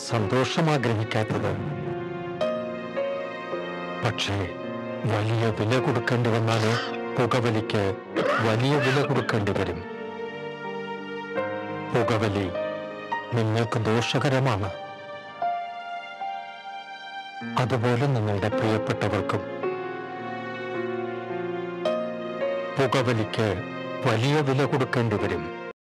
സന്തോഷം ആഗ്രഹിക്കാത്തത് പക്ഷേ വലിയ വില കൊടുക്കേണ്ടി വന്നാല് പുകവലിക്ക് വലിയ വില കൊടുക്കേണ്ടി വരും പുകവലി നിങ്ങൾക്ക് ദോഷകരമാണ് അതുപോലെ നിങ്ങളുടെ പ്രിയപ്പെട്ടവർക്കും പുകവലിക്ക് വലിയ വില കൊടുക്കേണ്ടി വരും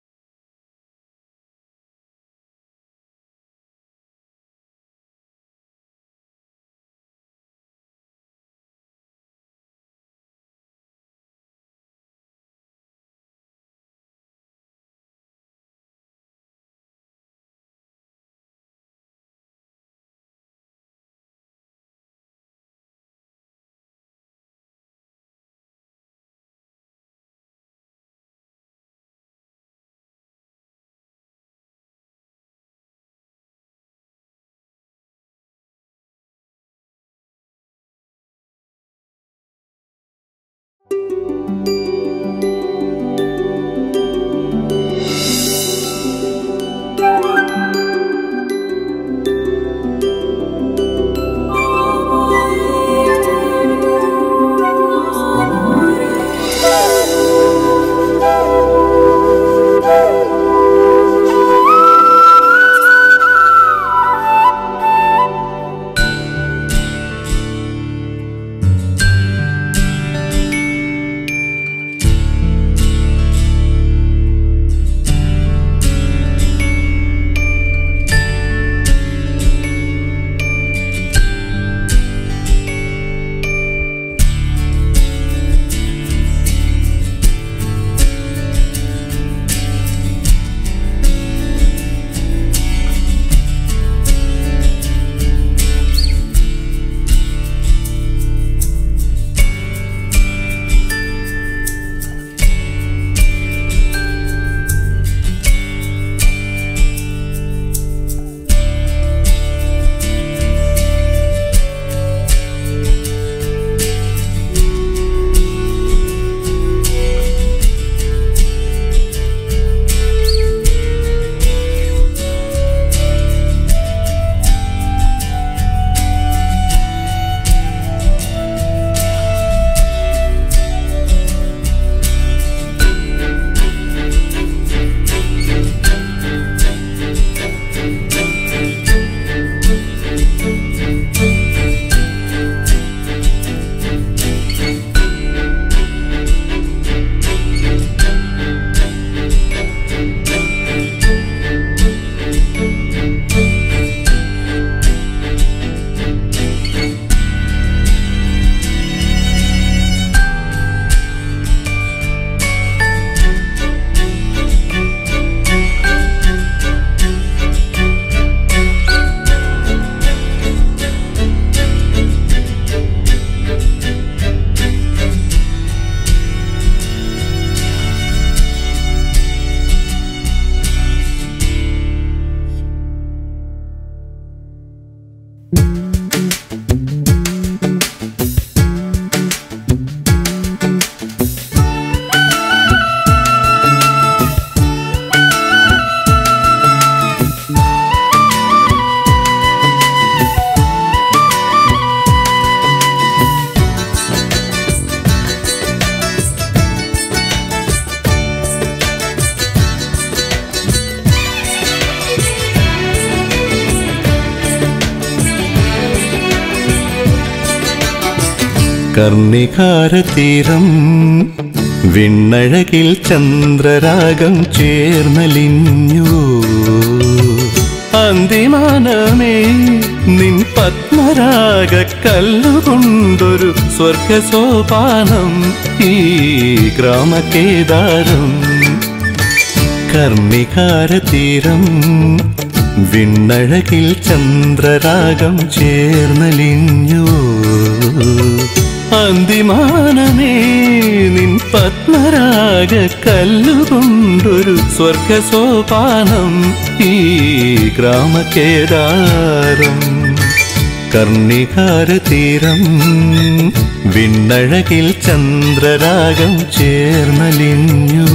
കർണികാരതീരം വിണ്ണഴകിൽ ചന്ദ്രരാഗം ചേർന്നലിഞ്ഞു അന്തിമാനമേ നിൻ പത്മരാഗ കല്ലുകൊണ്ടൊരു സ്വർഗസോപാനം ഈ ഗ്രാമകേദാരം കർണികാരതീരം വിണ്ണഴകിൽ ചന്ദ്രരാഗം ചേർന്നലിഞ്ഞു അന്തിമാനമേ നിൻ പത്മരാഗ കല്ലുകൊണ്ടൊരു സ്വർഗസോപാനം ഈ ഗ്രാമകേദാരം കർണികാരതീരം വിണ്ണഴകിൽ ചന്ദ്രരാഗം ചേർന്നലിഞ്ഞു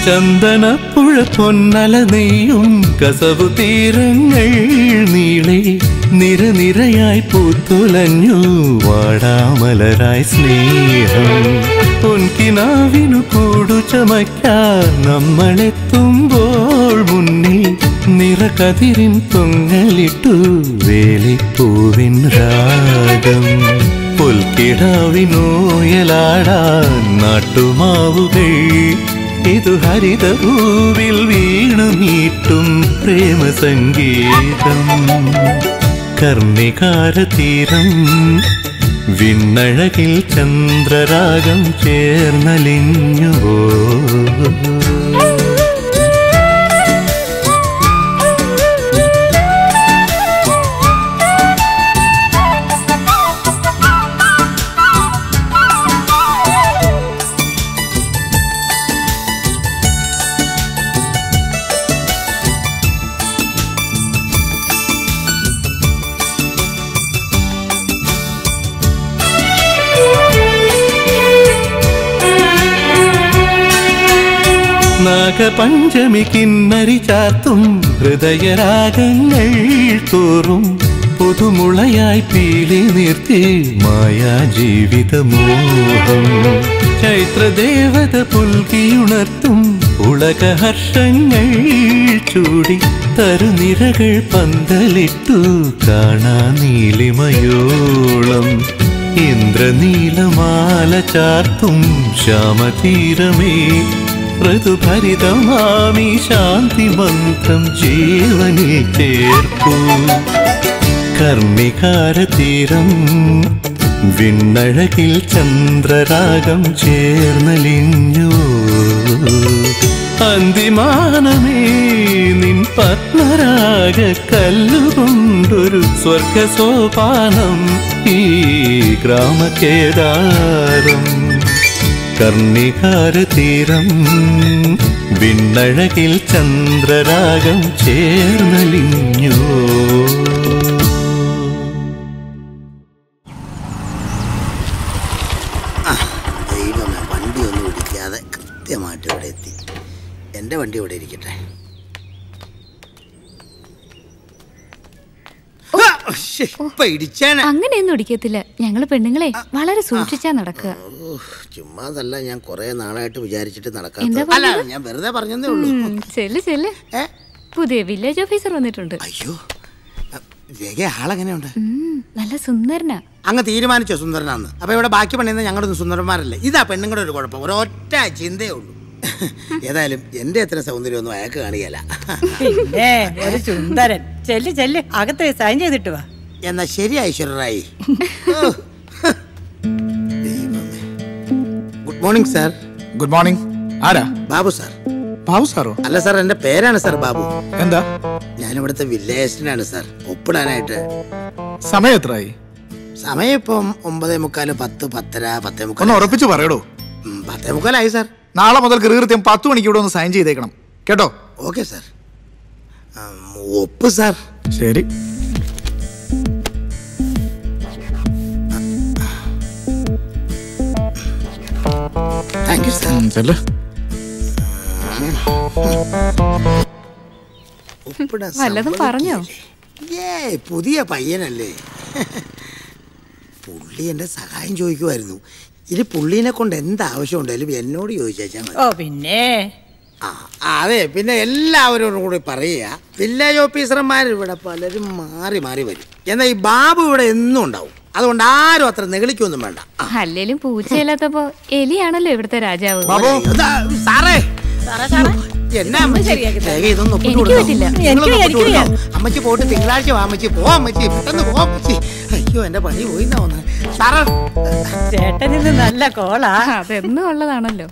ചന്ദനപ്പുഴ പൊന്നല നെയ്യും കസവു തീരങ്ങൾ നീളെ നിരനിരയായി പൂത്തുലഞ്ഞു വാടാമലരായി സ്നേഹം പൊൻകിനാവിനു കൂടു ചമയ്ക്കാൻ നമ്മളെത്തുമ്പോൾ മുന്നിൽ നിറകതിരിൻ പൊങ്ങലിട്ടു വേലിപ്പൂവിൻ രാഗം പുൽക്കിടാവിനോയലാടാൻ നാട്ടുമാവുകൾ ഇതു ഹരിതഭൂവിൽ വീണു നീട്ടും പ്രേമസംഗീതം കർണികാര തീരം വിണ്ണഴകിൽ ചന്ദ്രരാഗം ചേർന്നലിഞ്ഞുവോ നാഗപഞ്ചമി കിന്നരി ചാർത്തും ഹൃദയരാഗങ്ങൾ തോറും പുതുമുളയായി പീലി നിർത്തി മായാ ജീവിതമോഹം ചൈത്രദേവത പുൽകിയുണർത്തും ഉളകഹർഷങ്ങൾ ചൂടി തരുനിരകൾ പന്തലിട്ടു കാണാ നീലിമയോളം ഇന്ദ്രനീലമാല ചാർത്തും ശ്യാമതീരമേ ഋതുഭരിതമാമി ശാന്തി മന്ത്രം ജീവനിൽ ചേർക്കൂ കർണികാര തീരം വിണ്ണഴകിൽ ചന്ദ്രരാഗം ചേർന്നലിഞ്ഞു അന്തിമാനമേ നിൻ പത്മരാഗ കല്ലുകൊണ്ടൊരു സ്വർഗ സോപാനം ഈ ഗ്രാമകേദാരം കർണികാര തീരം വിണ്ണഴകിൽ ചന്ദ്രരാഗം ചേർന്നലിഞ്ഞു ദൈവമേ വണ്ടി ഒന്നും ഇടിക്കാതെ കൃത്യമായിട്ട് ഇവിടെ എത്തി എൻ്റെ വണ്ടി ഇവിടെ ഇരിക്കട്ടെ ആ, ശ്ശേ, ഇപ്പൊ ഇടിച്ചാണ് അങ്ങനെയൊന്നും ഇടിക്കത്തില്ല ഞങ്ങള് പെണ്ണുങ്ങളെ വളരെ സൂക്ഷിച്ചാ നടക്കുക ചുമ്മാതല്ല ഞാൻ കുറെ നാളായിട്ട് വിചാരിച്ചിട്ട് എന്താ നടക്കാത്ത അല്ല ഞാൻ വെറുതെ പറഞ്ഞതേ ഉള്ളൂ ഉം, ചെല്ല് ചെല്ല് ഏ? പുതിയ വില്ലേജ് ഓഫീസർ വന്നിട്ടുണ്ട് അയ്യോ അ, രേഖ ആളെങ്ങനെയുണ്ട് ഉം, നല്ല സുന്ദരനാ അങ്ങ് തീരുമാനിച്ചോ സുന്ദരനാന്ന് അപ്പൊ ഇവിടെ ബാക്കി പണിയുന്ന ഞങ്ങളൊന്നും സുന്ദരന്മാരല്ലേ ഇതാ പെണ്ണുങ്ങളുടെ ഒരു കുഴപ്പം ഒരൊറ്റ ചിന്തയേ ഉള്ളൂ ഏതായാലും എന്റെ അത്ര സൗന്ദര്യമൊന്നും അയാൾക്ക് കാണുകയല്ല പിന്നെ ഒരു സുന്ദരൻ ചെല്ല് ചെല്ല് അകത്ത് സൈൻ ചെയ്തിട്ട് വാ എന്നാ ശരി ഐശ്വര്യറായി ദൈവമേ good morning sir good morning ആരാ ബാബു സാർ ബാബു സാറോ അല്ല സാർ എന്റെ പേരാണ് സാർ ബാബു എന്താ ഞാനിവിടുത്തെ വില്ലേജിനാണ് സാർ ഒപ്പിടാനായിട്ട് സമയം എത്രയായി സമയം ഇപ്പം ഒമ്പതേ മുക്കാല് പത്ത് പത്തര പത്തേ ഒന്ന് മുക്കാൽ ഉറപ്പിച്ച് പറയടോ പത്തേ മുക്കാലായി സാർ നാളെ മുതൽ കൃത്യം പത്ത് മണിക്ക് ഇവിടെ ഒന്ന് സൈൻ ചെയ്തേക്കണം കേട്ടോ ഓക്കെ സാർ ഒപ്പ് സാർ ശരി താങ്ക് യു സാർ ഉം, ചെല്ല് ഒപ്പിടാൻ വല്ലതും പറഞ്ഞോ? സമ്മതിക്കില്ലേ? ഏയ് പുതിയ പയ്യനല്ലേ പുള്ളി എന്റെ സഹായം ചോദിക്കുമായിരുന്നു ഇനി പുള്ളീനെ കൊണ്ട് എന്ത് ആവശ്യം ഉണ്ടെങ്കിലും എന്നോട് ചോദിച്ചാൽ മതി ഓ പിന്നെ ആ ആ, അതെ പിന്നെ എല്ലാവരോടും കൂടി പറയുക വില്ലേജ് ഓഫീസർമാർ ഇവിടെ പലരും മാറി മാറി വരും എന്നാൽ ഈ ബാബു ഇവിടെ എന്നും ഉണ്ടാവും അതുകൊണ്ട് ആരും അത്ര നെഗളിക്കൊന്നും വേണ്ട ആ, അല്ലേലും പൂച്ചയില്ലാത്തപ്പോ എലിയാണല്ലോ ഇവിടുത്തെ രാജാവ് ബാബു ഇതാ, സാറേ എന്നാ അമ്മച്ചി? രേഖ ഇതൊന്ന് ഒപ്പിട്ട് എനിക്ക് കൊടുത്തോ? പറ്റില്ല. നിങ്ങളൊന്ന് എനിക്ക് ഒപ്പിട്ട് എനിക്ക് കൊടുത്തോ? അമ്മച്ചി പോയിട്ട് തിങ്കളാഴ്ച വാ അമ്മച്ചി പോ അമ്മച്ചി പെട്ടെന്ന് പോ അമ്മച്ചി അയ്യോ എന്റെ പണി പോയിന്നാ തോന്നുന്നത് സാറേ ചേട്ടനിന്ന് നല്ല കോളാ അതെന്നും ഉള്ളതാണല്ലോ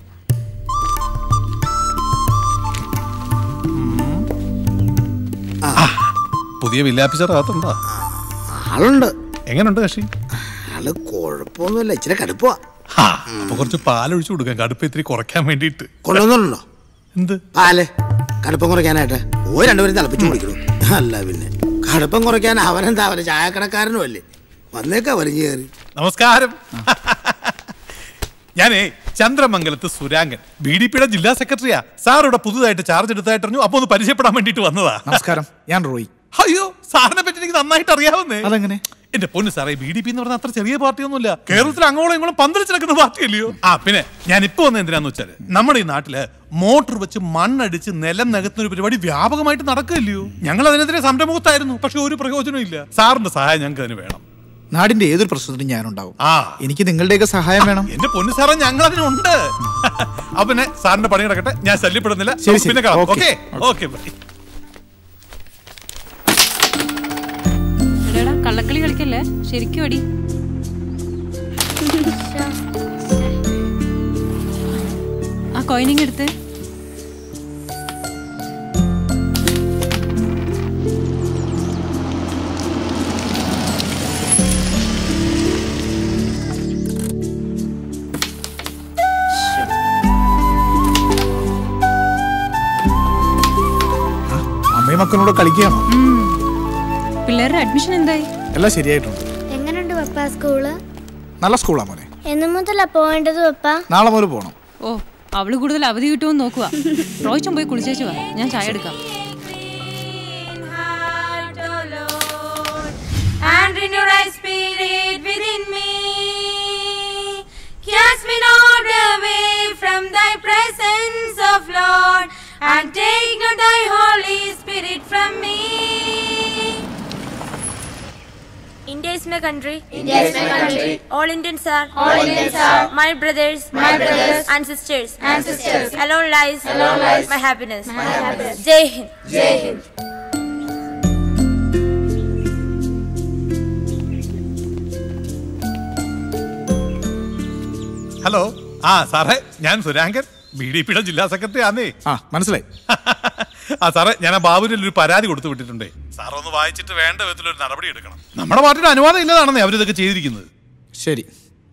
പുതിയ വില്ലാഫീസർ അകത്തുണ്ടോ ആളുണ്ട് എങ്ങനെയുണ്ട് കക്ഷി ആള് കുഴപ്പമൊന്നുമില്ല ഇച്ചിരി കടുപ്പമാ ഹാ, അപ്പൊ കുറച്ച് പാലൊഴിച്ചു കൊടുക്കാം കടുപ്പ് ഇത്തിരി കുറയ്ക്കാൻ വേണ്ടിയിട്ട് കൊണ്ടുവന്നിട്ടുണ്ടോ എന്ത് പാല് കടുപ്പം കുറയ്ക്കാനായിട്ട് ഓ രണ്ടുപേരും തിളപ്പിച്ചു കുടിക്കണു അല്ല പിന്നെ കടുപ്പം കുറയ്ക്കാൻ അവനെന്താ അവന് ചായക്കടക്കാരനും അല്ലേ വന്നേക്കാ വലിഞ്ഞു കയറി നമസ്കാരം ഞാനേ ചന്ദ്രമംഗലത്ത് സുരാങ്കൻ ബി ഡി പിയുടെ ജില്ലാ സെക്രട്ടറിയാ സാർ ഇവിടെ പുതുതായിട്ട് ചാർജ് എടുത്തായിട്ട് അറിഞ്ഞു അപ്പൊ ഒന്ന് പരിചയപ്പെടാൻ വേണ്ടിട്ട് വന്നതാ നമസ്കാരം ഞാൻ റോയി അയ്യോ സാറിനെ പറ്റി എനിക്ക് നന്നായിട്ട് അറിയാവുന്നേ അതെങ്ങനെ എന്റെ പൊന്ന് സാറേ ബി ഡി പി എന്ന് പറഞ്ഞാൽ അത്ര ചെറിയ പാർട്ടിയൊന്നുമില്ല കേരളത്തിൽ അങ്ങോളം ഇങ്ങോളം പന്തലിച്ച് നടക്കുന്ന പാർട്ടിയല്ലയോ ആ പിന്നെ ഞാൻ ഇപ്പൊ വന്ന എന്തിനാന്ന് വെച്ചാല് നമ്മുടെ ഈ നാട്ടില് മോട്ടോർ വെച്ച് മണ്ണടിച്ച് നിലം നികത്തുന്ന ഒരു പരിപാടി വ്യാപകമായിട്ട് നടക്കില്ലയോ ഞങ്ങൾ അതിനെതിരെ സംരംഭത്തായിരുന്നു പക്ഷെ ഒരു പ്രയോജനവും ഇല്ല സാറിന്റെ സഹായം ഞങ്ങൾക്ക് അതിന് വേണം നാടിന്റെ ഏതൊരു പ്രശ്നത്തിനും ഞാനുണ്ടാവും ആ എനിക്ക് നിങ്ങളുടെയൊക്കെ സഹായം വേണം എന്റെ പൊന്നു സാറേ ഞങ്ങൾ അതിനുണ്ട് അപ്പൊ പിന്നെ സാറിന്റെ പണി കിടക്കട്ടെ ഞാൻ ശല്യപ്പെടുന്നില്ല ശരി, നമുക്ക് ശരി. പിന്നെ കാണാം ഓക്കേ. ഓക്കെ ഓക്കെ എടാ കള്ളക്കളി കളിക്കല്ലേ ശരിക്കും അടി ആ കോയിനിങ് എടുത്ത് അമ്മയും മക്കളോട് കളിക്കുകയാണോ പിള്ളേരുടെ അഡ്മിഷൻ എന്തായി എല്ലാം ശരിയായിട്ടുണ്ട് എങ്ങനെയുണ്ട് പപ്പ സ്കൂള് നല്ല സ്കൂളാ മോനെ എന്നു മുതലാ പോവേണ്ടത് പപ്പ നാളെ മുതൽ പോകണം ഓ അവള് കൂടുതൽ അവധി കിട്ടുമെന്ന് നോക്കുക റോയിച്ചൻ പോയി കുളിച്ചേച്ചു വാ ഞാൻ ചായ എടുക്കാം and renew thy spirit within me. Cast me not away from thy presence, of Lord, and take not thy Holy Spirit from me. India is my country. India is my country. All Indians are. All Indians are. My brothers. My brothers. And sisters. And sisters. Alone lies. Alone lies. My happiness. My happiness. Jai Hind. Jai Hind. Hello ആ സാറേ ഞാൻ സുരാങ്കൻ B D പിയുടെ ജില്ലാ secretary ആന്നേ ആ മനസ്സിലായി ആ സാറേ ഞാൻ ആ ബാബുവിന് ഒരു പരാതി കൊടുത്തു വിട്ടിട്ടുണ്ടേ സാർ ഒന്ന് വായിച്ചിട്ട് വേണ്ട വിധത്തിൽ ഒരു നടപടി എടുക്കണം നമ്മുടെ പാർട്ടിയുടെ അനുവാദം ഇല്ലതാണെന്നേ അവരിതൊക്കെ ചെയ്തിരിക്കുന്നത് ശരി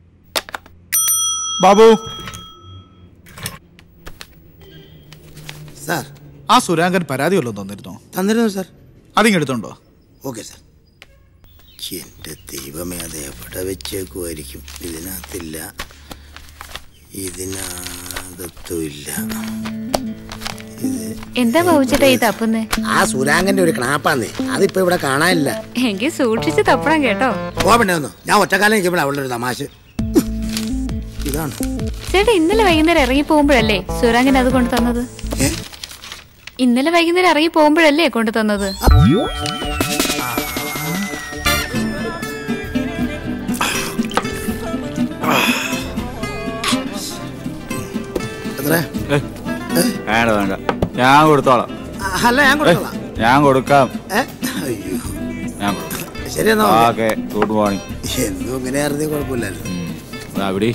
ബാബു സാർ ആ സുരാങ്കൻ പരാതി വല്ലതും തന്നിരുന്നോ തന്നിരുന്നു സാർ അതിങ്ങെടുത്തോണ്ടോ ഓക്കെ സാർ എൻ്റെ ദൈവമേ അത് എവിടെ വെച്ചേക്കുമായിരിക്കും ഇതിനകത്തില്ല ഇതിനകത്തും ഇല്ല എന്താ ബാബുച്ചേട്ടാ ഈ തപ്പുന്നേ ആ സുരാങ്കന്റെ ഒരു ക്ലാപ്പാന്നേ അതിപ്പോ ഇവിടെ കാണാനില്ല എങ്കിൽ സൂക്ഷിച്ച് തപ്പണം കേട്ടോ ഓ പിന്നെ ഒന്ന് ഞാൻ ഒറ്റക്കാലം നിൽക്കുമ്പോൾ അവളുടെ ഒരു തമാശ ഇതാണ് ചേട്ടാ ഇന്നലെ വൈകുന്നേരം ഇറങ്ങി പോകുമ്പോഴല്ലേ സുരാങ്കൻ അത് കൊണ്ടു തന്നത് ഇന്നലെ വൈകുന്നേരം ഇറങ്ങി പോകുമ്പോഴല്ലേ കൊണ്ടു തന്നത് എത്ര വേണ്ട വേണ്ട ഞാൻ കൊടുത്തോളാം അല്ല ഞാൻ കൊടുത്തോളാം ഞാൻ കൊടുക്കാം ഏ? അയ്യോ ഞാൻ കൊടുക്കാം ശരി എന്നാ ഓക്കേ. ഓക്കെ ഗുഡ് മോർണിംഗ് എന്നും ഇങ്ങനെ ആയിരുന്നേ കുഴപ്പമില്ലായിരുന്നു അവിടെ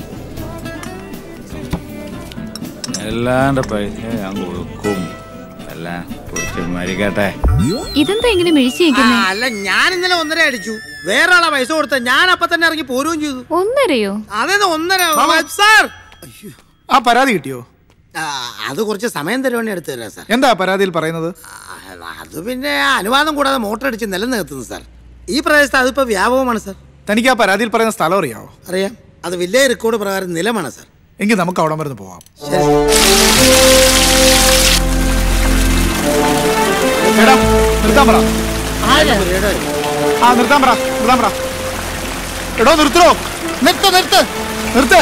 എല്ലാന്റെ പൈസ ഞാൻ കൊടുക്കും എല്ലാം കുടിച്ച് മരിക്കട്ടെ ഇതെന്താ ഇങ്ങനെ മിഴിച്ചു ആ, നിൽക്കുന്നേ അല്ല ഞാൻ ഇന്നലെ ഒന്നര അടിച്ചു വേറെ ആളാ പൈസ കൊടുത്ത ഞാൻ അപ്പൊ തന്നെ ഇറങ്ങി പോരുകയും ചെയ്തു ഒന്നരയോ അതേത് ഒന്നര സാർ ആ പരാതി കിട്ടിയോ ആ, അത് കുറച്ച് സമയം തരുവാണെങ്കിൽ എടുത്തു തരാം സാർ എന്താ പരാതിയിൽ പറയുന്നത് ആ, അത് പിന്നെ അനുവാദം കൂടാതെ മോട്ടർ അടിച്ച് നിലം നികത്തുന്നു സാർ ഈ പ്രദേശത്ത് അതിപ്പോ വ്യാപകമാണ് സാർ തനിക്ക് ആ പരാതിയിൽ പറയുന്ന സ്ഥലം അറിയാവോ അറിയാം അത് വില്ലേജ് റെക്കോർഡ് പ്രകാരം നിലമാണ് സാർ എങ്കിൽ നമുക്ക് അവിടം വരെ ഒന്ന് പോവാം എടാ, നിർത്താൻ പറ ആ നിർത്താൻ പറ നിർത്താൻ പറ എടോ നിർത്തോ നിർത്ത് നിർത്ത് നിർത്ത്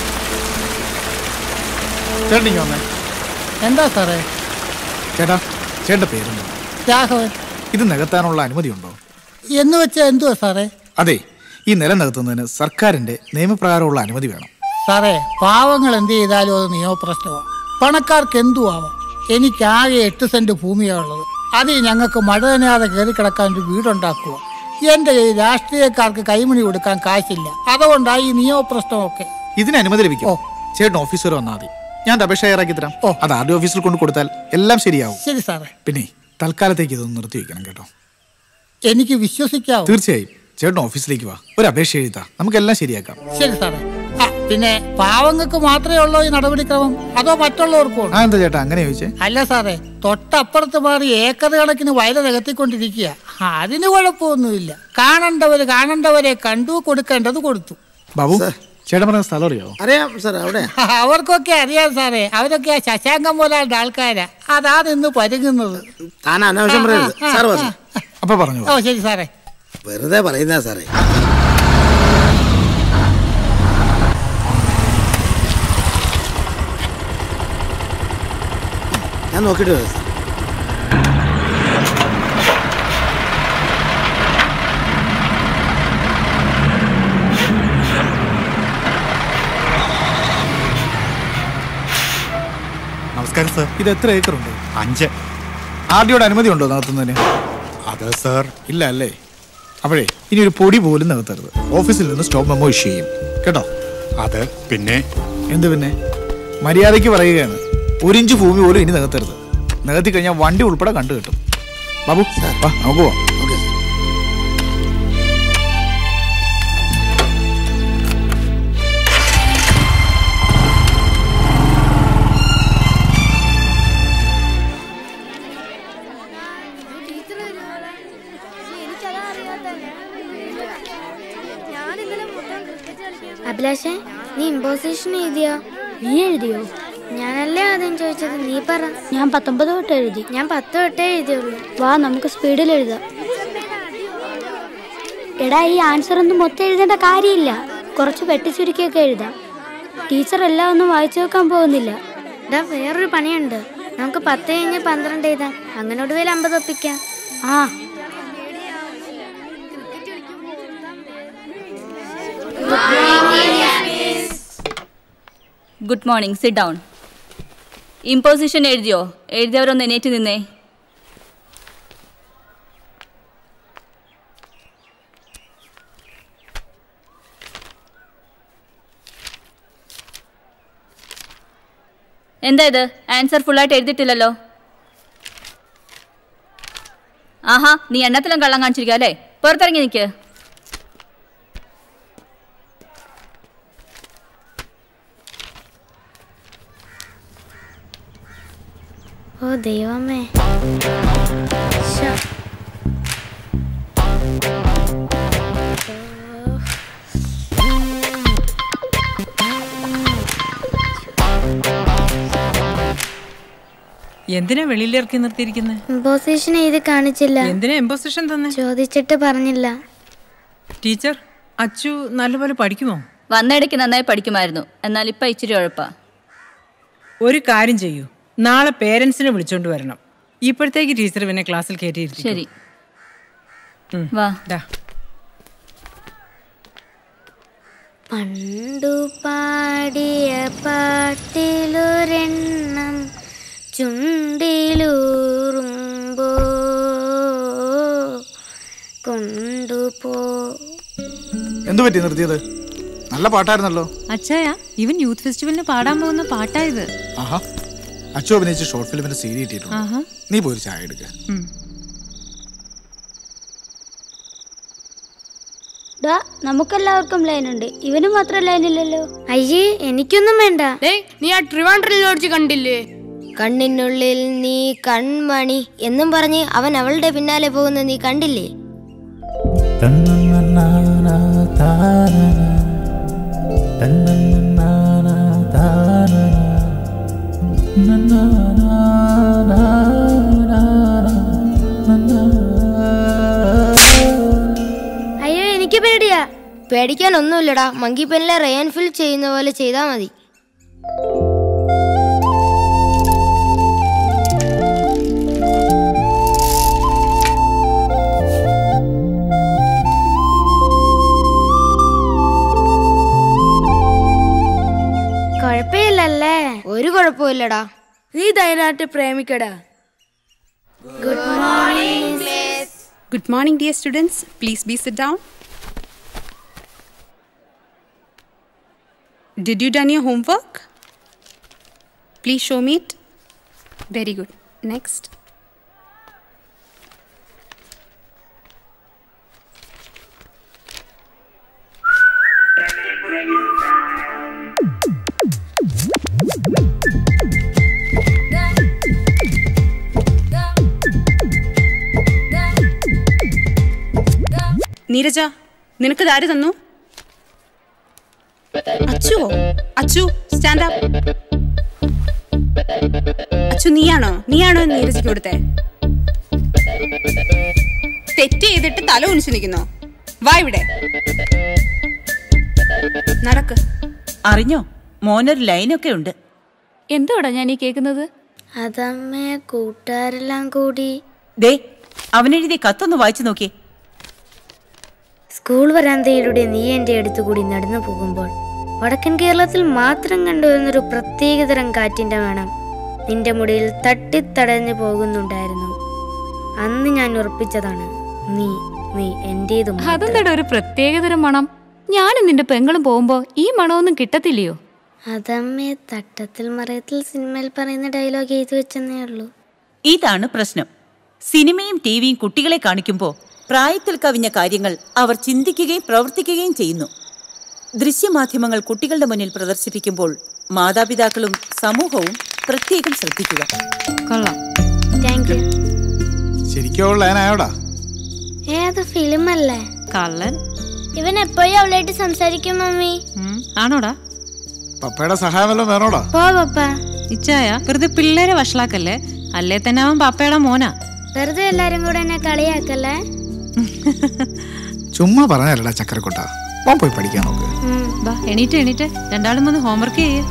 ചേട്ടൻ ഇങ്ങ് വന്നേ എന്താ സാറേ ചേട്ടാ ചേട്ടൻ്റെ പേരുണ്ടോ രാഘവൻ ഇത് നികത്താനുള്ള അനുമതിയുണ്ടോ എന്ന് വെച്ചാൽ എന്തുവാ സാറേ അതെ ഈ നിലം നികത്തുന്നതിന് സർക്കാരിന്റെ നിയമപ്രകാരമുള്ള അനുമതി വേണം സാറേ പാവങ്ങൾ എന്ത് ചെയ്താലും അത് നിയമപ്രശ്നമാണ് പണക്കാർക്ക് എന്തു ആവാം എനിക്ക് ആകെ എട്ട് സെന്റ് ഭൂമിയാണ് ഉള്ളത് അതിൽ ഞങ്ങൾക്ക് മഴ നനയാതെ കയറി കിടക്കാൻ ഒരു വീടുണ്ടാക്കുക എൻ്റെ കയ്യിൽ രാഷ്ട്രീയക്കാർക്ക് കൈമണി കൊടുക്കാൻ കാശില്ല അതുകൊണ്ടാണ് ഈ നിയമപ്രശ്നമൊക്കെ ഇതിന് അനുമതി ലഭിക്കും ചേട്ടൻ ഓഫീസർ വന്നാൽ മതി ഞാൻ അത് അപേക്ഷ തയ്യാറാക്കി തരാം അത് ആർ ഡി ഓഫീസിൽ കൊണ്ട് കൊടുത്താൽ എല്ലാം ശരിയാവും ശരി സാറേ പിന്നെ തൽക്കാലത്തേക്ക് ഇതൊന്ന് നിർത്തി വെക്കണം കേട്ടോ എനിക്ക് വിശ്വസിക്കാവോ തീർച്ചയായും ചേട്ടൻ ഓഫീസിലേക്ക് വാ ഒരു അപേക്ഷ എഴുതാം നമുക്കെല്ലാം ശരിയാക്കാം ശരി സാറേ ആ പിന്നെ പാവങ്ങൾക്ക് മാത്രമേ ഉള്ളൂ ഈ നടപടിക്രമം അതോ മറ്റുള്ളവർക്കും ഉണ്ടോ? ആ എന്താ ചേട്ടാ അങ്ങനെ ചോദിച്ചേ അല്ല സാറേ തൊട്ടപ്പുറത്ത് മാറി ഏക്കർ കണക്കിന് വയല നികത്തിക്കൊണ്ടിരിക്കുക അതിന് കുഴപ്പമൊന്നുമില്ല കാണേണ്ടവര് കാണേണ്ടവരെ കണ്ടു കൊടുക്കേണ്ടത് കൊടുത്തു ബാബു ചേട്ടൻ പറഞ്ഞ സ്ഥലം അറിയാവോ അറിയാം സാർ അവിടെ അവർക്കൊക്കെ അറിയാം സാറേ അവരൊക്കെ ആ ശശാങ്കം പോലാണ്ട് ആൾക്കാരാ അതാ നിന്ന് പരുങ്ങുന്നത് താൻ അനാവശ്യം പറയരുത് സാർ വാ സാർ. അപ്പൊ പറഞ്ഞു ഓ ശരി സാറേ വെറുതെ പറയുന്ന സാറേ ഞാൻ നോക്കിയിട്ട് വരാം സാർ നമസ്കാരം സാർ ഇത് എത്ര ഏക്കർ ഉണ്ട് അഞ്ച് ആദ്യയോട് അനുമതി ഉണ്ടോ നടത്തുന്നതിന് അത് സാർ ഇല്ല അല്ലേ അപ്പോഴേ ഇനി ഒരു പൊടി പോലും നികത്തരുത് ഓഫീസിൽ നിന്ന് സ്റ്റോപ്പ് മെമ്മോ ഇഷ്യൂ ചെയ്യും കേട്ടോ അത് പിന്നെ എന്ത് പിന്നെ മര്യാദയ്ക്ക് പറയുകയാണ് ഒരു ഇഞ്ച് ഭൂമി പോലും ഇനി നികത്തരുത് നികത്തി കഴിഞ്ഞാൽ വണ്ടി ഉൾപ്പെടെ കണ്ടു കിട്ടും ബാബു വാ നമുക്ക് പോവാം ഓക്കെ സാർ അഭിലാഷേ നീ ഇമ്പോസിഷൻ എഴുതിയോ നീ എഴുതിയോ ഞാനല്ലേ ആദ്യം ചോദിച്ചത് നീ പറ ഞാൻ പത്തൊമ്പത് തൊട്ട് എഴുതി ഞാൻ പത്ത് തൊട്ടേ എഴുതിയുള്ളൂ വാ നമുക്ക് സ്പീഡിൽ എഴുതാം എടാ ഈ ആൻസർ ഒന്നും മൊത്തം എഴുതേണ്ട കാര്യമില്ല കുറച്ച് വെട്ടിച്ചുരുക്കിയൊക്കെ എഴുതാം ടീച്ചർ എല്ലാം ഒന്നും വായിച്ചു വെക്കാൻ പോകുന്നില്ല എടാ വേറൊരു പണിയുണ്ട് നമുക്ക് പത്ത് കഴിഞ്ഞ് പന്ത്രണ്ട് എഴുതാം അങ്ങനെ ഒടുവിൽ അമ്പത് ഒപ്പിക്കാം ആ good morning sit down imposition എഴുതിയോ എഴുതിയവരൊന്ന് എണീറ്റ് നിന്നേ എന്താ ഇത് ആൻസർ ഫുള്ളായിട്ട് എഴുതിയിട്ടില്ലല്ലോ ആഹാ നീ എണ്ണത്തിലും കള്ളം കാണിച്ചിരിക്കുക അല്ലേ പുറത്തിറങ്ങി നിൽക്ക് ഓ ദൈവമേ ശ്ശോ. എന്തിനാ വെളിയിലിറക്കി നിർത്തിയിരിക്കുന്നത് ഇമ്പോസിഷൻ എഴുതി കാണിച്ചില്ല എന്തിനാ ഇമ്പോസിഷൻ തന്നെ ചോദിച്ചിട്ട് പറഞ്ഞില്ല ടീച്ചർ അച്ചു നല്ലപോലെ പഠിക്കുമോ വന്നയിടയ്ക്ക് നന്നായി പഠിക്കുമായിരുന്നു എന്നാൽ ഇപ്പം ഇച്ചിരി ഉഴപ്പാ ഒരു കാര്യം ചെയ്യൂ നാളെ പേരൻസിനെ വിളിച്ചോണ്ട് വരണം ഇപ്പോഴത്തേക്ക് ടീച്ചർ പിന്നെ ക്ലാസ്സിൽ കയറ്റിയിരിക്കും ശരി വാ പണ്ടു പാടിയ പാട്ടിലൊരെണ്ണം ചുണ്ടിലൂറുമ്പോ കൊണ്ടുപോ എന്തു പറ്റി നിർത്തിയത് നല്ല പാട്ടായിരുന്നല്ലോ അച്ഛായ ഇവൻ യൂത്ത് ഫെസ്റ്റിവലിന് പാടാൻ പോകുന്ന പാട്ടായത് ആഹാ അച്ചു അഭിനയിച്ച ഷോർട്ട് ഫിലിമിന്റെ സീരി കിട്ടിയിട്ടുണ്ട് ആഹാ നീ പോയി ഒരു ചായ എടുക്ക ഡാ നമുക്കെല്ലാവർക്കും ലൈൻ ഉണ്ട് ഇവന് മാത്രം ലൈൻ ഇല്ലല്ലോ അയ്യേ എനിക്കൊന്നും വേണ്ട നീ ആ ട്രിവാൻഡ്രൽ ലോഡ്ജ് കണ്ടില്ലേ കണ്ണിനുള്ളിൽ നീ കൺമണി എന്നും പറഞ്ഞ് അവൻ അവളുടെ പിന്നാലെ പോകുന്ന നീ കണ്ടില്ലേ അയ്യോ എനിക്ക് പേടിയാ പേടിക്കാൻ ഒന്നുമില്ലടാ മങ്കി പെന്നിലെ റയാൻ ഫിൽ ചെയ്യുന്ന പോലെ ചെയ്താൽ മതി കുഴപ്പമില്ലല്ലേ ഒരു കുഴപ്പമില്ലടാ നീ ധൈര്യമായിട്ട് പ്രേമിക്കടാ good morning Good morning, dear students. Please be sit down. Did you done your homework? Please show me it. Very good. Next. Neeraja നിനക്ക് ആര് തന്നു അച്ചു സ്റ്റാൻഡ് അപ്പ് അച്ചു നീയാണോ നീയാണോ നീരജിക്ക് കൊടുത്തേ തെറ്റ് ചെയ്തിട്ട് തല ഉണിച്ചു നിൽക്കുന്നോ വാ ഇവിടെ നടക്ക് അറിഞ്ഞോ മോനൊരു ലൈനൊക്കെ ഉണ്ട് എന്തോടാ ഞാൻ ഈ കേൾക്കുന്നത് അതമ്മേ കൂട്ടുകാരെല്ലാം കൂടി ദേ അവനെഴുതിയ കത്തൊന്ന് വായിച്ചു നോക്കിയേ സ്കൂൾ വരാന്തയിലൂടെ നീ എൻ്റെ അടുത്തു കൂടി നടന്നു പോകുമ്പോൾ വടക്കൻ കേരളത്തിൽ മാത്രം കണ്ടുവരുന്നൊരു പ്രത്യേകതരം കാറ്റിന്റെ മണം നിന്റെ മുടിയിൽ തട്ടിത്തടഞ്ഞു പോകുന്നുണ്ടായിരുന്നു അന്ന് ഞാൻ ഉറപ്പിച്ചതാണ് നീ നീ എന്റേതും അതെന്താടാ ഒരു പ്രത്യേകതരം മണം ഞാനും നിന്റെ പെങ്ങളും പോകുമ്പോ ഈ മണമൊന്നും കിട്ടത്തില്ലയോ അതമ്മേ തട്ടത്തിൽ മറയത്തിൽ സിനിമയിൽ പറയുന്ന ഡയലോഗ് എഴുതി വെച്ചെന്നേ ഉള്ളൂ ഇതാണ് പ്രശ്നം സിനിമയും ടിവിയും കുട്ടികളെ കാണിക്കുമ്പോൾ പ്രായത്തിൽ കവിഞ്ഞ കാര്യങ്ങൾ അവർ ചിന്തിക്കുകയും പ്രവർത്തിക്കുകയും ചെയ്യുന്നു ദൃശ്യമാധ്യമങ്ങൾ കുട്ടികളുടെ മുന്നിൽ പ്രദർശിപ്പിക്കുമ്പോൾ മാതാപിതാക്കളും സമൂഹവും പ്രത്യേകം ശ്രദ്ധിക്കുക കൊള്ളാം താങ്ക് യു ശരിക്കും ലൈനായോടാ ഏത് ഫിലിം അല്ലേ കള്ളൻ ഇവൻ എപ്പോഴും അവളായിട്ട് സംസാരിക്കും മമ്മി ആണോടാ പപ്പയുടെ സഹായം വല്ലതും വേണോടാ പോ പപ്പ ഇച്ചായ വെറുതെ പിള്ളേരെ വഷളാക്കല്ലേ അല്ലേ തന്നെ അവൻ പപ്പയുടെ മോനാ വെറുതെ എല്ലാരും കൂടെ എന്നെ കളിയാക്കല്ലേ ചുമ്മാ പറഞ്ഞല്ലടാ ചക്കരക്കൊട്ട പോൻ പോയി പഠിക്കാൻ നോക്ക് ബാ എണീറ്റ് എണീറ്റ് രണ്ടാളും വന്ന് ഹോംവർക്ക് ചെയ്യേ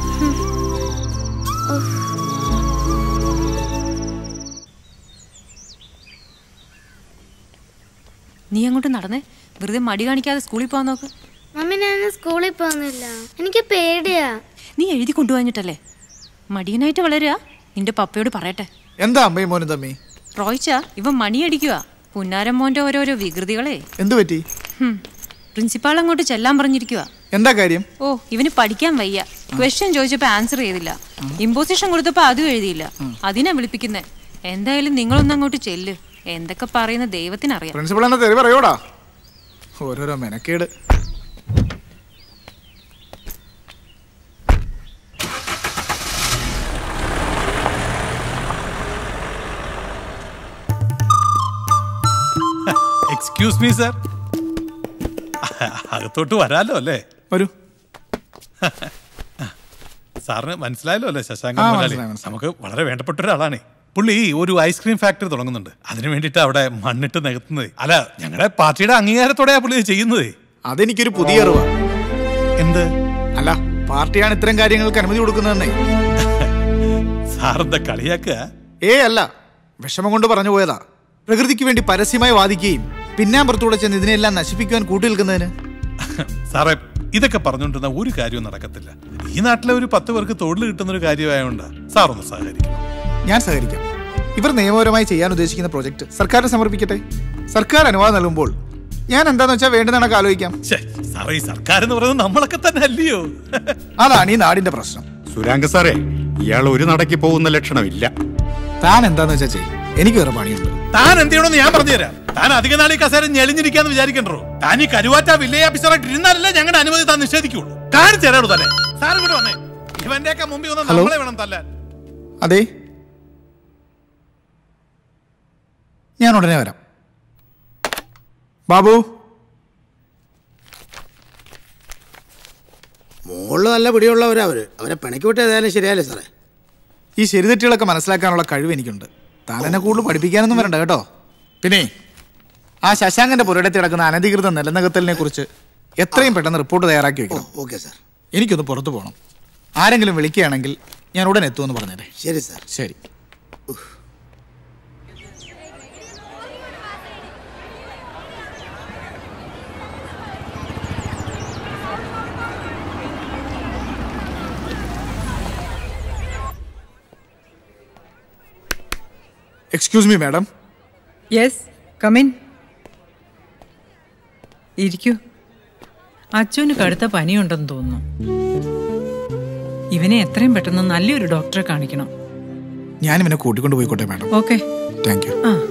നീ അങ്ങോട്ട് നടന്നേ വെറുതെ മടി കാണിക്കാതെ സ്കൂളിൽ പോകാൻ നോക്ക് മമ്മി ഞാൻ സ്കൂളിൽ പോകുന്നില്ല എനിക്ക് പേടിയാ നീ എഴുതി കൊണ്ടുപോഞ്ഞിട്ടല്ലേ മടിയനായിട്ട് വളരുക നിന്റെ പപ്പയോട് പറയട്ടെ എന്താ അമ്മയും മോനും തമ്മി റോയിച്ച ഇവൻ മണിയടിക്കുക പുന്നാരം മോന്റെ ഓരോരോ വികൃതികളെ എന്തു പറ്റി ഹും. പ്രിൻസിപ്പാൾ അങ്ങോട്ട് ചെല്ലാൻ പറഞ്ഞിരിക്കുക എന്താ കാര്യം ഓ ഇവന് പഠിക്കാൻ വയ്യ ക്വസ്റ്റ്യൻ ചോദിച്ചപ്പോ ആൻസർ ചെയ്തില്ല ഇമ്പോസിഷൻ കൊടുത്തപ്പോ അതും എഴുതിയില്ല അതിനാ വിളിപ്പിക്കുന്നേ എന്തായാലും നിങ്ങളൊന്ന് അങ്ങോട്ട് ചെല്ല് എന്തൊക്കെ പറയുന്ന ദൈവത്തിനറിയാം പ്രിൻസിപ്പൾ എന്നെ തെറി പറയോടാ ഓരോരോ മെനക്കേട് എക്സ്ക്യൂസ് മീ സർ അകത്തോട്ട് വരാലോ അല്ലേ വരൂ സാറിന് മനസ്സിലായല്ലോ അല്ലേ ശശാങ്കൻ ആ, മുതലാളി മനസ്സിലായി, മനസ്സിലായി. നമുക്ക് വളരെ വേണ്ടപ്പെട്ട ഒരാളാണ് പുള്ളി ഒരു ഐസ്ക്രീം ഫാക്ടറി തുടങ്ങുന്നുണ്ട് അതിനു വേണ്ടിയിട്ട് അവിടെ മണ്ണിട്ട് നികത്തുന്നത് അല്ല ഞങ്ങളുടെ പാർട്ടിയുടെ അംഗീകാരത്തോടെയാ പുള്ളി ഇത് ചെയ്യുന്നത് അതെനിക്കൊരു പുതിയ അറിവാ എന്ത് അല്ല പാർട്ടിയാണ് ഇത്തരം കാര്യങ്ങൾക്ക് അനുമതി കൊടുക്കുന്നതെന്നേ സാറെന്താ കളിയാക്കുക ഏ അല്ല വിഷമം കൊണ്ട് പറഞ്ഞു പോയതാ പ്രകൃതിക്ക് വേണ്ടി പരസ്യമായി വാദിക്കുകയും പിന്നാമ്പുറത്തൂടെ ചെന്ന് ഇതിനെല്ലാം നശിപ്പിക്കുവാൻ കൂട്ടി നിൽക്കുന്നതിന് സാറേ ഇതൊക്കെ പറഞ്ഞുകൊണ്ടിരുന്ന ഒരു കാര്യവും നടക്കത്തില്ല ഈ നാട്ടിലെ ഒരു പത്ത് പേർക്ക് തൊഴിൽ കിട്ടുന്ന ഒരു കാര്യമായോണ്ടാ സാറൊന്ന് സഹകരിക്കണം ഞാൻ സഹകരിക്കാം ഇവർ നിയമപരമായി ചെയ്യാൻ ഉദ്ദേശിക്കുന്ന പ്രോജക്റ്റ് സർക്കാരിന് സമർപ്പിക്കട്ടെ സർക്കാർ അനുവാദം നൽകുമ്പോൾ ഞാൻ എന്താന്ന് വെച്ചാൽ വേണ്ടുന്നതൊക്കെ ആലോചിക്കാം സാറേ ഈ സർക്കാർ എന്ന് പറയുന്നത് നമ്മളൊക്കെ തന്നെ അല്ലയോ അതാണ് ഈ നാടിന്റെ പ്രശ്നം സുരാങ്ക സാറേ ഇയാൾ ഒരു നടക്ക് പോകുന്ന ലക്ഷണമില്ല താൻ എന്താന്ന് വെച്ചാൽ ചെയ്യും എനിക്ക് വേറെ പണിയുണ്ട് താൻ എന്ത് ചെയ്യണമെന്ന് ഞാൻ പറഞ്ഞുതരാം താൻ അധിക നാൾ ഈ കസേര ഞെളിഞ്ഞിരിക്കാന്ന് വിചാരിക്കണ്ടോ താൻ ഈ കരുവാറ്റ വില്ലേജ് ഓഫീസറായിട്ട് ഇരുന്നാലല്ലേ ഞങ്ങളുടെ അനുമതി താൻ നിഷേധിക്കുള്ളൂ കാര്യം തരാടോ തന്നെ സാർ ഇവിടെ വന്നേ ഇവന്റെ ഒക്കെ മുമ്പിൽ വന്ന് ഹലോ? നമ്മളെ വേണം തല്ലാൻ അതെ ഞാൻ ഉടനെ വരാം ബാബു മുകളിൽ നല്ല പിടിയുള്ളവരാ അവര് അവരെ പിണക്കി വിട്ട് ഏതായാലും ശരിയല്ലേ സാറേ ഈ ശരിതെറ്റുകളൊക്കെ മനസ്സിലാക്കാനുള്ള കഴിവ് എനിക്കുണ്ട് താൻ എന്നെ കൂടുതൽ പഠിപ്പിക്കാനൊന്നും വരണ്ട കേട്ടോ പിന്നെ ആ ശശാങ്കന്റെ പുരയിടത്ത് കിടക്കുന്ന അനധികൃത നിലനികത്തലിനെ കുറിച്ച് എത്രയും പെട്ടെന്ന് റിപ്പോർട്ട് തയ്യാറാക്കി വെക്കണം ഓക്കെ സാർ എനിക്കൊന്ന് പുറത്തു പോകണം ആരെങ്കിലും വിളിക്കുകയാണെങ്കിൽ ഞാൻ ഉടൻ എത്തുമെന്ന് പറഞ്ഞേരെ ശരി സാർ ശരി excuse me madam yes come in ഇരിക്കൂ അച്ചുവിന് കടുത്ത പനിയുണ്ടെന്ന് തോന്നുന്നു ഇവനെ എത്രയും പെട്ടെന്ന് നല്ലൊരു ഡോക്ടറെ കാണിക്കണം ഞാൻ ഇവനെ കൂട്ടിക്കൊണ്ട് പോയിക്കോട്ടെ മാഡം ഓക്കെ താങ്ക് യു ആ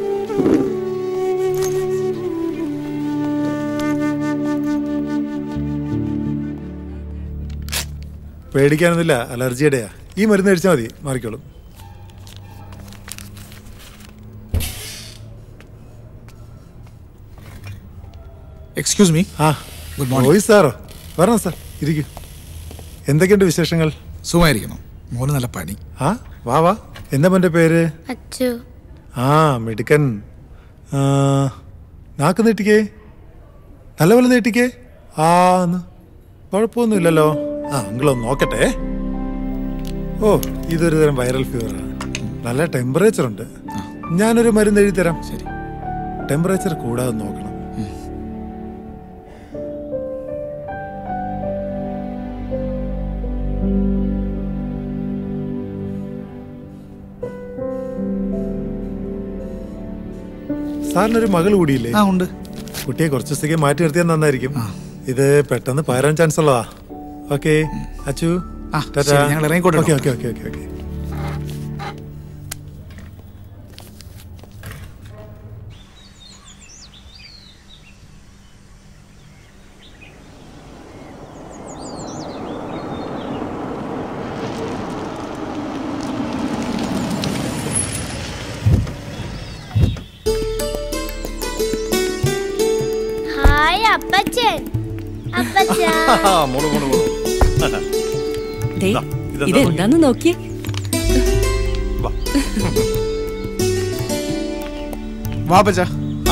പേടിക്കാനൊന്നുമില്ല അലർജിയുടെയാ ഈ മരുന്ന് കഴിച്ചാൽ മതി മാറിക്കോളും എക്സ്ക്യൂസ് മീ ആ ഗുഡ് മോർണിംഗ് റോയ് സാറോ വരണം സാർ ഇരിക്കൂ എന്തൊക്കെയുണ്ട് വിശേഷങ്ങൾ സുഖമായിരിക്കുന്നു മോന് നല്ല പനി ആ വാ വാ എന്താ മോന്റെ പേര് അച്ചു ആ മിടുക്കൻ ആ, നാക്ക് നീട്ടിക്കേ നല്ലപോലെ നീട്ടിക്കേ ആ ന്ന്. കുഴപ്പമൊന്നുമില്ലല്ലോ ആ അങ്കിളൊന്ന് നോക്കട്ടെ ഓ ഇതൊരു തരം വൈറൽ ഫീവറാണ് നല്ല ടെമ്പറേച്ചർ ഉണ്ട് ഞാനൊരു മരുന്ന് എഴുതി തരാം ശരി ടെമ്പറേച്ചർ കൂടാതെ നോക്കണം സാറിനൊരു മകൾ കൂടിയില്ലേ ആ ഉണ്ട് കുട്ടിയെ കുറച്ച് ദിവസത്തേക്ക് മാറ്റി നിർത്തിയാൽ നന്നായിരിക്കും ഇത് പെട്ടെന്ന് പകരാൻ ചാൻസ് ഉള്ളതാ ഓക്കെ അച്ചു ശരി, ഞങ്ങൾ ഇറങ്ങിക്കോട്ടെ, okay doctor. Okay okay okay okay hi അപ്പച്ചൻ അപ്പച്ച മോള് മോള് മോള് ദേ, ദാ, ഇതെന്താ ഇതെന്താന്ന് നോക്കിയേ വാ പച്ച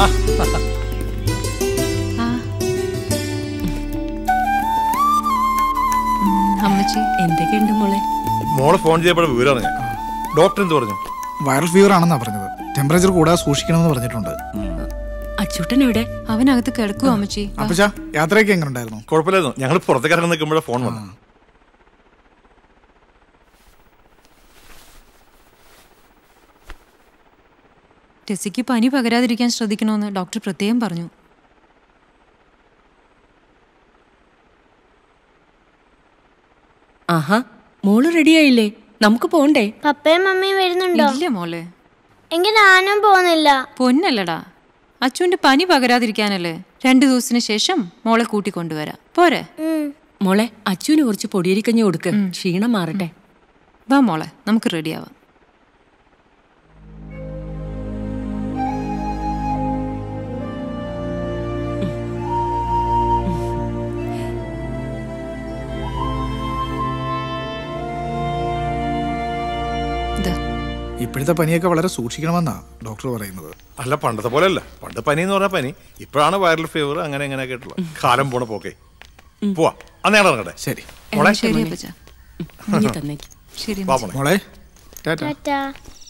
അമ്മച്ചി എന്തൊക്കെയുണ്ട് മോളെ മോള് ഫോൺ ചെയ്തപ്പോൾ വിവരം അറിഞ്ഞ ഡോക്ടർ എന്ത് പറഞ്ഞു വൈറൽ ഫീവർ ആണെന്നാ പറഞ്ഞത് ടെമ്പറേച്ചർ കൂടാതെ സൂക്ഷിക്കണമെന്ന് പറഞ്ഞിട്ടുണ്ട് അച്ചൂട്ടൻ എവിടെ അവനകത്ത് കിടക്കുവോ അമ്മച്ചി വാ. അപ്പച്ച യാത്രയൊക്കെ എങ്ങനെ ഉണ്ടായിരുന്നു കുഴപ്പമില്ലായിരുന്നു ഞങ്ങൾ പുറത്തേക്ക് ഇറങ്ങി നിൽക്കുമ്പോഴേ ഫോൺ വന്നു ടെസ്സിക്ക് പനി പകരാതിരിക്കാൻ ശ്രദ്ധിക്കണമെന്ന് ഡോക്ടർ പ്രത്യേകം പറഞ്ഞു ആഹാ മോള് റെഡിയായില്ലേ നമുക്ക് പോണ്ടേ പപ്പയും മമ്മിയും വരുന്നുണ്ടോ ഇല്ല മോളെ എങ്കിൽ ഞാനും പോകുന്നില്ല പൊന്നല്ലടാ അച്ചുവിന്റെ പനി പകരാതിരിക്കാനല്ലേ രണ്ടു ദിവസത്തിന് ശേഷം മോളെ കൂട്ടിക്കൊണ്ടുവരാം പോരെ മോളെ അച്ചുവിന് കുറച്ച് പൊടിയരിക്കഞ്ഞി കൊടുക്ക് ക്ഷീണം മാറട്ടെ വാ മോളെ നമുക്ക് റെഡിയാവാം ഇപ്പോഴത്തെ പനിയൊക്കെ വളരെ സൂക്ഷിക്കണമെന്നാ ഡോക്ടർ പറയുന്നത് അല്ല പണ്ടത്തെ പോലെ അല്ല പണ്ട് പനി എന്ന് പറഞ്ഞാൽ പനി ഇപ്പോഴാണ് വൈറൽ ഫീവർ അങ്ങനെ എങ്ങനെ കേട്ടുള്ളത് കാലം പോണ പോക്കെ പോവാ അന്ന് ഞങ്ങൾ ഇറങ്ങട്ടെ ശരി മോളെ ശരി അപ്പച്ച ഇനി തന്നേക്ക് ശരി വാ അമ്മച്ചി. മോളെ മോളെ ടാറ്റ ടാറ്റാ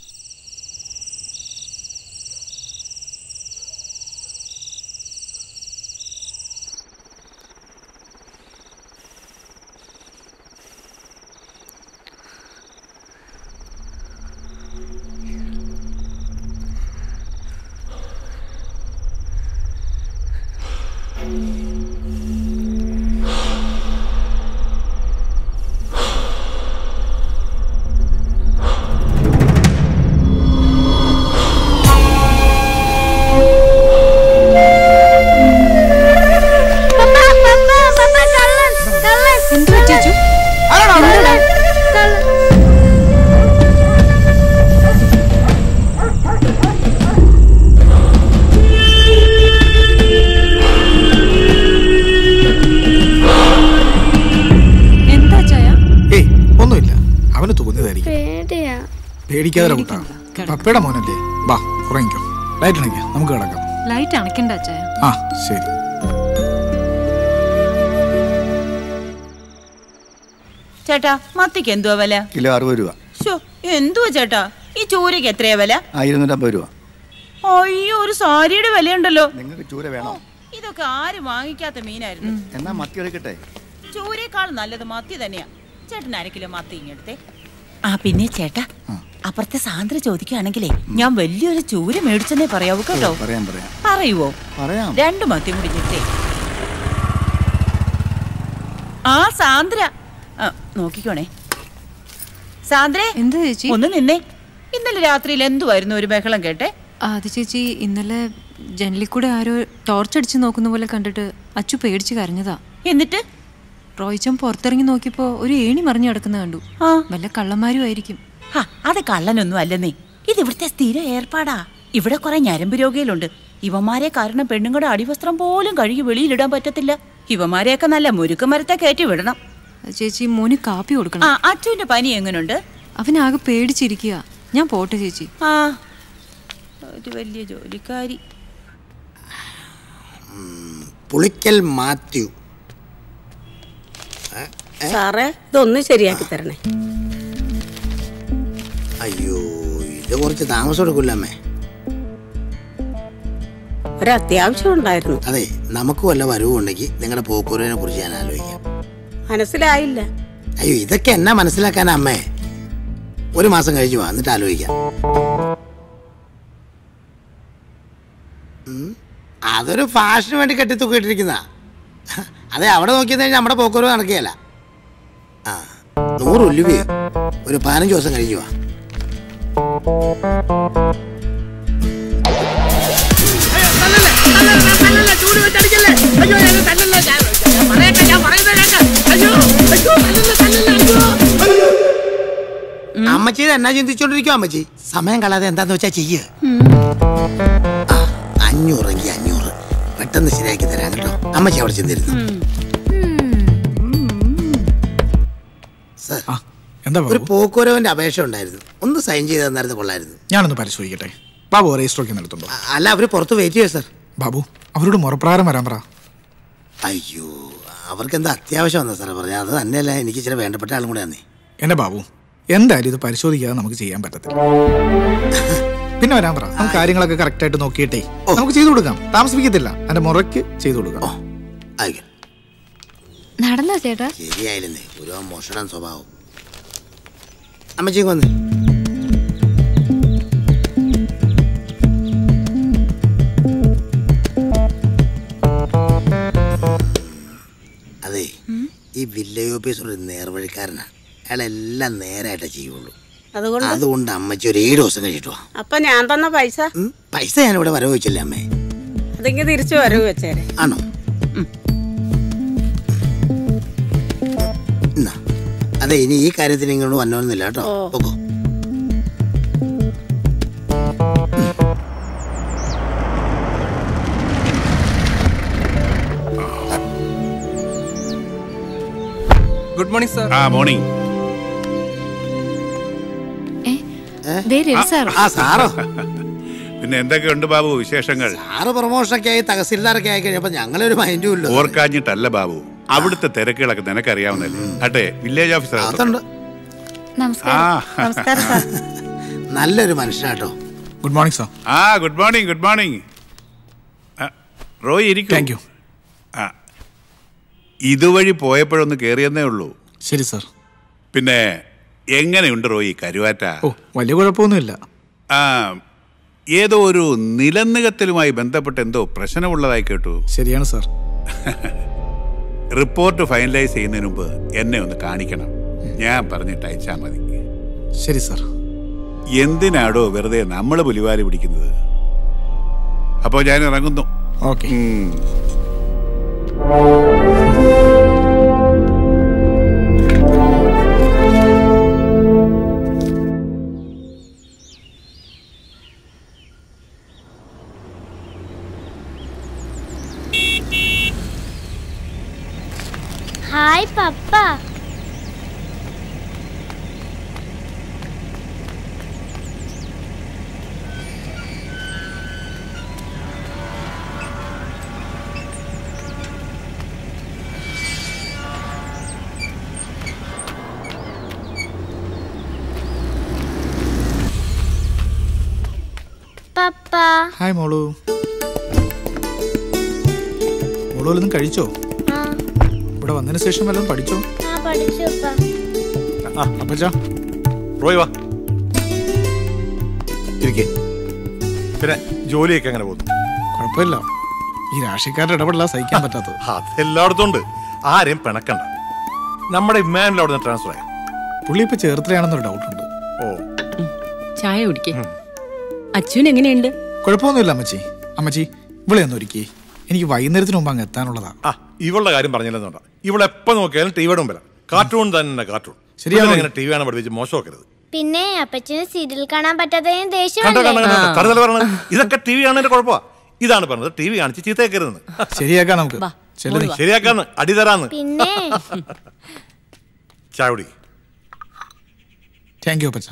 എന്താ ചായ ഏയ് ഒന്നുമില്ല അവന് തോന്നിയതായിരിക്കും പേടിയാ പേടിക്കാതെ കൂട്ടാ പപ്പയുടെ മോനല്ലേ വാ ഉറങ്ങിക്കോ ലൈറ്റ് അണയ്ക്ക നമുക്ക് കിടക്കാം ലൈറ്റ് അണക്കണ്ട ചായ ആ ശരി ചേട്ടാ മത്തിക്ക് എന്തുവാ വില കിലോ അറുപത് രൂപ ശോ എന്തുവാ ചേട്ടാ ഈ ചൂരയ്ക്ക് എത്രയാ വില ആയിരത്തി രൂപ അയ്യോ ഒരു സാരിയുടെ വിലയുണ്ടല്ലോ നിങ്ങൾക്ക് ചൂര വേണോ ഇതൊക്കെ ആരും വാങ്ങിക്കാത്ത മീനായിരുന്നു എന്നാ മത്തി എടുക്കട്ടെ ചൂരേക്കാൾ നല്ലത് മത്തി തന്നെയാ ചേട്ടൻ അര കിലോ മത്തി ഇങ്ങെടുത്തേ ആ പിന്നെ ചേട്ടാ അപ്പുറത്തെ സാന്ദ്ര ചോദിക്കുകയാണെങ്കിലേ ഞാൻ വലിയൊരു ചൂര മേടിച്ചെന്നേ പറയാവൂ കേട്ടോ പറയാം പറയാം പറയുവോ പറയാം രണ്ടു മത്തി കൂടി ഞെട്ടേ ആ സാന്ദ്ര ആ, നോക്കിക്കോണേ സാന്ദ്രേ എന്താ ചേച്ചി ഒന്ന് നിന്നേ ഇന്നലെ രാത്രിയിൽ എന്തുവായിരുന്നു ഒരു ബഹളം കേട്ടെ അത് ചേച്ചി ഇന്നലെ ജനലിൽ കൂടെ ആരോ ടോർച്ച് അടിച്ച് നോക്കുന്ന പോലെ കണ്ടിട്ട് അച്ചു പേടിച്ച് കരഞ്ഞതാ എന്നിട്ട് റോയിച്ചൻ പുറത്തിറങ്ങി നോക്കിയപ്പോ ഒരു ഏണി മറിഞ്ഞു കിടക്കുന്ന കണ്ടു വല്ല കള്ളന്മാരും ആയിരിക്കും ഹാ, അത് കള്ളനൊന്നും അല്ലെന്നേ ഇത് ഇവിടുത്തെ സ്ഥിര ഏർപ്പാടാ ഇവിടെ കുറെ ഞരമ്പ് രോഗികളുണ്ട് ഇവന്മാരെ കാരണം പെണ്ണുങ്ങളുടെ അടിവസ്ത്രം പോലും കഴുകി വെളിയിലിടാൻ പറ്റത്തില്ല ഇവന്മാരെയൊക്കെ നല്ല മുരുക്ക് മരത്തെ കയറ്റി വിടണം ചേച്ചി മോന് കാപ്പി കൊടുക്കണം ആ അച്ചുവിന്റെ പനി എങ്ങനെയുണ്ട് അവനാകെ പേടിച്ചിരിക്കുക ഞാൻ പോട്ടെ ചേച്ചി ആ ഒരു വലിയ ജോലിക്കാരി പുളിക്കൽ മാത്യു ഏ? ഏ? സാറേ ഇതൊന്ന് ശരിയാക്കി തരണേ അയ്യോ ഇത് കുറച്ച് താമസം എടുക്കില്ല അമ്മേ ഒരത്യാവശ്യം ഉണ്ടായിരുന്നു അതെ നമുക്ക് വല്ല വരവുണ്ടെങ്കിൽ നിങ്ങളുടെ പോക്കൂരനെ കുറിച്ച് ഞാൻ ആലോചിക്കാം മനസ്സിലായില്ല അയ്യോ ഇതൊക്കെ എന്നാ മനസ്സിലാക്കാനാ അമ്മേ ഒരു മാസം കഴിഞ്ഞു വാ എന്നിട്ട് ആലോചിക്കാം ഉം. അതൊരു ഫാഷന് വേണ്ടി കെട്ടിത്തൂക്കിയിട്ടിരിക്കുന്ന അതെ അവിടെ നോക്കിയെന്ന് കഴിഞ്ഞാൽ നമ്മുടെ പോക്കൂര് നടക്കുകയല്ല ആ നൂറ് ഉല്ലുവയോ ഒരു പതിനഞ്ച് ദിവസം കഴിഞ്ഞു വാ അമ്മച്ചി ഇത് എന്നാ ചിന്തിച്ചോണ്ടിരിക്കും അമ്മച്ചി സമയം കളയാതെ എന്താന്ന് വെച്ചാ ചെയ്യ് ആ, അഞ്ഞൂറെങ്കിൽ അഞ്ഞൂറ് പെട്ടെന്ന് ശരിയാക്കി തരാം കേട്ടോ അമ്മച്ചി അവിടെ ചെന്നിരുന്നു സർ എന്താ ഒരു പോക്കുവരവന്റെ അപേക്ഷ ഉണ്ടായിരുന്നു ഒന്ന് സൈൻ ചെയ്ത് തന്നായിരുന്നു കൊള്ളായിരുന്നു ഞാനൊന്ന് പരിശോധിക്കട്ടെ ബാബു രജിസ്റ്റർ ഒക്കെ നിർത്തുണ്ടോ അല്ല അവര് പുറത്ത് വെയിറ്റ് ചെയ്യോ സർ ബാബു അവരോട് മുറപ്രകാരം വരാൻ പറ അയ്യോ അവർക്ക് എന്താ അത്യാവശ്യം വന്നാ സാറേ പറഞ്ഞത് അത് തന്നെയല്ല എനിക്ക് ഇച്ചിരി വേണ്ടപ്പെട്ട ആളും കൂടെ ആന്നേ എന്റെ ബാബു എന്തായാലും ഇത് പരിശോധിക്കാതെ നമുക്ക് ചെയ്യാൻ പറ്റത്തില്ല പിന്നെ വരാൻ പറ നമുക്ക് കാര്യങ്ങളൊക്കെ കറക്റ്റ് ആയിട്ട് നോക്കിയിട്ടേ നമുക്ക് ചെയ്തു കൊടുക്കാം താമസിപ്പിക്കത്തില്ല എന്റെ മുറയ്ക്ക് ചെയ്തു കൊടുക്കാം ആയിക്കോ നടന്നോ ചേട്ടാ ശരിയായില്ലെന്നേ ഒരു മോഷണം സ്വഭാവം അമ്മച്ചിക്ക് വന്ന് അതെ ഈ വില്ലേജ് ഓഫീസർ ഒരു നേർവഴിക്കാരനാണ് അയാളെല്ലാം നേരായിട്ടേ ചെയ്യുള്ളൂ അതുകൊണ്ട് അതുകൊണ്ട് അമ്മച്ചി ഒരു ഏഴ് ദിവസം കഴിച്ചിട്ട് വാ അപ്പൊ ഞാൻ തന്ന പൈസ പൈസ ഞാനിവിടെ വരവ് വെച്ചില്ലേ അമ്മേ അതെങ്കിൽ തിരിച്ചു വരവ് വെച്ചേരെ ആണോ എന്നാ അതെ ഇനി ഈ കാര്യത്തിന് ഇങ്ങോട്ട് വന്നോന്നില്ല കേട്ടോ ഓ. പൊക്കോ ഗുഡ് മോർണിംഗ് സർ ആ മോർണിംഗ് ദേ രവി സാർ ആ സാറോ പിന്നെ എന്തൊക്കെയുണ്ട് ബാബു വിശേഷങ്ങൾ സാറ് പ്രൊമോഷനൊക്കെ ആയി തഹസിൽദാരൊക്കെ ആയി കഴിഞ്ഞപ്പോ ഞങ്ങളൊരു മൈൻഡും ഇല്ല ഓർക്കാഞ്ഞിട്ടല്ല ബാബു അവിടുത്തെ തിരക്കുകളൊക്കെ നിനക്കറിയാവുന്നല്ലേ അട്ടെ വില്ലേജ് ഓഫീസർ അതുണ്ട് നമസ്കാരം നല്ലൊരു മനുഷ്യനാട്ടോ ഗുഡ് മോർണിംഗ് സാർ ആ good morning good morning Roy ഇരിക്കും താങ്ക് യു ആ ഇതുവഴി പോയപ്പോഴൊന്ന് കയറിയെന്നേ ഉള്ളൂ ശരി സാർ പിന്നെ എങ്ങനെയുണ്ട് റോയി കരുവാറ്റ ഓ വലിയ കുഴപ്പമൊന്നുമില്ല ആ ഏതോ ഒരു നിലനികത്തലുമായി ബന്ധപ്പെട്ട് എന്തോ പ്രശ്നമുള്ളതായി കേട്ടു ശരിയാണ് സാർ റിപ്പോർട്ട് ഫൈനലൈസ് ചെയ്യുന്നതിന് മുമ്പ് എന്നെ ഒന്ന് കാണിക്കണം ഞാൻ പറഞ്ഞിട്ട് അയച്ചാൽ മതി ശരി സാർ എന്തിനാടോ വെറുതെ നമ്മൾ പുലിവാലി പിടിക്കുന്നത് അപ്പോൾ ഞാൻ ഇറങ്ങുന്നു okay hi papa papa hi മോളു മോളു വല്ലതും കഴിച്ചോ ആ ഇവിടെ വന്നതിന് ശേഷം വല്ലതും പഠിച്ചോ ആ പഠിച്ചു പപ്പ ആ അപ്പച്ചാ റോയ് വാ ഇരിക്കേ പിന്നെ ജോലിയൊക്കെ എങ്ങനെ പോകുന്നു കുഴപ്പമില്ല ഈ രാഷ്ട്രീയക്കാരുടെ ഇടപെടല സഹിക്കാൻ പറ്റാത്തത് അതെല്ലായിടത്തും ഉണ്ട് ആരെയും പിണക്കണ്ട നമ്മുടെ ഇമ്മാനുവൽ അവിടെ നിന്ന് ട്രാൻസ്ഫർ ആയി പുള്ളി ഇപ്പൊ ചേർത്തലയാണെന്നൊരു ഡൗട്ട് ഉണ്ട് ഓ ചായ കുടിക്കേ അച്ഛൻ എങ്ങനെയുണ്ട് കുഴപ്പമൊന്നുമില്ല അമ്മച്ചി അമ്മച്ചി ഇവിടെ ഒന്ന് ഒരുക്കി എനിക്ക് വൈകുന്നേരത്തിന് മുമ്പ് അങ്ങ് എത്താനുള്ളതാ ആ ഇവളുടെ കാര്യം പറഞ്ഞില്ലെന്നുണ്ട ഇവളെപ്പോ നോക്കിയാലും ടിവിയുടെ മുമ്പില കാർട്ടൂൺ തന്നെ കാർട്ടൂൺ ശരിയാണോ? ഇങ്ങനെ ടി വി ആണ് പഠിപ്പിച്ച് മോശമാക്കരുത് പിന്നെ അപ്പച്ചന് സീരിയൽ കാണാൻ പറ്റാത്തതിന് കണ്ടോ ദേഷ്യമല്ലേ കണ്ടോ കണ്ടോ കറുതല പറഞ്ഞത് ഇതൊക്കെ ടി വി കാണുന്നതിന്റെ കുഴപ്പമാ ഇതാണ് പറഞ്ഞത് ടി വി കാണിച്ച് ചീത്തയാക്കരുതെന്ന് ശരിയാക്കാം നമുക്ക് ചെല്ലു നീ. ശരിയാക്കാന്ന് അടി തരാന്ന് പിന്നെ ചായ കുടി താങ്ക് യു അപ്പച്ച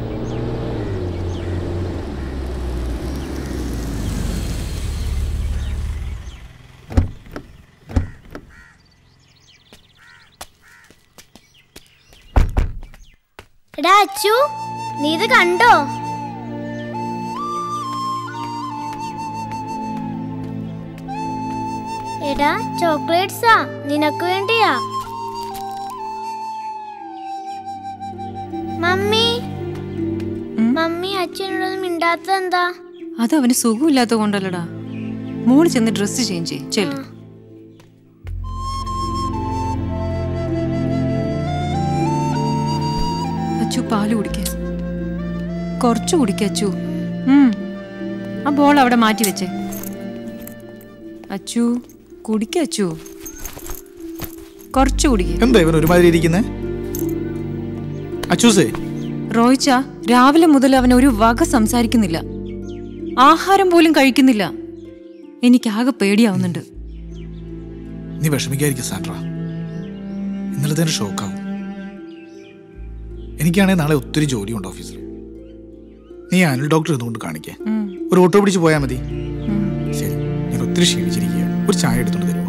എടാ അച്ചു നീ ഇത് കണ്ടോ എടാ ചോക്ലേറ്റ്സാ നിനക്ക് വേണ്ടിയാ മമ്മി മമ്മി അച്ഛനോടൊന്നും മിണ്ടാത്തത് എന്താ അത് അവന് സുഖമില്ലാത്ത കൊണ്ടല്ലടാ മോള് ചെന്ന് ഡ്രസ്സ് ചേഞ്ച് ചെയ്യും ചെല്ലു അച്ചു പാല് കുടിക്ക കുറച്ച് കുടിക്ക അച്ചു ഉം. ആ ബോൾ അവിടെ മാറ്റി വെച്ചേ അച്ചു കുടിക്ക അച്ചു കുറച്ച് കുടിക്ക എന്താ ഇവൻ ഒരുമാതിരി ഇരിക്കുന്നേ അച്ചൂസേ റോയിച്ച രാവിലെ മുതൽ അവൻ ഒരു വക സംസാരിക്കുന്നില്ല ആഹാരം പോലും കഴിക്കുന്നില്ല എനിക്കാകെ പേടിയാവുന്നുണ്ട് നീ വിഷമിക്കാതിരിക്കും സാൻഡ്ര ഇന്നലത്തെ ഷോക്കാവും എനിക്കാണെങ്കിൽ നാളെ ഒത്തിരി ജോലിയുണ്ട് ഓഫീസിൽ നീ ആനുവൽ ഡോക്ടർ എന്തുകൊണ്ട് കാണിക്കേ ഉം. ഒരു ഓട്ടോ പിടിച്ച് പോയാൽ മതി ശരി ഞാൻ ഒത്തിരി ക്ഷീണിച്ചിരിക്കുക ഒരു ചായ എടുത്തോണ്ട് തരുമോ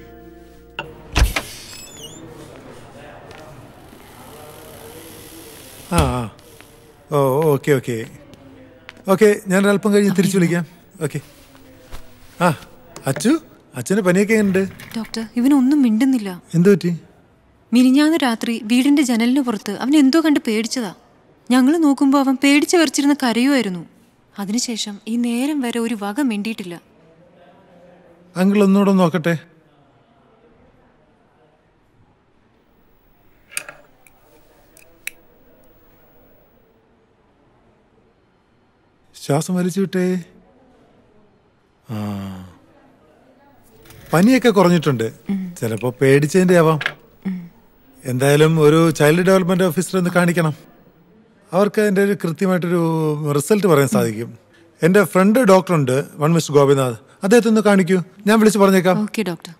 ആ ആ ഓ ഓക്കെ ഓക്കെ ഓക്കെ ഞാൻ ഒരല്പം കഴിഞ്ഞ് തിരിച്ചു വിളിക്കാം ഓക്കെ ആ അച്ചു അച്ഛന് പനിയൊക്കെ ഉണ്ട് ഡോക്ടർ ഇവനൊന്നും മിണ്ടുന്നില്ല എന്തു പറ്റി മിനിഞ്ഞാന്ന് രാത്രി വീടിന്റെ ജനലിന് പുറത്ത് അവൻ എന്തോ കണ്ട് പേടിച്ചതാ ഞങ്ങൾ നോക്കുമ്പോൾ അവൻ പേടിച്ച് വരച്ചിരുന്ന് കരയുമായിരുന്നു അതിനുശേഷം ഈ നേരം വരെ ഒരു വക മിണ്ടിയിട്ടില്ല അങ്കിൾ ഒന്നുകൂടെ ഒന്ന് നോക്കട്ടെ ശ്വാസം വലിച്ചു വിട്ടേ ആ പനിയൊക്കെ കുറഞ്ഞിട്ടുണ്ട് ചിലപ്പോ പേടിച്ചതിന്റെ ആവാം എന്തായാലും ഒരു ചൈൽഡ് ഡെവലപ്മെന്റ് ഓഫീസറെ ഒന്ന് കാണിക്കണം അവർക്ക് അതിൻ്റെ ഒരു കൃത്യമായിട്ടൊരു റിസൾട്ട് പറയാൻ സാധിക്കും എൻ്റെ ഫ്രണ്ട് ഡോക്ടറുണ്ട് വൺ മിസ്റ്റർ ഗോപിനാഥ് അദ്ദേഹത്തെ ഒന്ന് കാണിക്കൂ ഞാൻ വിളിച്ച് പറഞ്ഞേക്കാം ഓക്കെ ഡോക്ടർ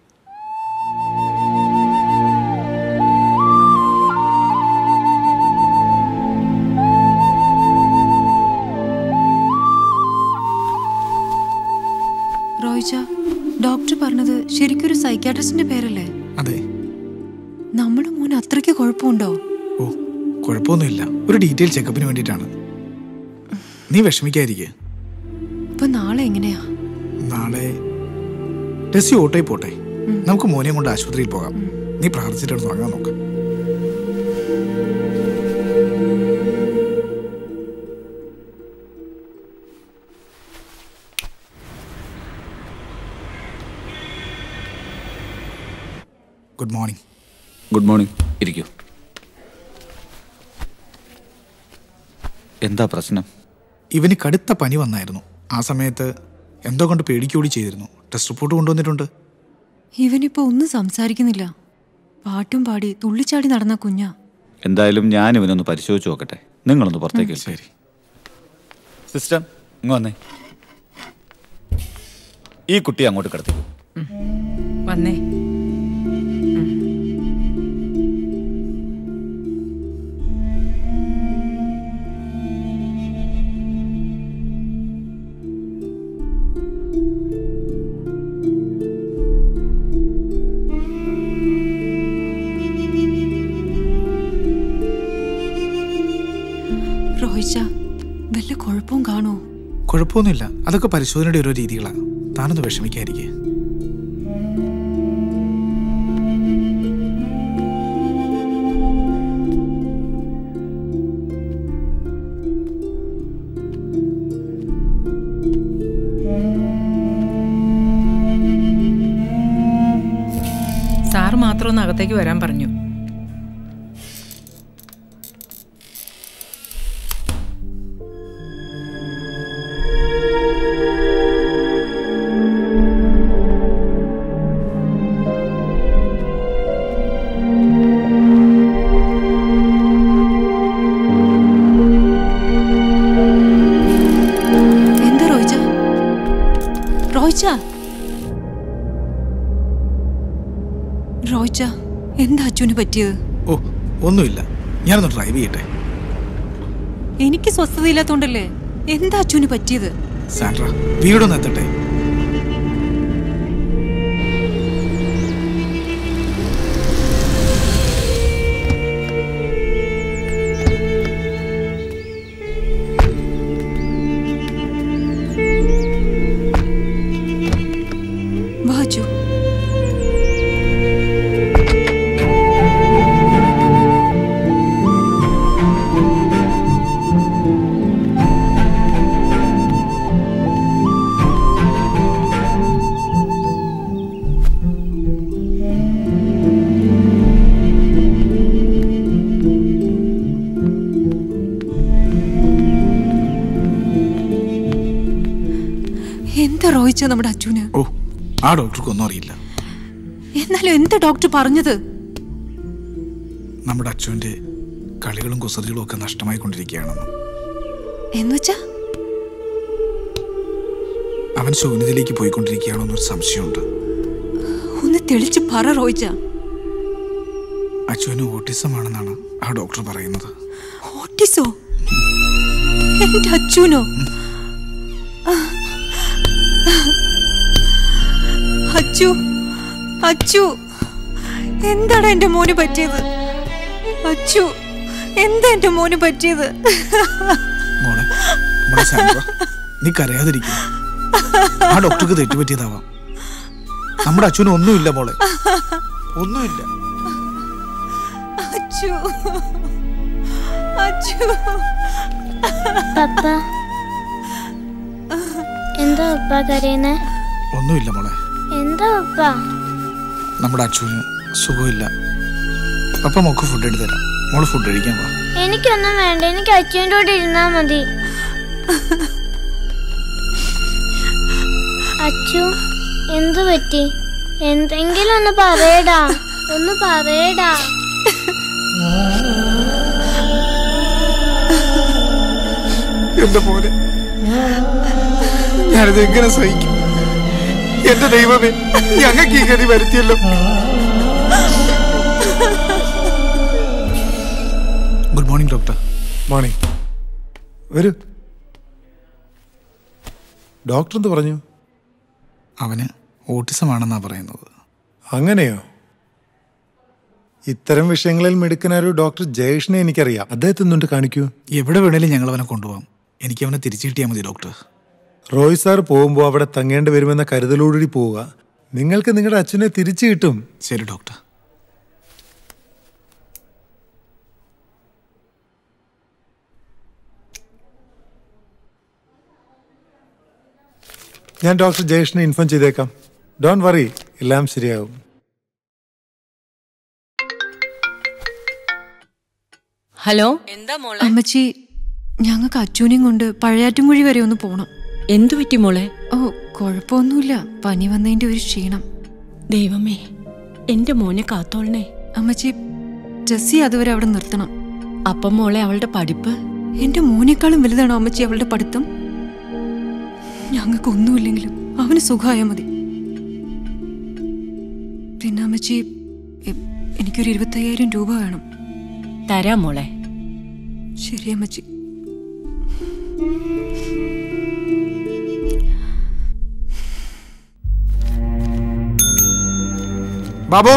റോയിച്ച ഡോക്ടർ പറഞ്ഞത് ശരിക്കൊരു സൈക്കാട്രിസ്റ്റിന്റെ പേരല്ലേ അതെ നമ്മുടെ മോൻ അത്രയ്ക്ക് കുഴപ്പമുണ്ടോ കുഴപ്പമൊന്നുമില്ല ഒരു ഡീറ്റെയിൽ ചെക്കപ്പിന് വേണ്ടിയിട്ടാണ് നീ വിഷമിക്കാതിരിക്കുക അപ്പൊ നാളെ എങ്ങനെയാ നാളെ ടെസ്സി ഓട്ടോയിൽ പോട്ടെ നമുക്ക് മോനെയും കൊണ്ട് ആശുപത്രിയിൽ പോകാം നീ പ്രാർത്ഥിച്ചിട്ട് തുടങ്ങാൻ നോക്കാം ഗുഡ് മോർണിംഗ് ഗുഡ് മോർണിംഗ് ഇരിക്കൂ എന്താ പ്രശ്നം ഇവന് കടുത്ത പനി വന്നായിരുന്നു ആ സമയത്ത് എന്തോ കൊണ്ട് പേടിക്കൂടി ചെയ്തിരുന്നു ടെസ്റ്റ് റിപ്പോർട്ട് കൊണ്ടുവന്നിട്ടുണ്ട് ഇവനിപ്പോ ഒന്നും സംസാരിക്കുന്നില്ല പാട്ടും പാടി തുള്ളിച്ചാടി നടന്ന കുഞ്ഞാ എന്തായാലും ഞാൻ ഇവനൊന്ന് പരിശോധിച്ച് നോക്കട്ടെ നിങ്ങളൊന്ന് പുറത്തേക്ക് ശരി സിസ്റ്റർ ഇങ്ങ് വന്നേ ഈ കുട്ടി അങ്ങോട്ട് കിടത്തിക്കൂ വന്നേ റോഹിച്ച വല്ല കുഴപ്പവും കാണോ കുഴപ്പമൊന്നുമില്ല അതൊക്കെ പരിശോധനയുടെ ഓരോ രീതികളാണ് താനൊന്ന് വിഷമിക്കാതിരിക്കുക സാറ് മാത്രം ഒന്ന് അകത്തേക്ക് വരാൻ പറഞ്ഞു എന്താ റോയിച്ച റോയിച്ച റോയിച്ച എന്താ അച്ഛന് പറ്റിയത് ഓ ഒന്നുമില്ല ഞാനൊന്ന് ഡ്രൈവ് ചെയ്യട്ടെ എനിക്ക് സ്വസ്ഥതയില്ലാത്തോണ്ടല്ലേ എന്താ അച്ഛന് പറ്റിയത് സാൻഡ്ര വീടൊന്ന് എത്തട്ടെ വാച്ചു എന്താ റോയിച്ച നമ്മുടെ അച്ഛന് ഓ ആ ഡോക്ടർക്ക് ഒന്നും അറിയില്ല എന്നാലും എന്താ ഡോക്ടർ പറഞ്ഞത് നമ്മുടെ അച്ഛൻ്റെ കളികളും കുസൃതികളും ഒക്കെ നഷ്ടമായിക്കൊണ്ടിരിക്കുകയാണെന്ന് എന്നുവെച്ചാ അവൻ ശൂന്യതയിലേക്ക് പോയിക്കൊണ്ടിരിക്കുകയാണെന്നൊരു സംശയമുണ്ട് ഒന്ന് തെളിച്ച് പറ റോയിച്ച അച്ഛന് ഓട്ടിസം ആണെന്നാണ് ആ ഡോക്ടർ പറയുന്നത് ഓട്ടിസോ എന്റെ അച്ഛനോ അച്ചു അച്ചു എന്താണ് എന്റെ മോന് പറ്റിയത് അച്ചു എന്താ എന്റെ മോന് പറ്റിയത് മോളെ മോളെ സാൻഡ്ര നീ കരയാതിരിക്കും ആ ഡോക്ടർക്ക് തെറ്റുപറ്റിയതാവാം നമ്മുടെ അച്ഛനും ഒന്നുമില്ല മോളെ ഒന്നുമില്ല അച്ചു അച്ചു പപ്പ എന്താ പപ്പ കരയുന്നേ ഒന്നുമില്ല മോളെ എന്താ പപ്പ നമ്മുടെ അച്ഛന് സുഖമില്ല പപ്പ മോക്ക് ഫുഡ് എടുത്ത് തരാം മോള് ഫുഡ് കഴിക്കാൻ വാ എനിക്കൊന്നും വേണ്ട എനിക്ക് അച്ഛൻ്റെ കൂടെ ഇരുന്നാ മതി അച്ചു എന്തു പറ്റി എന്തെങ്കിലും ഒന്ന് പറയടാ ഒന്ന് പറയടാ എന്റെ മോനെ ഞാനിത് എങ്ങനെ സഹിക്കും എന്റെ ദൈവമേ ഞങ്ങൾക്ക് ഈ ഗതി വരുത്തിയല്ലോ ഗുഡ് മോർണിംഗ് ഡോക്ടർ മോർണിംഗ് വരൂ ഡോക്ടർ എന്ത് പറഞ്ഞു അവന് ഓട്ടിസം ആണെന്നാ പറയുന്നത് അങ്ങനെയോ ഇത്തരം വിഷയങ്ങളിൽ മിടുക്കനായ ഒരു ഡോക്ടർ ജയേഷിനെ എനിക്കറിയാം അദ്ദേഹത്തെ ഒന്നുകൊണ്ട് കാണിക്കൂ എവിടെ വേണേലും ഞങ്ങൾ അവനെ കൊണ്ടുപോകാം എനിക്ക് അവനെ തിരിച്ചു കിട്ടിയാൽ മതി ഡോക്ടർ റോയ് സാർ പോകുമ്പോൾ അവിടെ തങ്ങേണ്ടി വരുമെന്ന കരുതലോടുകൂടി പോവുക നിങ്ങൾക്ക് നിങ്ങളുടെ അച്ഛനെ തിരിച്ചു കിട്ടും ശരി ഡോക്ടർ ഞാൻ ഡോക്ടർ ജയേഷിനെ ഇൻഫോം ചെയ്തേക്കാം ഡോണ്ട് വറി എല്ലാം ശരിയാവും ഹലോ അമ്മച്ചി ഞങ്ങൾക്ക് അച്ഛനെയും കൊണ്ട് പഴയാറ്റുംകുഴി വരെ ഒന്ന് പോണം എന്തു പറ്റി മോളെ ഓ കുഴപ്പമൊന്നുമില്ല പനി വന്നതിന്റെ ഒരു ക്ഷീണം ദൈവമേ എന്റെ മോനെ കാത്തോളണേ അമ്മച്ചി ജസ്സി അതുവരെ അവിടെ നിർത്തണം അപ്പം മോളെ അവളുടെ പഠിപ്പ് എന്റെ മോനേക്കാളും വലുതാണോ അമ്മച്ചി അവളുടെ പഠിത്തം ഞങ്ങൾക്ക് ഒന്നുമില്ലെങ്കിലും അവന് സുഖമായ മതി പിന്നെ അമ്മച്ചി എ- എനിക്കൊരു ഇരുപത്തയ്യായിരം രൂപ വേണം തരാം മോളെ ശരി അമ്മച്ചി ബാബു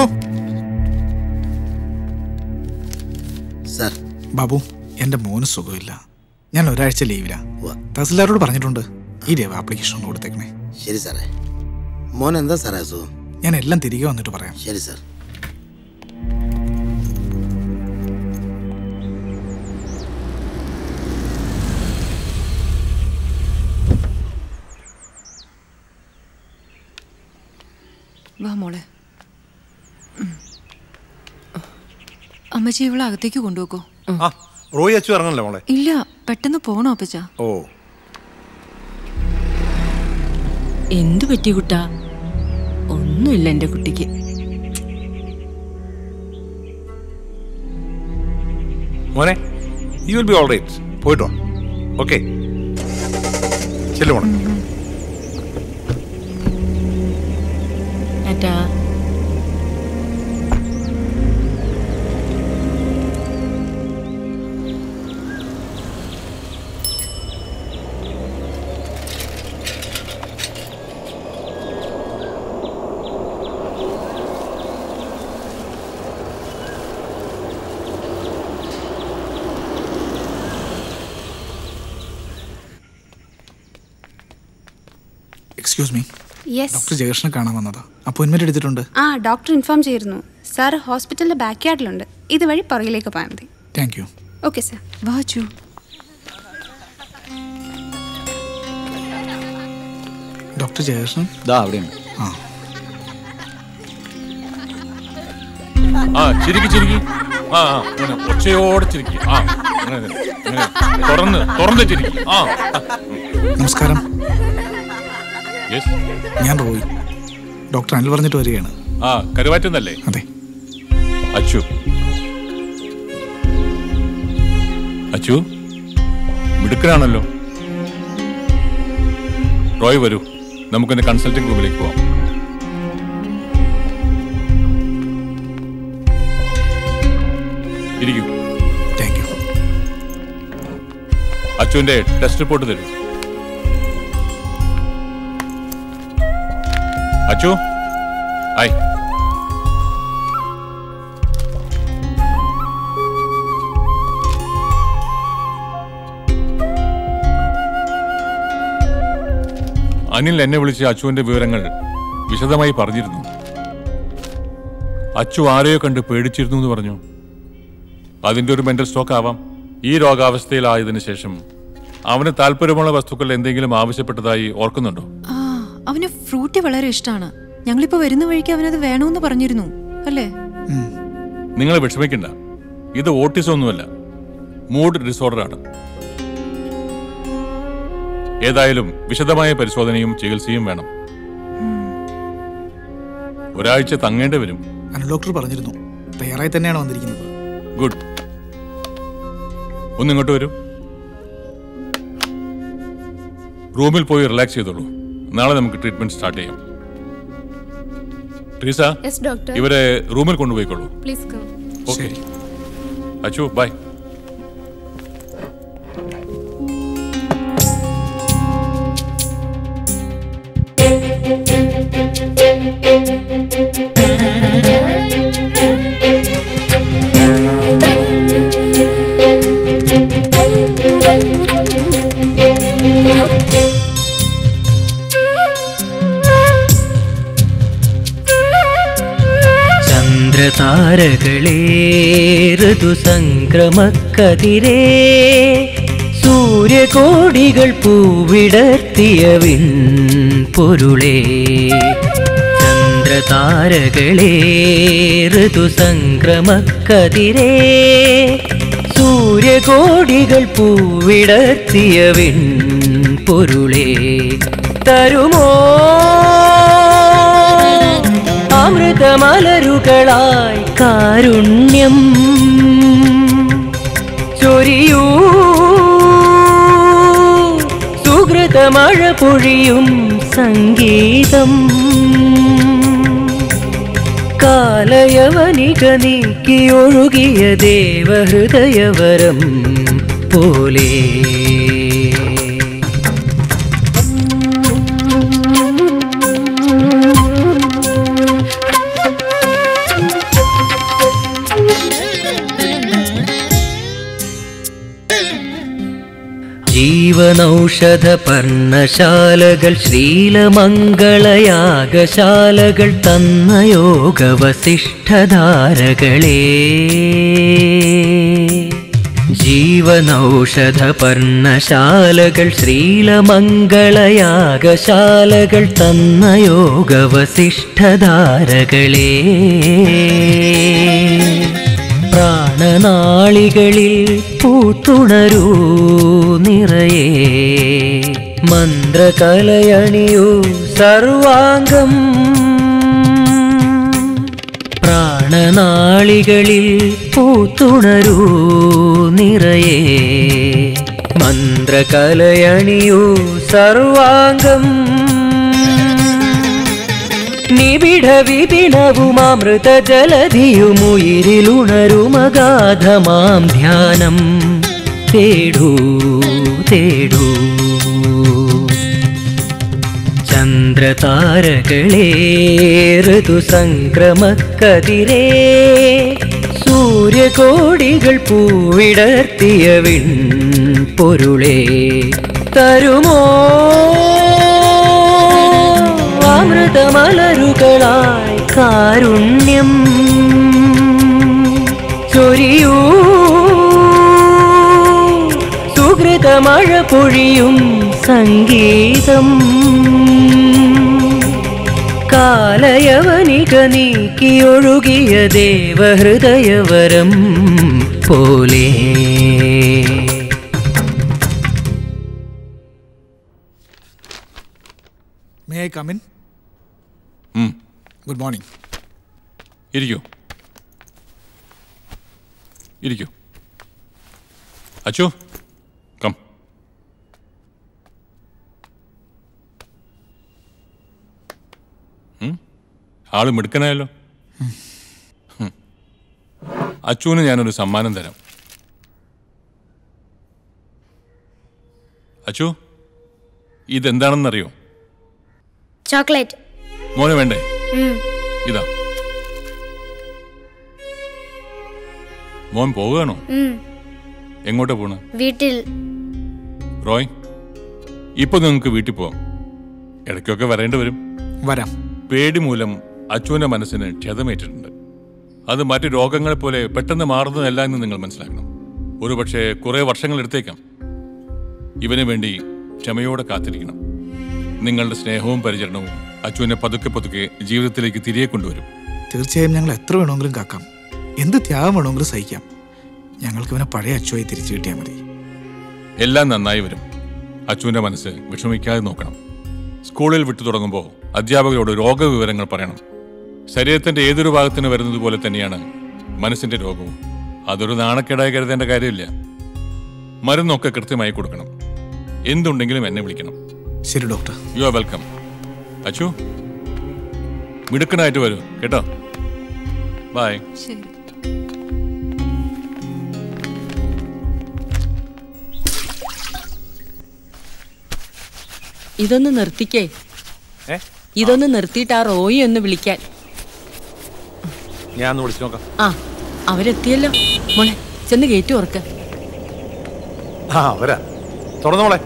സാർ ബാബു എന്റെ മോന് സുഖമില്ല ഞാൻ ഒരാഴ്ച ലീവിലാ തഹസിൽദാരോട് പറഞ്ഞിട്ടുണ്ട് ഈ രേവ ആപ്ലിക്കേഷൻ ഒന്ന് കൊടുത്തേക്കണേ ശരി സാറേ മോൻ എന്താ സാറേ അസുഖം ഞാൻ എല്ലാം തിരികെ വന്നിട്ട് പറയാം ശരി സാർ വാ മോളെ ഉം. അമ്മച്ചി ഇവളെ അകത്തേക്ക് കൊണ്ടുപോക്കോ ആ റോയി അച്ചു ഇറങ്ങണല്ലേ മോളെ ഇല്ല പെട്ടെന്ന് പോണോ അപ്പച്ച ഓ എന്തു പറ്റി കുട്ടാ ഒന്നുമില്ല എന്റെ കുട്ടിക്ക് മോനെ you will be all right പോയിട്ട് വാ ഓക്കെ ചെല്ലു മോളെ ടാറ്റാ എക്സ്ക്യൂസ് മീ യെസ് ഡോക്ടർ ജയകൃഷ്ണനെ കാണാൻ വന്നതാ അപ്പോയിന്റ്മെന്റ് എടുത്തിട്ടുണ്ട് ആ ഡോക്ടർ ഇൻഫോം ചെയ്തിരുന്നു സാർ ഹോസ്പിറ്റലിന്റെ ബാക്ക് യാർഡിലുണ്ട് ഇതുവഴി പുറകിലേക്ക് പോയാൽ മതി താങ്ക് യു ഓക്കെ സാർ വാച്ചു ഡോക്ടർ ജയകൃഷ്ണൻ ദാ അവിടെയാണ് ആ ആ ചിരിക്കി ചിരിക്കി ആ ആ അങ്ങനെ ഒച്ചയോടെ ചിരിക്കി ആ അങ്ങനെ തന്നെ, അങ്ങനെ. തുറന്ന് തുറന്ന് ചിരിക്കി ആ നമസ്കാരം യെസ് ഞാൻ റോയി ഡോക്ടർ അനിൽ പറഞ്ഞിട്ട് വരികയാണ് ആ കരുവാറ്റന്നല്ലേ അതെ അച്ചു അച്ചു മിടുക്കനാണല്ലോ റോയ് വരൂ നമുക്കിന്ന് കൺസൾട്ടിംഗ് റൂമിലേക്ക് പോവാം ഇരിക്കൂ താങ്ക് യു അച്ചുവിന്റെ ടെസ്റ്റ് റിപ്പോർട്ട് തരൂ അച്ചു ആയി അനിൽ എന്നെ വിളിച്ച് അച്ചുവിന്റെ വിവരങ്ങൾ വിശദമായി പറഞ്ഞിരുന്നു അച്ചു ആരെയോ കണ്ട് പേടിച്ചിരുന്നു എന്ന് പറഞ്ഞു അതിന്റെ ഒരു മെന്റൽ സ്റ്റോക്ക് ആവാം ഈ രോഗാവസ്ഥയിലായതിനു ശേഷം അവന് താല്പര്യമുള്ള വസ്തുക്കൾ എന്തെങ്കിലും ആവശ്യപ്പെട്ടതായി ഓർക്കുന്നുണ്ടോ ആ അവന് ഫ്രൂട്ടി വളരെ ഇഷ്ടമാണ് ഞങ്ങളിപ്പോ വരുന്ന വഴിക്ക് അവനത് വേണമെന്ന് പറഞ്ഞിരുന്നു അല്ലേ നിങ്ങൾ വിഷമിക്കണ്ട ഇത് ഓട്ടിസം ഒന്നുമല്ല മൂഡ് ഡിസോർഡർ ആണ് ഏതായാലും വിശദമായ പരിശോധനയും ചികിത്സയും വേണം ഒരാഴ്ച തങ്ങേണ്ടി വരും അനിൽ ഡോക്ടർ പറഞ്ഞിരുന്നു തയ്യാറായി തന്നെയാണ് വന്നിരിക്കുന്നത് ഗുഡ് ഒന്ന് ഇങ്ങോട്ട് വരൂ റൂമിൽ പോയി റിലാക്സ് ചെയ്തോളൂ നാളെ നമുക്ക് ട്രീറ്റ്മെന്റ് സ്റ്റാർട്ട് ചെയ്യാം ട്രീസ Yes, doctor. ഇവരെ റൂമിൽ കൊണ്ടുപോയിക്കോളൂ please come okay Achu bye ചന്ദ്രതാരകളേ ഋതുസംക്രമക്കതിരേ സൂര്യകോടികൾ പൂവിടർത്തിയവിൻ പൊരുളേ ചന്ദ്രതാരകളേ ഋതുസംക്രമക്കതിരേ സൂര്യകോടികൾ പൂവിടർത്തിയവിൻ പൊരുളേ തരുമോ അമൃതമലരുകളായി കാരുണ്യം ചൊരിയൂ സുഹൃതമഴ പൊഴിയും സംഗീതം കാലയവനിക നീക്കിയൊഴുകിയ ദേവഹൃദയവരം പോലെ ജീവനൗഷധ പർണശാലകൾ ശ്രീലമംഗളയാഗശാലകൾ തന്ന യോഗവസിഷ്ഠധാരകളേ ജീവനൗഷധ പർണശാലകൾ ശ്രീലമംഗളയാഗശാലകൾ തന്ന യോഗവസിഷ്ഠധാരകളേ പ്രാണനാളികളിൽ പൂത്തുണരൂ നിറയെ മന്ത്രകലയണിയൂ സർവാംഗം പ്രാണനാളികളിൽ പൂത്തുണരൂ നിറയെ മന്ത്രകലയണിയൂ സർവാംഗം നിബിഡ വിപിണവുമാമൃത ജലധിയുമുയിരിലുണരുമഗാധമാം ധ്യാനം തേടൂ തേടൂ ചന്ദ്രതാരകളേ ഋതുസംക്രമക്കതിരേ സൂര്യകോടികൾ പൂവിടർത്തിയ വിൺ പൊരുളേ തരുമോ കാരുണ്യം ചൊരിയൂ സുഹൃതമഴ പൊഴിയും സംഗീതം കാലയവനിക നീക്കിയൊഴുകിയ ദേവഹൃദയവരം പോലെ may I come in hmm. Good morning ഇരിക്കൂ ഇരിക്കൂ അച്ചു കം ഉം? ആള് മിടുക്കനായല്ലോ ഉം. അച്ചുവിന് ഞാനൊരു സമ്മാനം തരാം അച്ചു ഇതെന്താണെന്നറിയോ ചോക്ലേറ്റ് മോനെ വേണ്ടേ ഉം. ഇതാ മോൻ പോവുകയാണോ ഉം. എങ്ങോട്ടാ പോണ വീട്ടിൽ റോയ് ഇപ്പൊ നിങ്ങൾക്ക് വീട്ടിൽ പോവാം ഇടയ്ക്കൊക്കെ വരേണ്ടി വരും വരാം പേടി മൂലം അച്ചുവിന്റെ മനസ്സിന് ക്ഷതമേറ്റിട്ടുണ്ട് അത് മറ്റു രോഗങ്ങളെ പോലെ പെട്ടെന്ന് മാറുന്നതല്ല എന്ന് നിങ്ങൾ മനസ്സിലാക്കണം ഒരു പക്ഷേ കുറെ വർഷങ്ങൾ എടുത്തേക്കാം ഇവന് വേണ്ടി ക്ഷമയോടെ കാത്തിരിക്കണം നിങ്ങളുടെ സ്നേഹവും പരിചരണവും അച്ചുവിനെ പതുക്കെ പതുക്കെ ജീവിതത്തിലേക്ക് തിരികെ കൊണ്ടുവരും തീർച്ചയായും ഞങ്ങൾ എത്ര വേണമെങ്കിലും കാക്കാം എന്ത് ത്യാഗം വേണമെങ്കിലും സഹിക്കാം ഞങ്ങൾക്ക് ഇവനെ പഴയ അച്ചുവായി തിരിച്ചു കിട്ടിയാൽ മതി എല്ലാം നന്നായി വരും അച്ചുവിന്റെ മനസ്സ് വിഷമിക്കാതെ നോക്കണം സ്കൂളിൽ വിട്ടു തുടങ്ങുമ്പോൾ അധ്യാപകരോട് രോഗവിവരങ്ങൾ പറയണം ശരീരത്തിന്റെ ഏതൊരു ഭാഗത്തിന് വരുന്നത് പോലെ തന്നെയാണ് മനസ്സിന്റെ രോഗവും അതൊരു നാണക്കേടായി കരുതേണ്ട കാര്യമില്ല മരുന്നൊക്കെ കൃത്യമായി കൊടുക്കണം എന്തുണ്ടെങ്കിലും എന്നെ വിളിക്കണം ശരി doctor you are welcome Achu മിടുക്കനായിട്ട് വരൂ കേട്ടോ ബൈ ശരി ഇതൊന്ന് നിർത്തിക്കേ ഏ? ഇതൊന്ന് നിർത്തിയിട്ട് ആ റോയി ഒന്ന് വിളിക്കാൻ ഞാൻ ഒന്ന് വിളിച്ചു നോക്കാം ആ അവരെത്തിയല്ലോ മോളെ ചെന്ന് ഗേറ്റ് ഓർക്ക ആ വരാ തുറന്നു മോളെ